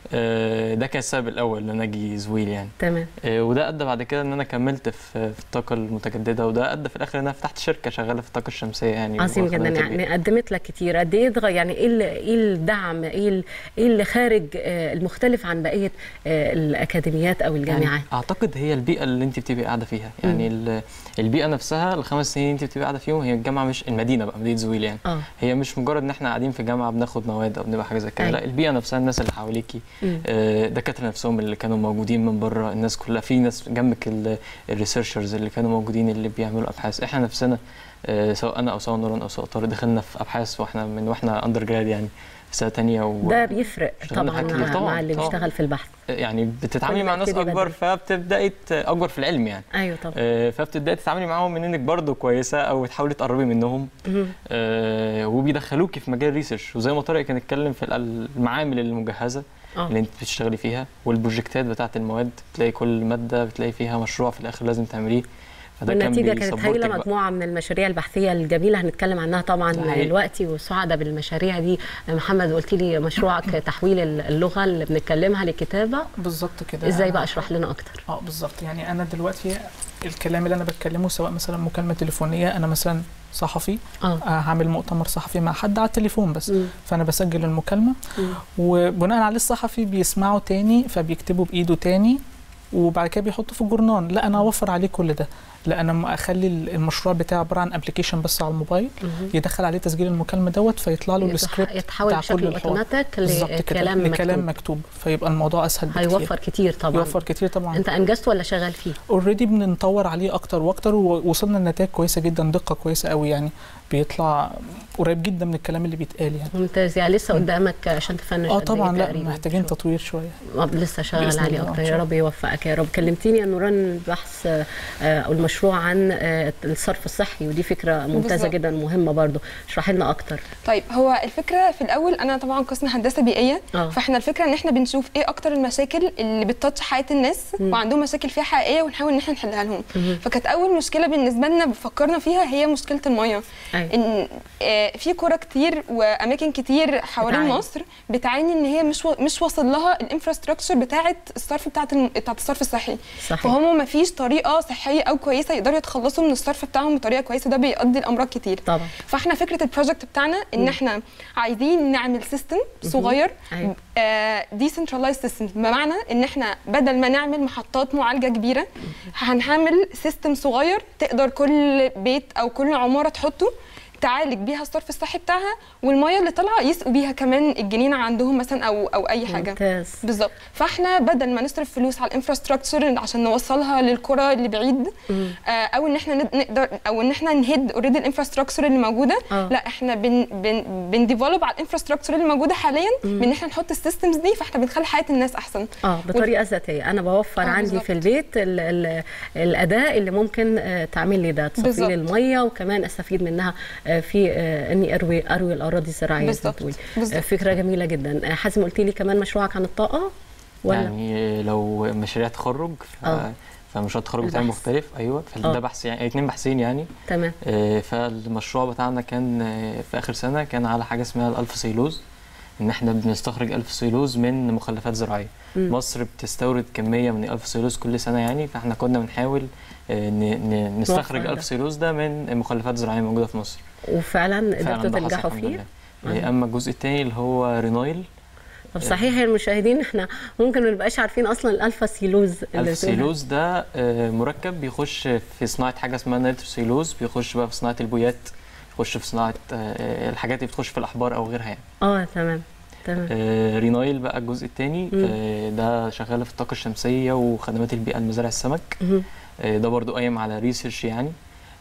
Speaker 17: ده كان السبب الاول ان انا اجي زويل يعني
Speaker 1: تمام
Speaker 17: وده ادى بعد كده ان انا كملت في, في الطاقه المتجدده وده ادى في الاخر ان انا فتحت شركه شغاله في الطاقه الشمسيه يعني
Speaker 1: عظيم جدا يعني قدمت لك كتير قد ايه يعني ايه ايه الدعم ايه ايه اللي خارج المختلف عن بقيه الاكاديميات او الجامعات
Speaker 17: يعني اعتقد هي البيئه اللي انت بتبقي قاعده فيها يعني م. البيئه نفسها الخمس سنين انت بتبقي قاعده فيهم هي الجامعه مش المدينه بقى مدينه زويل يعني
Speaker 1: آه.
Speaker 17: هي مش مجرد ان احنا قاعدين في جامعه بناخد مواد او بنبقى حاجه زي كده لا البيئه نفسها الناس اللي حواليكي الدكاتره نفسهم اللي كانوا موجودين من بره الناس كلها في ناس جنبك الريسيرشرز اللي كانوا موجودين اللي بيعملوا ابحاث احنا نفسنا سواء انا او سواء نوران او سواء طارق دخلنا في ابحاث واحنا من واحنا اندر جراد يعني في سنه ثانيه و...
Speaker 1: ده بيفرق طبعا مع, طبعا مع اللي طبعا بيشتغل في البحث
Speaker 17: يعني بتتعاملي مع ناس اكبر فبتبداي اكبر في العلم يعني
Speaker 1: ايوه طبعا
Speaker 17: آه فبتبداي تتعاملي معاهم من انك برضه كويسه او تحاولي تقربي منهم آه وبيدخلوكي في مجال الريسيرش وزي ما طارق كان اتكلم في المعامل المجهزه
Speaker 1: أوه.
Speaker 17: اللي انت بتشتغلي فيها والبروجكتات بتاعه المواد بتلاقي كل ماده بتلاقي فيها مشروع في الاخر لازم تعمليه فده كان
Speaker 1: والنتيجه كانت
Speaker 17: بيسبورتك
Speaker 1: هايله
Speaker 17: بقى.
Speaker 1: مجموعه من المشاريع البحثيه الجميله هنتكلم عنها طبعا
Speaker 17: ده حقيقي.
Speaker 1: دلوقتي وسعداء بالمشاريع دي محمد قلت لي مشروعك تحويل اللغه اللي بنتكلمها لكتابه
Speaker 15: بالظبط كده
Speaker 1: ازاي بقى اشرح لنا اكتر
Speaker 15: اه بالظبط يعني انا دلوقتي الكلام اللي انا بتكلمه سواء مثلا مكالمه تليفونيه انا مثلا صحفي
Speaker 1: آه.
Speaker 15: هعمل مؤتمر صحفي مع حد على التليفون بس م. فانا بسجل المكالمه م. وبناء عليه الصحفي بيسمعه تاني فبيكتبه بايده تاني وبعد كده بيحطه في الجورنان لا انا اوفر عليه كل ده لا انا اخلي المشروع بتاعي عباره عن ابلكيشن بس على الموبايل يدخل عليه تسجيل المكالمه دوت فيطلع له السكريبت
Speaker 1: يتحول بشكل اوتوماتيك
Speaker 15: لكلام مكتوب. لكلام مكتوب فيبقى الموضوع اسهل بكتير
Speaker 1: هيوفر كتير طبعا
Speaker 15: يوفر كتير طبعا
Speaker 1: انت انجزت ولا شغال فيه
Speaker 15: اوريدي بنطور عليه اكتر واكتر ووصلنا لنتائج كويسه جدا دقه كويسه قوي يعني بيطلع قريب جدا من الكلام اللي بيتقال يعني
Speaker 1: ممتاز يعني لسه قدامك عشان تفنش
Speaker 15: اه طبعا لا محتاجين تطوير شويه
Speaker 1: لسه شغال عليه اكتر يا رب يوفقك يا رب كلمتيني يا نوران بحث او المشروع عن الصرف الصحي ودي فكره ممتازه بالزبط. جدا مهمه برضو اشرحي لنا اكتر
Speaker 16: طيب هو الفكره في الاول انا طبعا قسم هندسه بيئيه
Speaker 1: أوه.
Speaker 16: فاحنا الفكره ان احنا بنشوف ايه اكتر المشاكل اللي بتتاتش حياه الناس م. وعندهم مشاكل فيها حقيقيه ونحاول ان احنا نحلها لهم
Speaker 1: م.
Speaker 16: فكانت اول مشكله بالنسبه لنا فكرنا فيها هي مشكله الميه
Speaker 1: أيوة.
Speaker 16: ان آه في قرى كتير واماكن كتير حوالين بتعاني. مصر بتعاني ان هي مش و... مش واصل لها الانفراستراكشر بتاعه الصرف بتاعه الم... بتاعه الصرف الصحي
Speaker 1: صحيح.
Speaker 16: فهم ما فيش طريقه صحيه او كويسه يقدروا يتخلصوا من الصرف بتاعهم بطريقه كويسه ده بيؤدي لامراض كتير
Speaker 1: طبعا
Speaker 16: فاحنا فكره البروجكت بتاعنا ان م. احنا عايزين نعمل سيستم صغير ديسنترلايز سيستم بمعنى ان احنا بدل ما نعمل محطات معالجه كبيره هنعمل سيستم صغير تقدر كل بيت او كل عماره تحطه تعالج بيها الصرف الصحي بتاعها والميه اللي طالعه يسقوا بيها كمان الجنينه عندهم مثلا او او اي حاجه
Speaker 1: ممتاز
Speaker 16: بالظبط فاحنا بدل ما نصرف فلوس على الانفراستراكشر عشان نوصلها للقرى اللي بعيد آه او ان احنا نقدر او ان احنا نهد اوريدي الانفراستراكشر اللي موجوده
Speaker 1: آه.
Speaker 16: لا احنا بن بن بنديفلوب على الانفراستراكشر اللي موجوده حاليا بان احنا نحط السيستمز دي فاحنا بنخلي حياه الناس احسن
Speaker 1: اه بطريقه ذاتيه انا بوفر
Speaker 16: آه
Speaker 1: عندي
Speaker 16: بالزبط.
Speaker 1: في البيت ال ال الاداه اللي ممكن آه تعمل لي ده تصفي لي الميه وكمان استفيد منها آه في آه اني اروي اروي الاراضي الزراعيه
Speaker 16: بالظبط
Speaker 1: فكره جميله جدا حازم قلت لي كمان مشروعك عن الطاقه
Speaker 17: ولا يعني لو مشاريع تخرج ف... فمشروع التخرج بتاعي مختلف ايوه فده بحث يعني اثنين باحثين يعني
Speaker 1: تمام
Speaker 17: آه فالمشروع بتاعنا كان في اخر سنه كان على حاجه اسمها الالف سيلوز ان احنا بنستخرج الف سيلوز من مخلفات زراعيه
Speaker 1: م.
Speaker 17: مصر بتستورد كميه من الالف سيلوز كل سنه يعني فاحنا كنا بنحاول نستخرج الف سيلوز ده من مخلفات زراعيه موجوده في مصر
Speaker 1: وفعلا قدرتوا تنجحوا فيه
Speaker 17: آه. اما الجزء الثاني اللي هو رينايل
Speaker 1: طب صحيح يا المشاهدين احنا ممكن ما نبقاش عارفين اصلا الالفا سيلوز
Speaker 17: الالفا سيلوز ده مركب بيخش في صناعه حاجه اسمها نيترو سيلوز بيخش بقى في صناعه البويات يخش في صناعه الحاجات اللي بتخش في الاحبار او غيرها يعني
Speaker 1: اه تمام تمام
Speaker 17: آه رينايل بقى الجزء الثاني آه ده شغاله في الطاقه الشمسيه وخدمات البيئه لمزارع السمك آه ده برضو قايم على ريسيرش يعني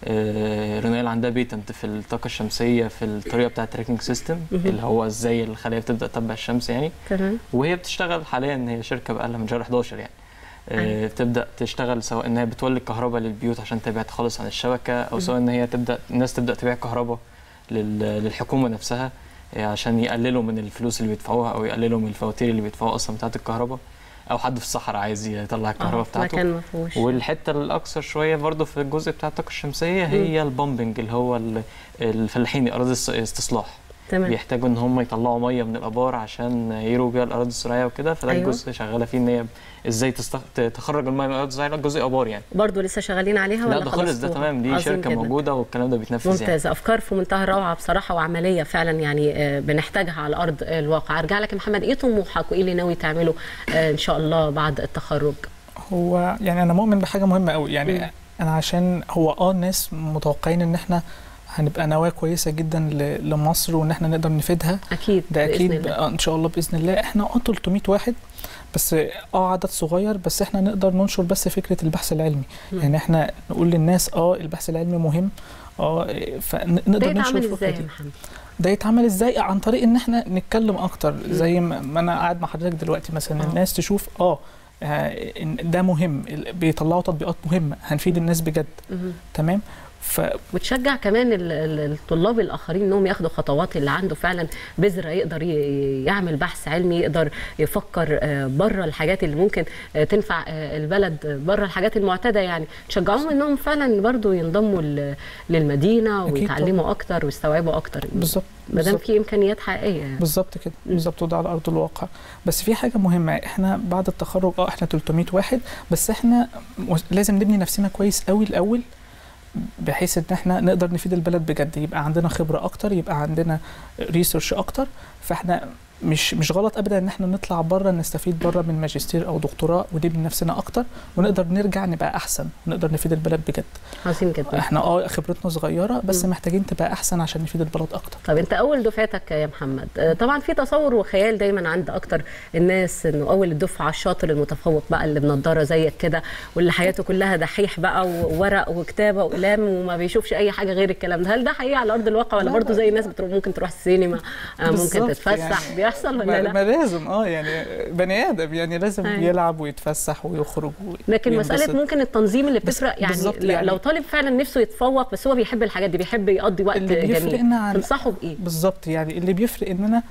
Speaker 17: آه رينايل عندها بيتنت في الطاقه الشمسيه في الطريقه بتاعه التراكنج سيستم اللي هو ازاي الخلايا بتبدا تتبع الشمس يعني
Speaker 1: تمام
Speaker 17: وهي بتشتغل حاليا هي شركه بقى لها من شهر 11 يعني آه بتبدا تشتغل سواء ان هي بتولد كهرباء للبيوت عشان تبعد خالص عن الشبكه او سواء ان هي تبدا الناس تبدا تبيع كهرباء للحكومه نفسها عشان يقللوا من الفلوس اللي بيدفعوها او يقللوا من الفواتير اللي بيدفعوها اصلا بتاعه الكهرباء او حد في الصحراء عايز يطلع الكهرباء بتاعته
Speaker 1: مكان ما فيهوش
Speaker 17: والحته الاكثر شويه برضه في الجزء بتاع الطاقه الشمسيه هي البامبنج اللي هو الفلاحين اراضي استصلاح
Speaker 1: تمام.
Speaker 17: بيحتاجوا ان هم يطلعوا ميه من الابار عشان يروا بيها الاراضي الزراعيه وكده فده
Speaker 1: أيوة.
Speaker 17: الجزء شغاله فيه ان هي ازاي تستخ... تخرج الميه من الاراضي الزراعيه جزء ابار يعني
Speaker 1: برضه لسه شغالين عليها
Speaker 17: لا
Speaker 1: ولا
Speaker 17: ده خلص ده تمام دي شركه جدا. موجوده والكلام ده بيتنفذ
Speaker 1: ممتاز
Speaker 17: يعني.
Speaker 1: افكار في منتهى الروعه بصراحه وعمليه فعلا يعني بنحتاجها على ارض الواقع ارجع لك يا محمد ايه طموحك وايه اللي ناوي تعمله ان شاء الله بعد التخرج
Speaker 15: هو يعني انا مؤمن بحاجه مهمه قوي يعني م. انا عشان هو اه الناس متوقعين ان احنا هنبقى نواه كويسه جدا لمصر وان احنا نقدر نفيدها
Speaker 1: اكيد
Speaker 15: ده اكيد
Speaker 1: الله.
Speaker 15: ان شاء الله باذن الله احنا اه 300 واحد بس اه عدد صغير بس احنا نقدر ننشر بس فكره البحث العلمي م. يعني احنا نقول للناس اه البحث العلمي مهم اه فنقدر
Speaker 1: ننشر الفكره دي
Speaker 15: ده يتعمل ازاي عن طريق ان احنا نتكلم اكتر زي ما انا قاعد مع حضرتك دلوقتي مثلا
Speaker 1: آه.
Speaker 15: الناس تشوف اه ده مهم بيطلعوا تطبيقات مهمه هنفيد الناس بجد تمام ف...
Speaker 1: وتشجع كمان ال- ال- الطلاب الاخرين انهم ياخدوا خطوات اللي عنده فعلا بذره يقدر ي- يعمل بحث علمي يقدر يفكر آه، بره الحاجات اللي ممكن آه، تنفع آه، البلد بره الحاجات المعتاده يعني تشجعوهم انهم فعلا برضو ينضموا ل- للمدينه
Speaker 15: أكيد
Speaker 1: ويتعلموا اكتر ويستوعبوا اكتر
Speaker 15: بالظبط
Speaker 1: ما دام
Speaker 15: بالظبط.
Speaker 1: في امكانيات حقيقيه يعني.
Speaker 15: بالظبط كده بالظبط وده على ارض الواقع بس في حاجه مهمه احنا بعد التخرج اه احنا 300 واحد بس احنا م- لازم نبني نفسنا كويس قوي الاول بحيث ان احنا نقدر نفيد البلد بجد يبقى عندنا خبره اكتر يبقى عندنا ريسيرش اكتر فاحنا مش مش غلط ابدا ان احنا نطلع بره نستفيد بره من ماجستير او دكتوراه ونبني نفسنا اكتر ونقدر نرجع نبقى احسن ونقدر نفيد البلد بجد
Speaker 1: عظيم جدا
Speaker 15: احنا اه خبرتنا صغيره بس محتاجين تبقى احسن عشان نفيد البلد اكتر
Speaker 1: طب انت اول دفعتك يا محمد آه، طبعا في تصور وخيال دايما عند اكتر الناس انه اول الدفعه الشاطر المتفوق بقى اللي بنضاره زيك كده واللي حياته كلها دحيح بقى وورق وكتابه وقلام وما بيشوفش اي حاجه غير الكلام ده هل ده حقيقي على ارض الواقع ولا
Speaker 15: لا،
Speaker 1: برضه
Speaker 15: لا.
Speaker 1: زي الناس بتروح ممكن تروح السينما آه، ممكن
Speaker 15: بالظبط
Speaker 1: تتفسح
Speaker 15: يعني.
Speaker 1: بيحصل
Speaker 15: ما,
Speaker 1: ولا
Speaker 15: ما
Speaker 1: لا
Speaker 15: لازم اه يعني بني ادم يعني لازم
Speaker 1: أيوة.
Speaker 15: يلعب ويتفسح ويخرج و-
Speaker 1: لكن
Speaker 15: وينبسط.
Speaker 1: مساله ممكن التنظيم اللي
Speaker 15: بس
Speaker 1: بتفرق يعني,
Speaker 15: بالظبط
Speaker 1: ل-
Speaker 15: يعني.
Speaker 1: لو طالب فعلا نفسه يتفوق بس هو بيحب الحاجات دي بيحب يقضي وقت
Speaker 15: اللي
Speaker 1: جميل
Speaker 15: بيفرقنا عن
Speaker 1: تنصحه بايه
Speaker 15: بالظبط يعني اللي بيفرق ان انا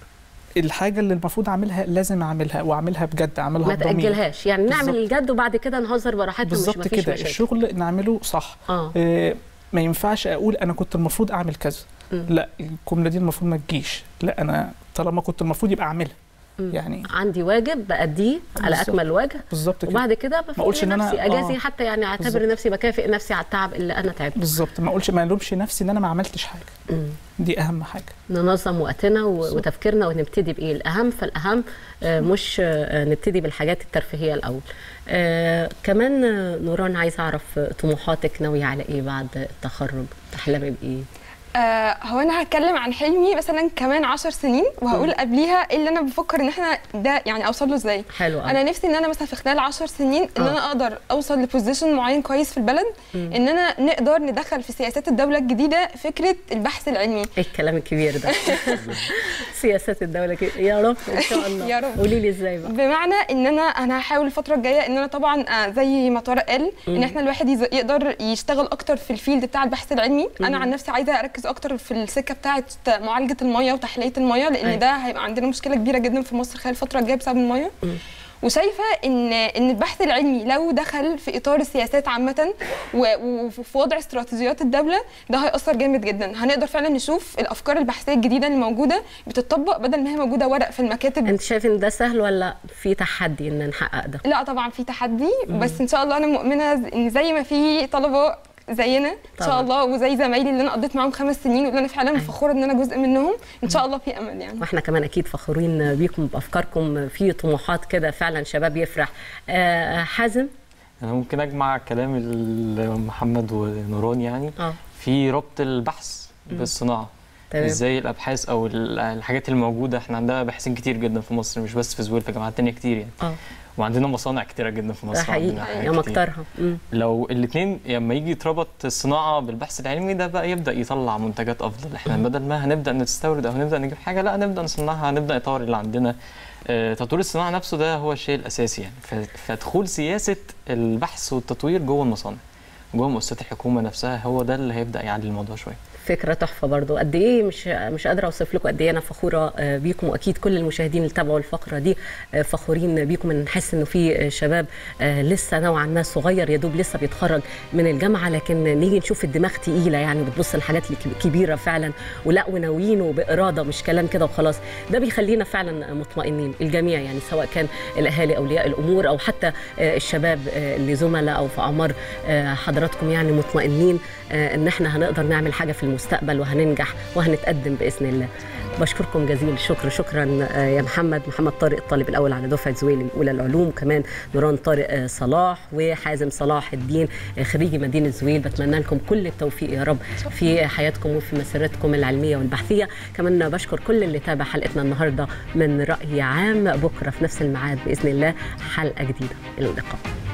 Speaker 15: الحاجه اللي المفروض اعملها لازم اعملها واعملها بجد اعملها
Speaker 1: ما
Speaker 15: بضمير.
Speaker 1: تاجلهاش يعني نعمل
Speaker 15: بالظبط.
Speaker 1: الجد وبعد كده نهزر براحتنا مش
Speaker 15: بالظبط
Speaker 1: مفيش
Speaker 15: كده
Speaker 1: مشاكل.
Speaker 15: الشغل نعمله صح
Speaker 1: اه
Speaker 15: آه ما ينفعش اقول انا كنت المفروض اعمل كذا
Speaker 1: مم.
Speaker 15: لا الجمله دي المفروض ما تجيش لا انا طالما كنت المفروض يبقى اعملها
Speaker 1: مم.
Speaker 15: يعني
Speaker 1: عندي واجب بأديه على
Speaker 15: بالظبط.
Speaker 1: اكمل وجه
Speaker 15: بالظبط كده
Speaker 1: وبعد كده
Speaker 15: ما اقولش ان انا
Speaker 1: نفسي اجازي
Speaker 15: آه.
Speaker 1: حتى يعني اعتبر
Speaker 15: بالظبط.
Speaker 1: نفسي بكافئ نفسي على التعب اللي انا تعبته
Speaker 15: بالظبط ما اقولش ما الومش نفسي ان انا ما عملتش حاجه
Speaker 1: مم.
Speaker 15: دي اهم حاجه
Speaker 1: ننظم وقتنا و- وتفكيرنا ونبتدي بايه الاهم فالاهم آه، مش آه، نبتدي بالحاجات الترفيهيه الاول آه كمان آه، نوران عايزه اعرف آه، طموحاتك ناويه على ايه بعد التخرج تحلمي بايه
Speaker 16: آه هو انا هتكلم عن حلمي مثلا كمان عشر سنين وهقول قبليها ايه اللي انا بفكر ان احنا ده يعني اوصل له ازاي
Speaker 1: حلو أوي.
Speaker 16: انا نفسي ان انا مثلا في خلال عشر سنين ان
Speaker 1: آه.
Speaker 16: انا اقدر اوصل لبوزيشن معين كويس في البلد
Speaker 1: مم.
Speaker 16: ان انا نقدر ندخل في سياسات الدوله الجديده فكره البحث العلمي
Speaker 1: ايه الكلام الكبير ده سياسات الدوله كده يا رب ان شاء الله
Speaker 16: يا رب.
Speaker 1: قولي لي ازاي بقى
Speaker 16: بمعنى ان انا انا هحاول الفتره الجايه ان انا طبعا آه، زي ما طارق قال ان
Speaker 1: مم.
Speaker 16: احنا الواحد يز- يقدر يشتغل اكتر في الفيلد بتاع البحث العلمي انا
Speaker 1: مم.
Speaker 16: عن نفسي عايزه اركز اكتر في السكه بتاعه معالجه الميه وتحليه الميه لان
Speaker 1: أيوة.
Speaker 16: ده هيبقى عندنا مشكله كبيره جدا في مصر خلال الفتره الجايه بسبب الميه
Speaker 1: مم.
Speaker 16: وشايفه ان ان البحث العلمي لو دخل في اطار السياسات عامه و- وفي وضع استراتيجيات الدوله ده هيأثر جامد جدا هنقدر فعلا نشوف الافكار البحثيه الجديده اللي موجوده بتطبق بدل ما هي موجوده ورق في المكاتب
Speaker 1: انت شايف ان ده سهل ولا في تحدي ان نحقق ده
Speaker 16: لا طبعا في تحدي
Speaker 1: مم.
Speaker 16: بس ان شاء الله انا مؤمنه ز- ان زي ما في طلبه زينا ان شاء
Speaker 1: طبعاً.
Speaker 16: الله وزي زمايلي اللي انا قضيت معاهم خمس سنين واللي انا فعلا فخوره ان انا جزء منهم ان شاء الله في امل يعني
Speaker 1: واحنا كمان اكيد فخورين بيكم بافكاركم في طموحات كده فعلا شباب يفرح آه حازم
Speaker 17: انا ممكن اجمع كلام ال- محمد ونوران يعني
Speaker 1: اه
Speaker 17: في ربط البحث
Speaker 1: مم.
Speaker 17: بالصناعه
Speaker 1: تمام.
Speaker 17: ازاي الابحاث او ال- الحاجات الموجوده احنا عندنا باحثين كتير جدا في مصر مش بس في زويل في جامعات تانية كتير يعني
Speaker 1: اه
Speaker 17: وعندنا مصانع كتيره جدا في
Speaker 1: ده
Speaker 17: مصر عندنا
Speaker 1: حقيقي
Speaker 17: حاجات
Speaker 1: يا
Speaker 17: كتير.
Speaker 1: مكترها مم.
Speaker 17: لو الاثنين لما يجي يتربط الصناعه بالبحث العلمي ده بقى يبدا يطلع منتجات افضل احنا بدل ما هنبدا نستورد او هنبدا نجيب حاجه لا نبدا نصنعها نبدا نطور اللي عندنا آه، تطوير الصناعه نفسه ده هو الشيء الاساسي يعني ف- فدخول سياسه البحث والتطوير جوه المصانع جوه مؤسسات الحكومه نفسها هو ده اللي هيبدا يعلي الموضوع شويه
Speaker 1: فكره تحفه برضو قد ايه مش مش قادره اوصف لكم قد ايه انا فخوره آه، بيكم واكيد كل المشاهدين اللي تابعوا الفقره دي آه، فخورين بيكم ان نحس انه في آه، شباب آه، لسه نوعا ما صغير يا دوب لسه بيتخرج من الجامعه لكن نيجي نشوف الدماغ تقيله يعني بتبص لحاجات كبيره فعلا ولا وناويين وباراده مش كلام كده وخلاص ده بيخلينا فعلا مطمئنين الجميع يعني سواء كان الاهالي اولياء الامور او حتى آه، الشباب آه، اللي زملاء او في اعمار آه، حضراتكم يعني مطمئنين آه، ان احنا هنقدر نعمل حاجه في المستقبل وهننجح وهنتقدم باذن الله بشكركم جزيل الشكر شكرا آه، يا محمد محمد طارق الطالب الاول على دفعه زويل الاولى العلوم وكمان نوران طارق آه، صلاح وحازم صلاح الدين آه، خريجي مدينه زويل بتمنى لكم كل التوفيق يا رب في حياتكم وفي مسيرتكم العلميه والبحثيه كمان بشكر كل اللي تابع حلقتنا النهارده من راي عام بكره في نفس الميعاد باذن الله حلقه جديده الى اللقاء